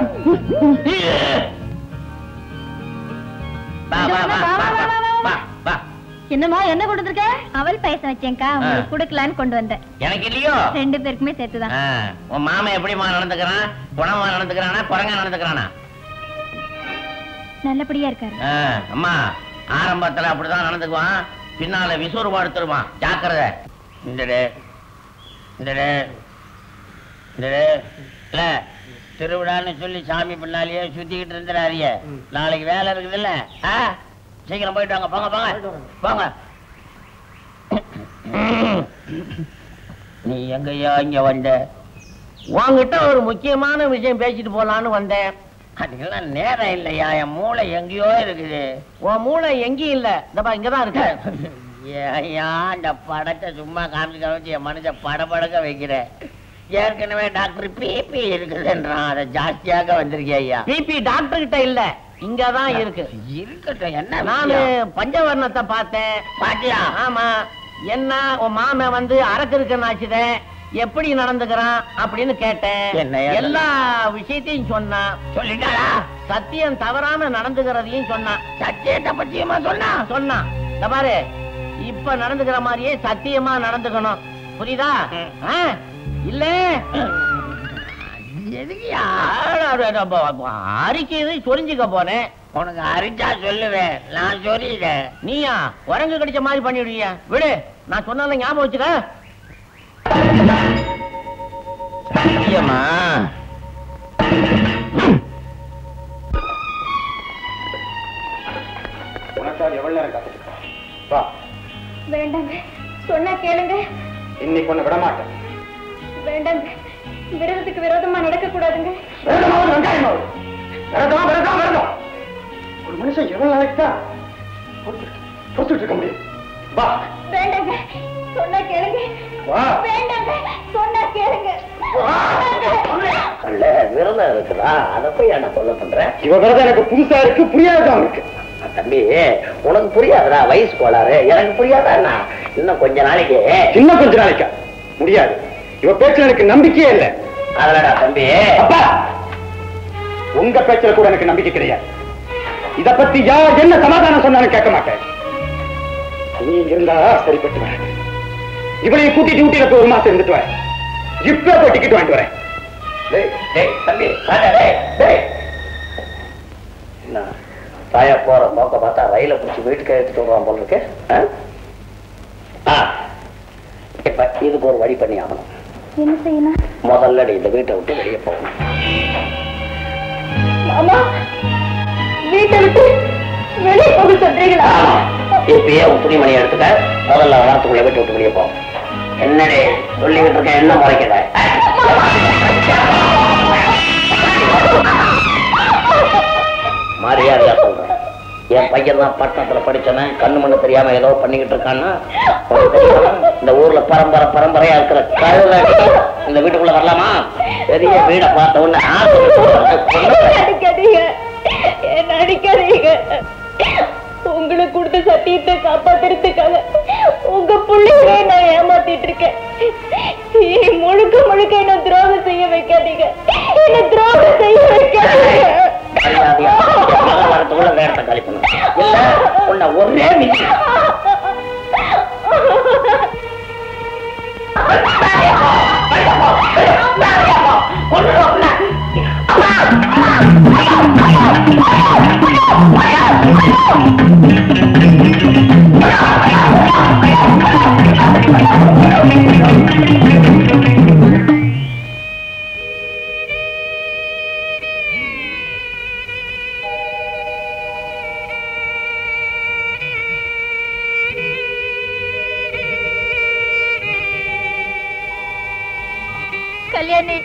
வா, வா, வா, வா, வா, வா, வா. என்னம்மா என்ன கொண்டு வந்திருக்க அவள் பாயசம் வச்சேன்க்கா உங்களுக்கு ஆ. கொடுக்கலான்னு கொண்டு வந்தேன் எனக்கு இல்லையோ ரெண்டு பேருக்குமே சேர்த்துதான் ஆ, உன் மாமன் எப்படிமா நடந்துக்கிறான் குணமா நடந்துக்கிறானா குரங்கா நடந்துக்கிறானா நல்லபடியா இருக்காரு ஆ, அம்மா ஆரம்பத்துல அப்படிதான் நடந்துக்குவான் பின்னால விசூறு படுத்துருவான் ஜாக்கிரதை இந்தடே இந்தடே இந்தடே இல்ல திருவிழான்னு சொல்லி சாமி பின்னாலேயே சுத்திக்கிட்டு இருந்துடாதீங்க நாளைக்கு வேலை இருக்குதுல்ல ஆ சீக்கிரம் போயிட்டு வாங்க போங்க போங்க போங்க நீ எங்கய்யா இங்க வந்த உன்கிட்ட ஒரு முக்கியமான விஷயம் பேசிட்டு போலான்னு வந்தேன் அதுக்கெல்லாம் நேரம் இல்லையா என் மூளை எங்கேயோ இருக்குது உன் மூளை எங்கேயும் இல்ல இந்தப்பா இங்கதான் இருக்கு ஐயா இந்த படத்தை சும்மா காமிச்சு காமிச்சு என் மனுஷ படபடக்க வைக்கிறேன் ஏற்கனவே டாக்டர் பிபி இருக்குதுன்றான் அதை ஜாஸ்தியாக வந்திருக்கேன் ஐயா பிபி டாக்டர் கிட்ட இல்ல இங்கதான் இருக்கு இருக்கட்டும் என்ன நானு பஞ்சவர்ணத்தை பார்த்தேன் பாத்தியா ஆமா என்ன உன் மாமன் வந்து அரக்கிருக்கன் ஆச்சுதேன் எப்படி நடந்துக்கிறான் அப்படின்னு கேட்டேன் எல்லா விஷயத்தையும் சொன்னான் சொல்லிட்டாரா சத்தியம் தவறாம நடந்துக்கிறதையும் சொன்னான் சத்தியத்தை பத்தியமா சொன்னா சொன்னான் இந்த பாரு இப்ப நடந்துக்கிற மாதிரியே சத்தியமா நடந்துக்கணும் புரியுதா ஆ? இல்ல எதுக்குயா அரிக்கிறது சொரிஞ்சுக்க போனேன் உனக்கு அரிச்சா சொல்லுவேன் நான் சொல்லிட்டேன் நீயா உரங்கு கடிச்ச மாதிரி பண்ணிடுவியா விடு நான் சொன்னால ஞாபகம் வச்சுக்க சத்தியமா உனக்காக எவ்வளவு நேரம் காத்திருக்கா வா வேண்டாங்க சொன்னா கேளுங்க இன்னைக்கு ஒண்ணு விட மாட்டேன் வேண்டாங்க விரோதத்துக்கு விரோதமா நடக்க கூடாதுங்க விரதமாவது வெங்காயமாவது விரதம் விரதம் விரதம் ஒரு மனுஷன் எவ்வளவு நாளைக்கு தான் பொறுத்துட்டு இருக்க முடியும் வா வேண்டாங்க சொன்னா கேளுங்க வா வேண்டாங்க சொன்னா கேளுங்க அல்ல விரதம் இருக்குதா அதை போய் என்ன சொல்ல பண்றேன் இவ விரதம் எனக்கு புதுசா இருக்கு புரியாததான் இருக்கு தம்பி உனக்கு புரியாதுடா வயசு கோளாறு எனக்கு புரியாதா இன்னும் கொஞ்ச நாளைக்கு இன்னும் கொஞ்ச நாளைக்கா முடியாது இவ பேச்சுல எனக்கு நம்பிக்கையே இல்ல அதலடா தம்பி அப்பா உங்க பேச்சுல கூட எனக்கு நம்பிக்கை கிடையாது இத பத்தி யார் என்ன சமாதானம் சொன்னாலும் கேட்க மாட்டேன் நீ இருந்தா சரிப்பட்டு வரேன் இவளையும் கூட்டிட்டு ஊட்டியில போய் ஒரு மாசம் இருந்துட்டு வரேன் இப்ப போய் டிக்கெட் வாங்கிட்டு வரேன் டேய், டேய், தம்பி வாடா, டேய், டேய். என்ன தாயா போற நோக்க பார்த்தா ரயில பிடிச்சி வீட்டுக்கு எடுத்துட்டு வருவான் போல இருக்கு ஆ? ஆ. இப்ப இதுக்கு ஒரு வழி பண்ணி ஆகணும் என்ன செய்யணும் முதல்ல நீ இந்த வீட்டை விட்டு வெளியே போகணும் மாமா வீட்டை விட்டு வெளியே போக சொல்றீங்களா இப்பயே உன் துணிமணி எடுத்துக்க முதல்ல வாரத்துக்குள்ள வீட்டை விட்டு வெளியே போ என்னடி சொல்லிக்கிட்டு இருக்க என்ன முறைக்கிற மரியாதையா சொல்றேன் என் பையன் தான் பட்டணத்துல படிச்சவன் கண்ணு மண்ணு தெரியாம ஏதோ பண்ணிக்கிட்டு இருக்கான்னா உனக்கு தெரியுமா? இந்த ஊர்ல பரம்பரை பரம்பரையா இருக்கிற கழுதை இந்த வீட்டுக்குள்ள வரலாமா பெரிய வீட பார்த்த உடனே ஆசை கொண்டு- அடிக்காதீங்க என்ன அடிக்காதீங்க உங்களுக்கு கொடுத்த சத்தியத்தை காப்பாத்துறதுக்காக உங்க பிள்ளைங்களே நான் ஏமாத்திட்டு இருக்கேன் இனி முழுக்க முழுக்க என்ன துரோகம் செய்ய வைக்காதீங்க என்ன துரோகம் செய்ய வைக்காதீங்க மரியாதையா மகன் வரத்துக்குள்ள நேரத்தை கழிக்கணும் இல்ல உன்னை ஒரே மிதி நீ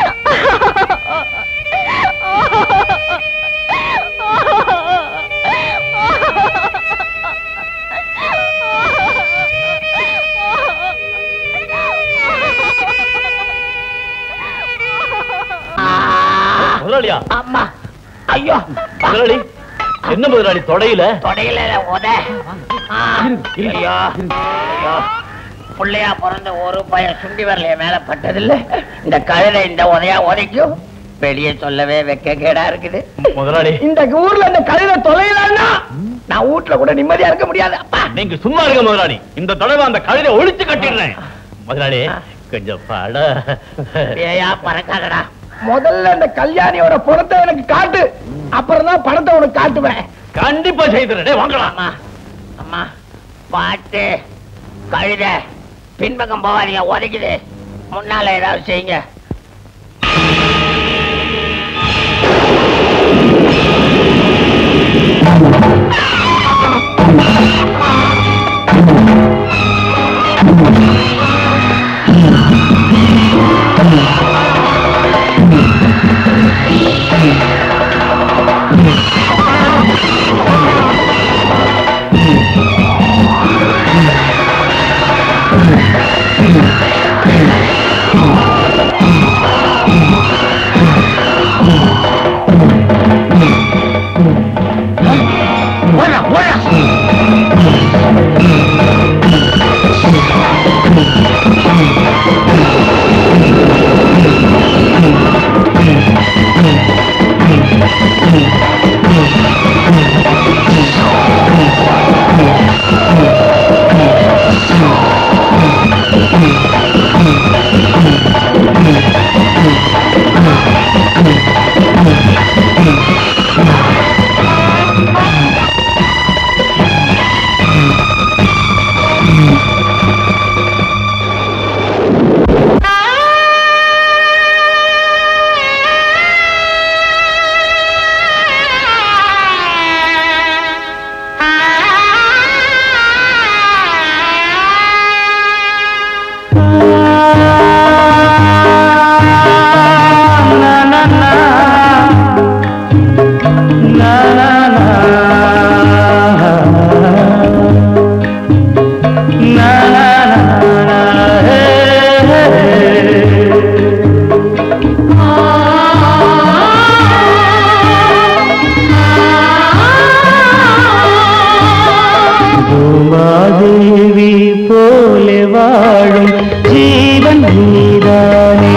முதலாளியா அம்மா ஐயோ முதலாளி என்ன முதலாளி தொடையில தொடையில உத ஆ, ஐயோ ஐயோ புள்ளையா பிறந்த ஒரு பையன் சுண்டி வரலைய மேல பட்டதில்ல இந்த கழுதை இந்த உதையா உதைக்கும் வெளியே சொல்லவே வெக்க கேடா இருக்குது முதலாளி இந்த ஊர்ல இந்த கழுதை தொலைலன்னா நான் வீட்டுல கூட நிம்மதியா இருக்க முடியாது அப்பா நீங்க சும்மா இருங்க முதலாளி இந்த தடவை அந்த கழுதை ஒழிச்சு கட்டிடுறேன் முதலாளி கொஞ்சம் பாட ஏயா பறக்காதடா முதல்ல இந்த கல்யாணியோட படத்தை எனக்கு காட்டு அப்புறம் தான் படத்தை உனக்கு காட்டுவேன் கண்டிப்பா செய்துறேன் வாங்கலாம் அம்மா அம்மா பாட்டு கழுத பின்பக்கம் போகாதீங்க உதைக்குது முன்னால ஏதாவது செய்யுங்க போடா போடா பூமாதேவி போலே வாழும் ஜீவன் நீதானே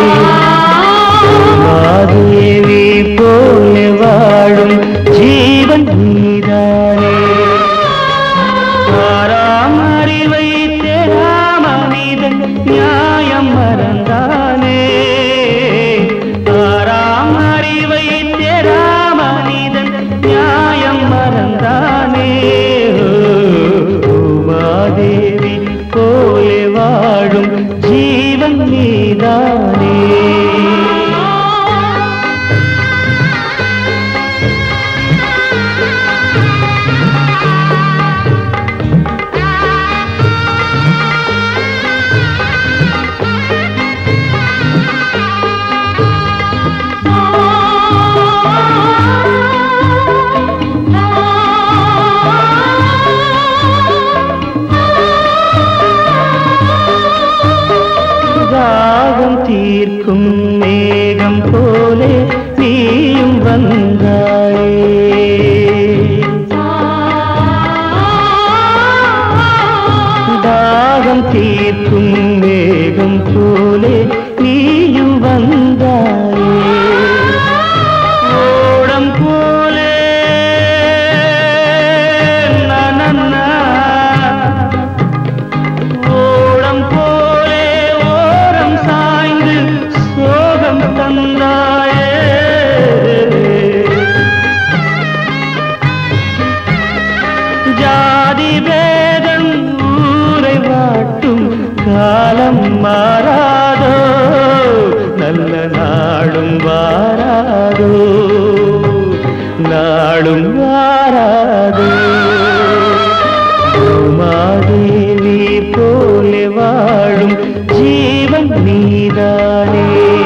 பூமாதேவி போலே வாழும் ஜீவன் நீதானே ஆறாம் அறிவை தேராம மனிதன் நியாயம் மறந்தானே ஆறாம் அறிவை தேராம மனிதன் நியாயம் மறந்தானே உமாதேவி போலே வாழும் ஜீவன் நீதானே தாகம் தீர்க்கும் மேகம் போலே நீயும் வந்தாயே தாகம் தீர்க்கும் மேகம் போலே நீயும் வந்தாயே ஓடம் போலே நனன்னா ஓடம் போலே ஓரம் சாய்ந்து சோகம் தந்தாயே ஜாதி வேதம் ஊரை வாட்டும் காலம் மாறாதோ நல்ல நாடும் வாராதோ நாடும் வாராதோ உமாதேவி போலே வாழும் ஜீவன் நீதானே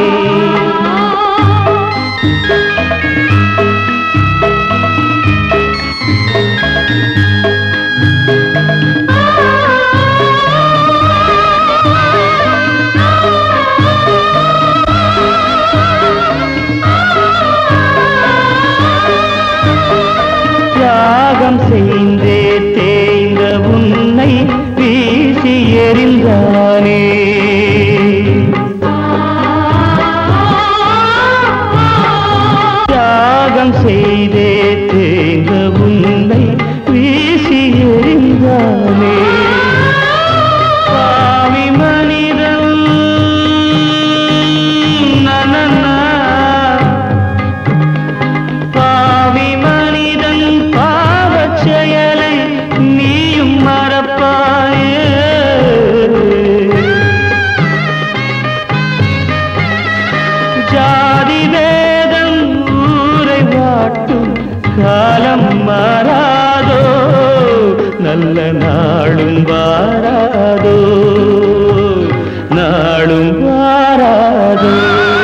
வாராதோ நாளும் வாராதோ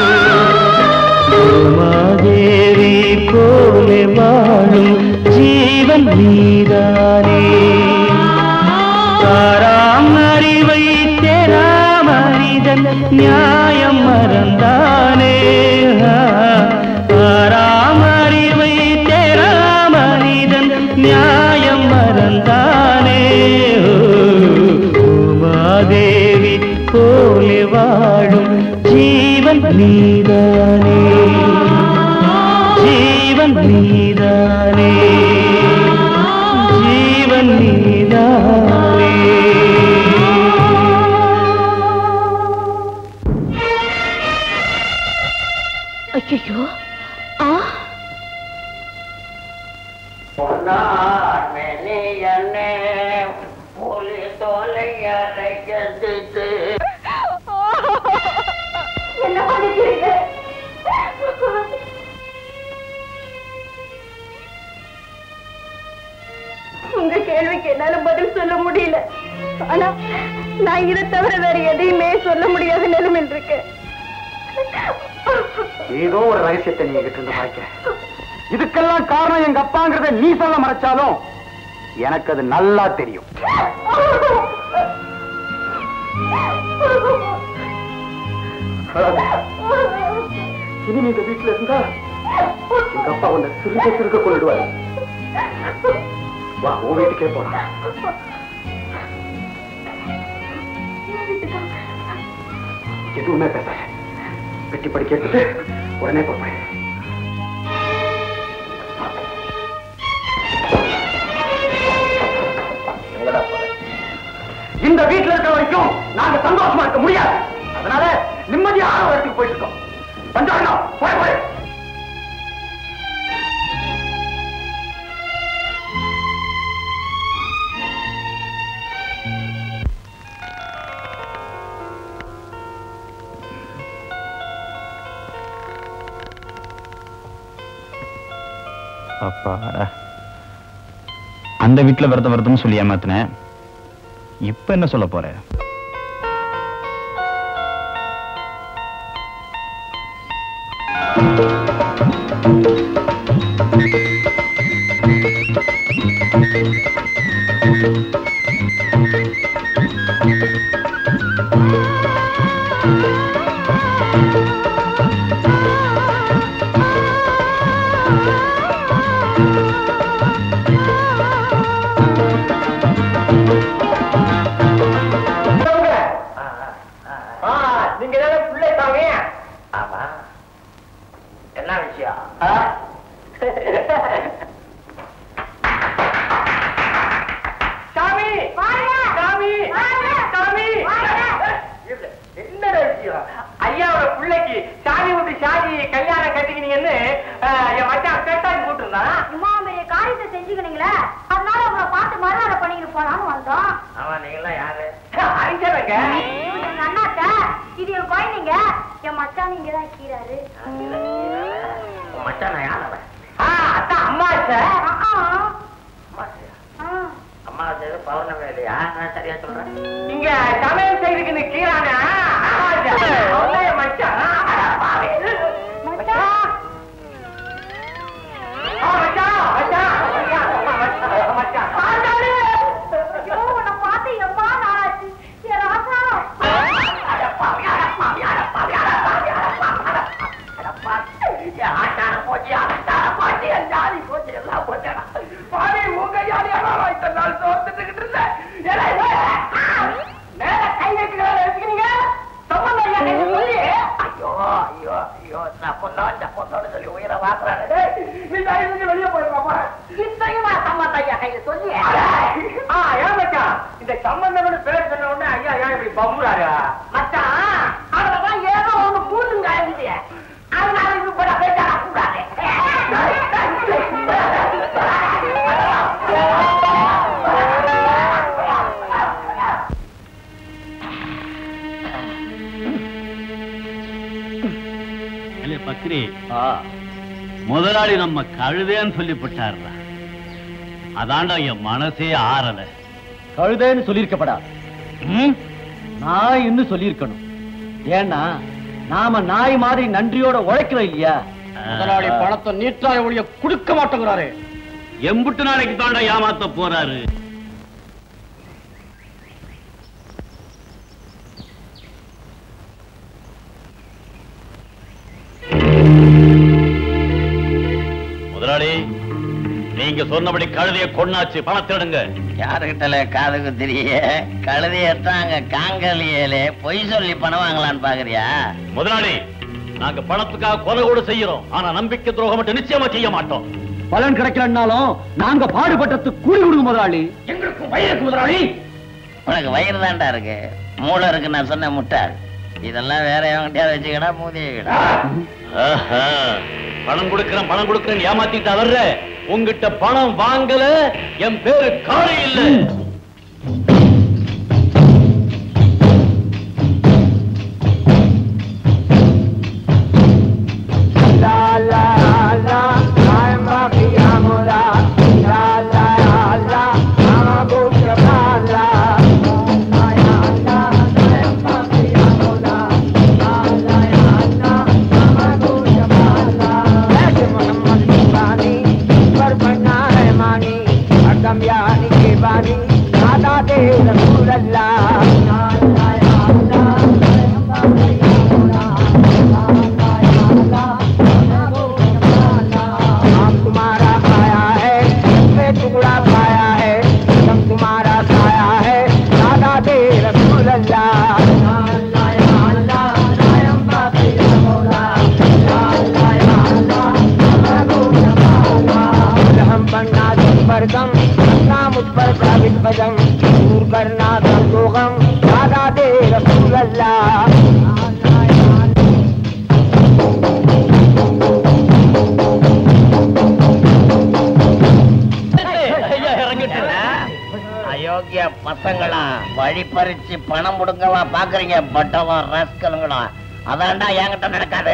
உமாதேவி போலே வாழும் ஜீவன் நீதானே ஆறாம் அறிவை தெராம் மனிதன் நியாயம் மறந்தானே ஆறாம் அறிவை தெராம் மனிதன் நியாயம் மறந்தானே உமாதேவி போலே வாழும் ஜீவன் நீதானே ஜீவன் நீதானே ஜீவன் நீதானே ஐயோ ஆ என்ன பண்ணிக்கிறீங்க உங்க கேள்விக்கு என்னால பதில் சொல்ல முடியல ஆனா நான் இதை தவிர வேற எதையுமே சொல்ல முடியாத நிலைமையில் இருக்கேன் ஏதோ ஒரு ரகசியத்தை நீ கிட்ட இருந்து மறைக்க இதுக்கெல்லாம் காரணம் எங்க அப்பாங்கிறத நீ சொல்ல மறைச்சாலும் எனக்கு அது நல்லா தெரியும் இனி நீ இந்த வீட்டுல இருந்தா எங்க அப்பா உன்னை சிறுக சிறுக கொண்டுடுவாரு வா உன் வீட்டுக்கே போலாம் எதுவுமே பேசாத பெட்டி படி கேட்டுட்டு உடனே போறேன் இந்த வீட்டுல இருக்க வரைக்கும் நாங்க சந்தோஷமா இருக்க முடியாது அதனால நிம்மதியான ஒரு இடத்துக்கு போயிட்டு இருக்கோம் பஞ்சாயகம் போய் போய் அப்பாடா அந்த வீட்டுல விரதம் விரதம்னு சொல்லி ஏமாத்தினேன் இப்ப என்ன சொல்ல போற நீங்க தானே பிள்ளை சாமி ஆமா என்ன விஷயம் சாமி சாமி சாமி என்ன விஷயம் ஐயாவோட பிள்ளைக்கு சாமி விட்டு சாதி கல்யாணம் கட்டிக்கினீங்கன்னு அஹ், என் மச்சான் கேட்டாங்க கூட்டிருந்தான் இம்மா பெரிய காரியத்தை செஞ்சுக்கினீங்களே அதனால உங்களை பார்த்து மறுநாள பண்ணிட்டு போலான்னு வந்தோம் ஆமா நீங்களாம் யாரு அறிஞரங்க இவங்க எங்க அண்ணாத்த இது என் குழந்தைங்க என் மச்சான் இங்க தான் கீறாரு உன் மச்சான் நான் யார் அவன் ஆ அதான் அம்மா சார் அம்மா செய்து பௌர்ணமி இல்லையா நான் சரியா சொல்றேன் இங்க சமையல் செய்திருக்குன்னு கீழான மச்சான் அட பாவி. மச்சான். ஆ, மச்சான், மச்சான், மச்சான், மச்சான், மச்சான். ஆண்டாளு. ஐயோ உன்னை பார்த்து எம்மா நாளாச்சு என் ராசா அட பாவி, அட பாவி, அட பாவி, அட பாவி, அட பாவி, அட பாவி, அட பாவி. என் ஆட்டான போச்சு, ஆட்டான போச்சு, என் ஜாதி போச்சு, எல்லாம் போச்சுடா. பாவி, உங்க ஜாதியாடா நான் இத்தனை நாள் சோர்ந்துட்டுக்கிட்டு இருந்தேன். ஏலே, ஏலே, ஆ, மேல கை வைக்கிறவரை வச்சுக்கிறீங்க? சம்பந்தம் இல்லையா கையை சொல்லி? ஐயோ, ஐயோ, ஐயோ, நான் பொண்ணோ, இந்த பொண்ணோன்னு சொல்லி உயிரை வாங்குறானே. டேய், நீ தயவு செஞ்சு வெளியே போயிடுமா, போடா. இத்தனையும் நான் சம்பந்தம் ஐயா கையில சொல்லி. ஆ, ஏன் மச்சான்? இந்த சம்பந்தம்னு பேர் சொன்ன உடனே ஐயா ஏன் இப்படி பம்புறாரு மச்சான் அவ்வளவுதான் ஏதோ ஒண்ணு பூந்துங்க இருந்துச்சு அதனால இது கூட பேசாட கூடாது இல்ல பக்ரி முதலாளி நம்ம கழுதேன்னு சொல்லிவிட்டாருடா அதாண்டா என் மனசே ஆறல கழுதைன்னு சொல்லியிருக்கப்படா நாய் இன்னும் சொல்லியிருக்கணும் ஏன்னா நாம நாய் மாதிரி நன்றியோட உழைக்கிறோம் இல்லையா முதலாளி பணத்தை நீட்டாய ஒழிய கொடுக்க மாட்டேங்கிறாரு எம்புட்டு நாளைக்கு தாண்டா ஏமாத்த போறாரு முதலாளி நீங்க சொன்னபடி கழுதைய கொண்டாச்சு பணத்தை எடுங்க யாருகிட்டல காதுக்கு தெரிய கழுதையத்தாங்க காங்கலியலே பொய் சொல்லி பணம் வாங்கலான்னு பாக்குறியா முதலாளி நாங்க பணத்துக்காக கொலை கூட செய்யறோம் ஆனா நம்பிக்கை துரோகம் மட்டும் நிச்சயமா செய்ய மாட்டோம் பலன் கிடைக்கலன்னாலும் நாங்க பாடுபட்டதுக்கு கூலி கொடுங்க முதலாளி எங்களுக்கும் வயிறுக்கு முதலாளி உனக்கு வயிறு தான்டா இருக்கு மூளை இருக்கு நான் சொன்ன முட்டாள் இதெல்லாம் வேற எவங்கிட்டயா வச்சுக்கடா மூதியடா ஆஹா. பணம் கொடுக்கிறேன் பணம் கொடுக்கிறேன் ஏமாத்திட்டு வர்ற உங்ககிட்ட பணம் வாங்கல என் பேரு காளி இல்ல तुम्हारा खाया है में टुकड़ा पाया है तुम तुम्हारा खाया है दादा दे रसूल हम बनना पर गम नाम उस पर साबित बदम दूर करना गम दो गम दादा दे रसूल अल्लाह அயோக்கிய பசங்களா வழி பறிச்சு பணம் முடுங்கவா பாக்குறீங்க பட்டவா ரஸ்கலுங்களா அதான்டா என்கிட்ட நடக்காது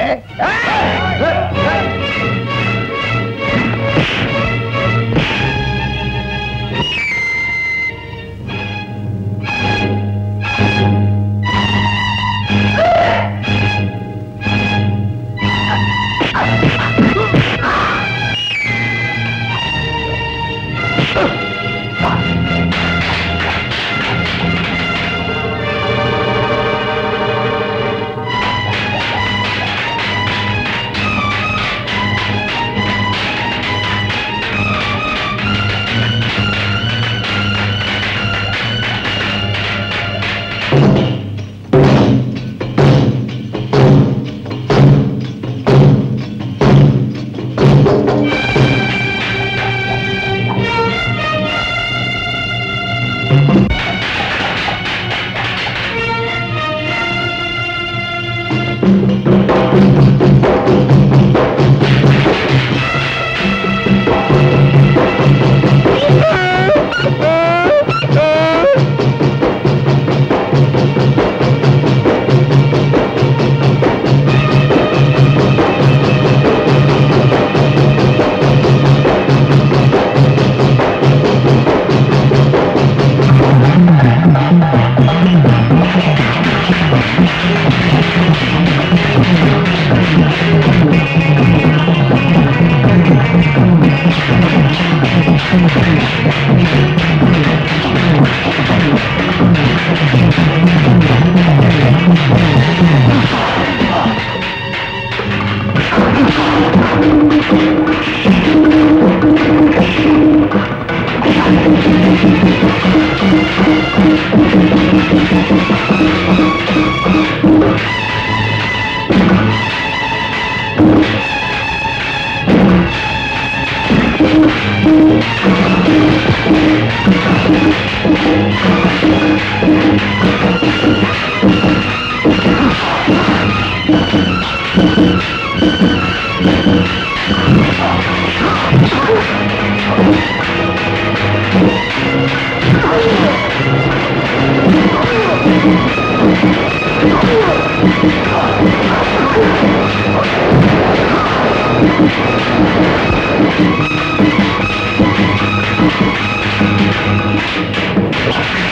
Thank you.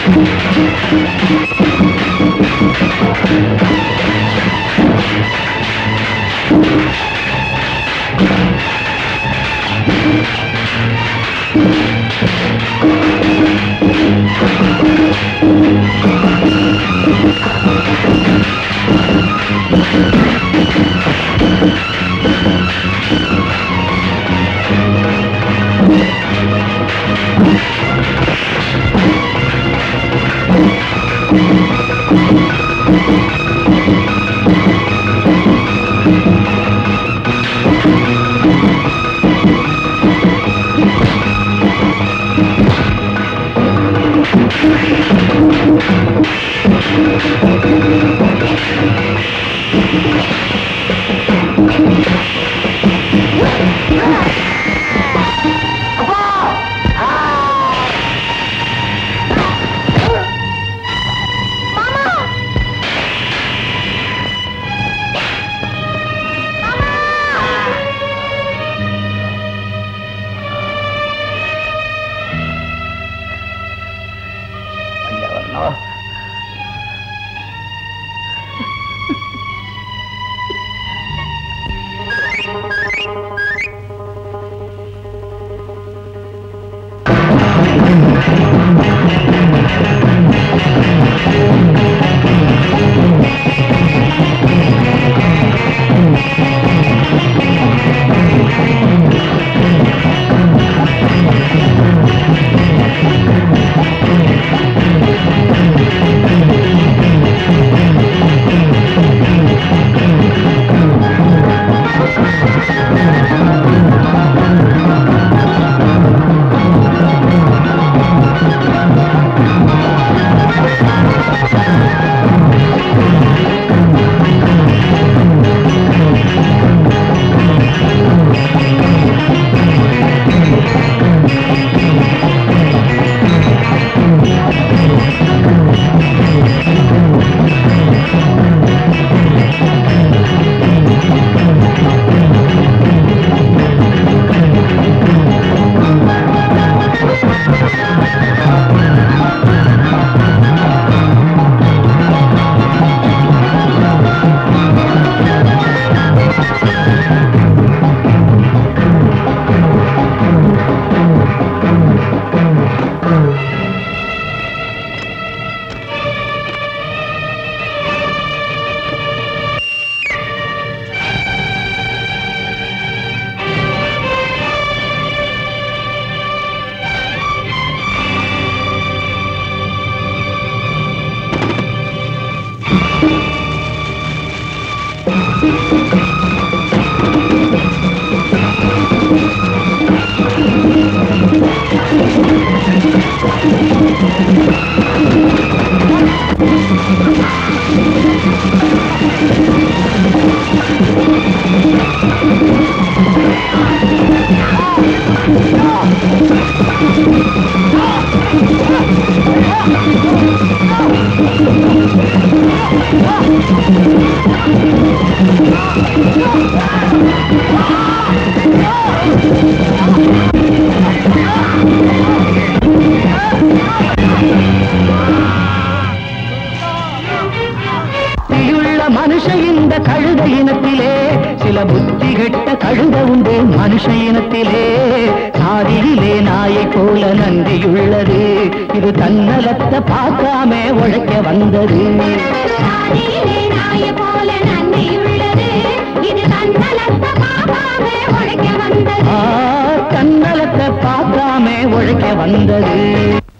இங்க வரணும் புத்தியுள்ள மனுஷ இந்த கழுத இனத்திலே சில புத்தி கெட்ட கழுத உண்டு மனுஷ இனத்திலே சாதியிலே நாயை போல நன்றியுள்ளது இது தன்னலத்தை பார்க்காம உழைக்க வந்தது சாதியிலே நாயை போல நன்றியுள்ளது. இது தன்னலத்தை பார்க்காம உழைக்க வந்தது. ஆ, தன்னலத்தை பார்க்காம உழைக்க வந்தது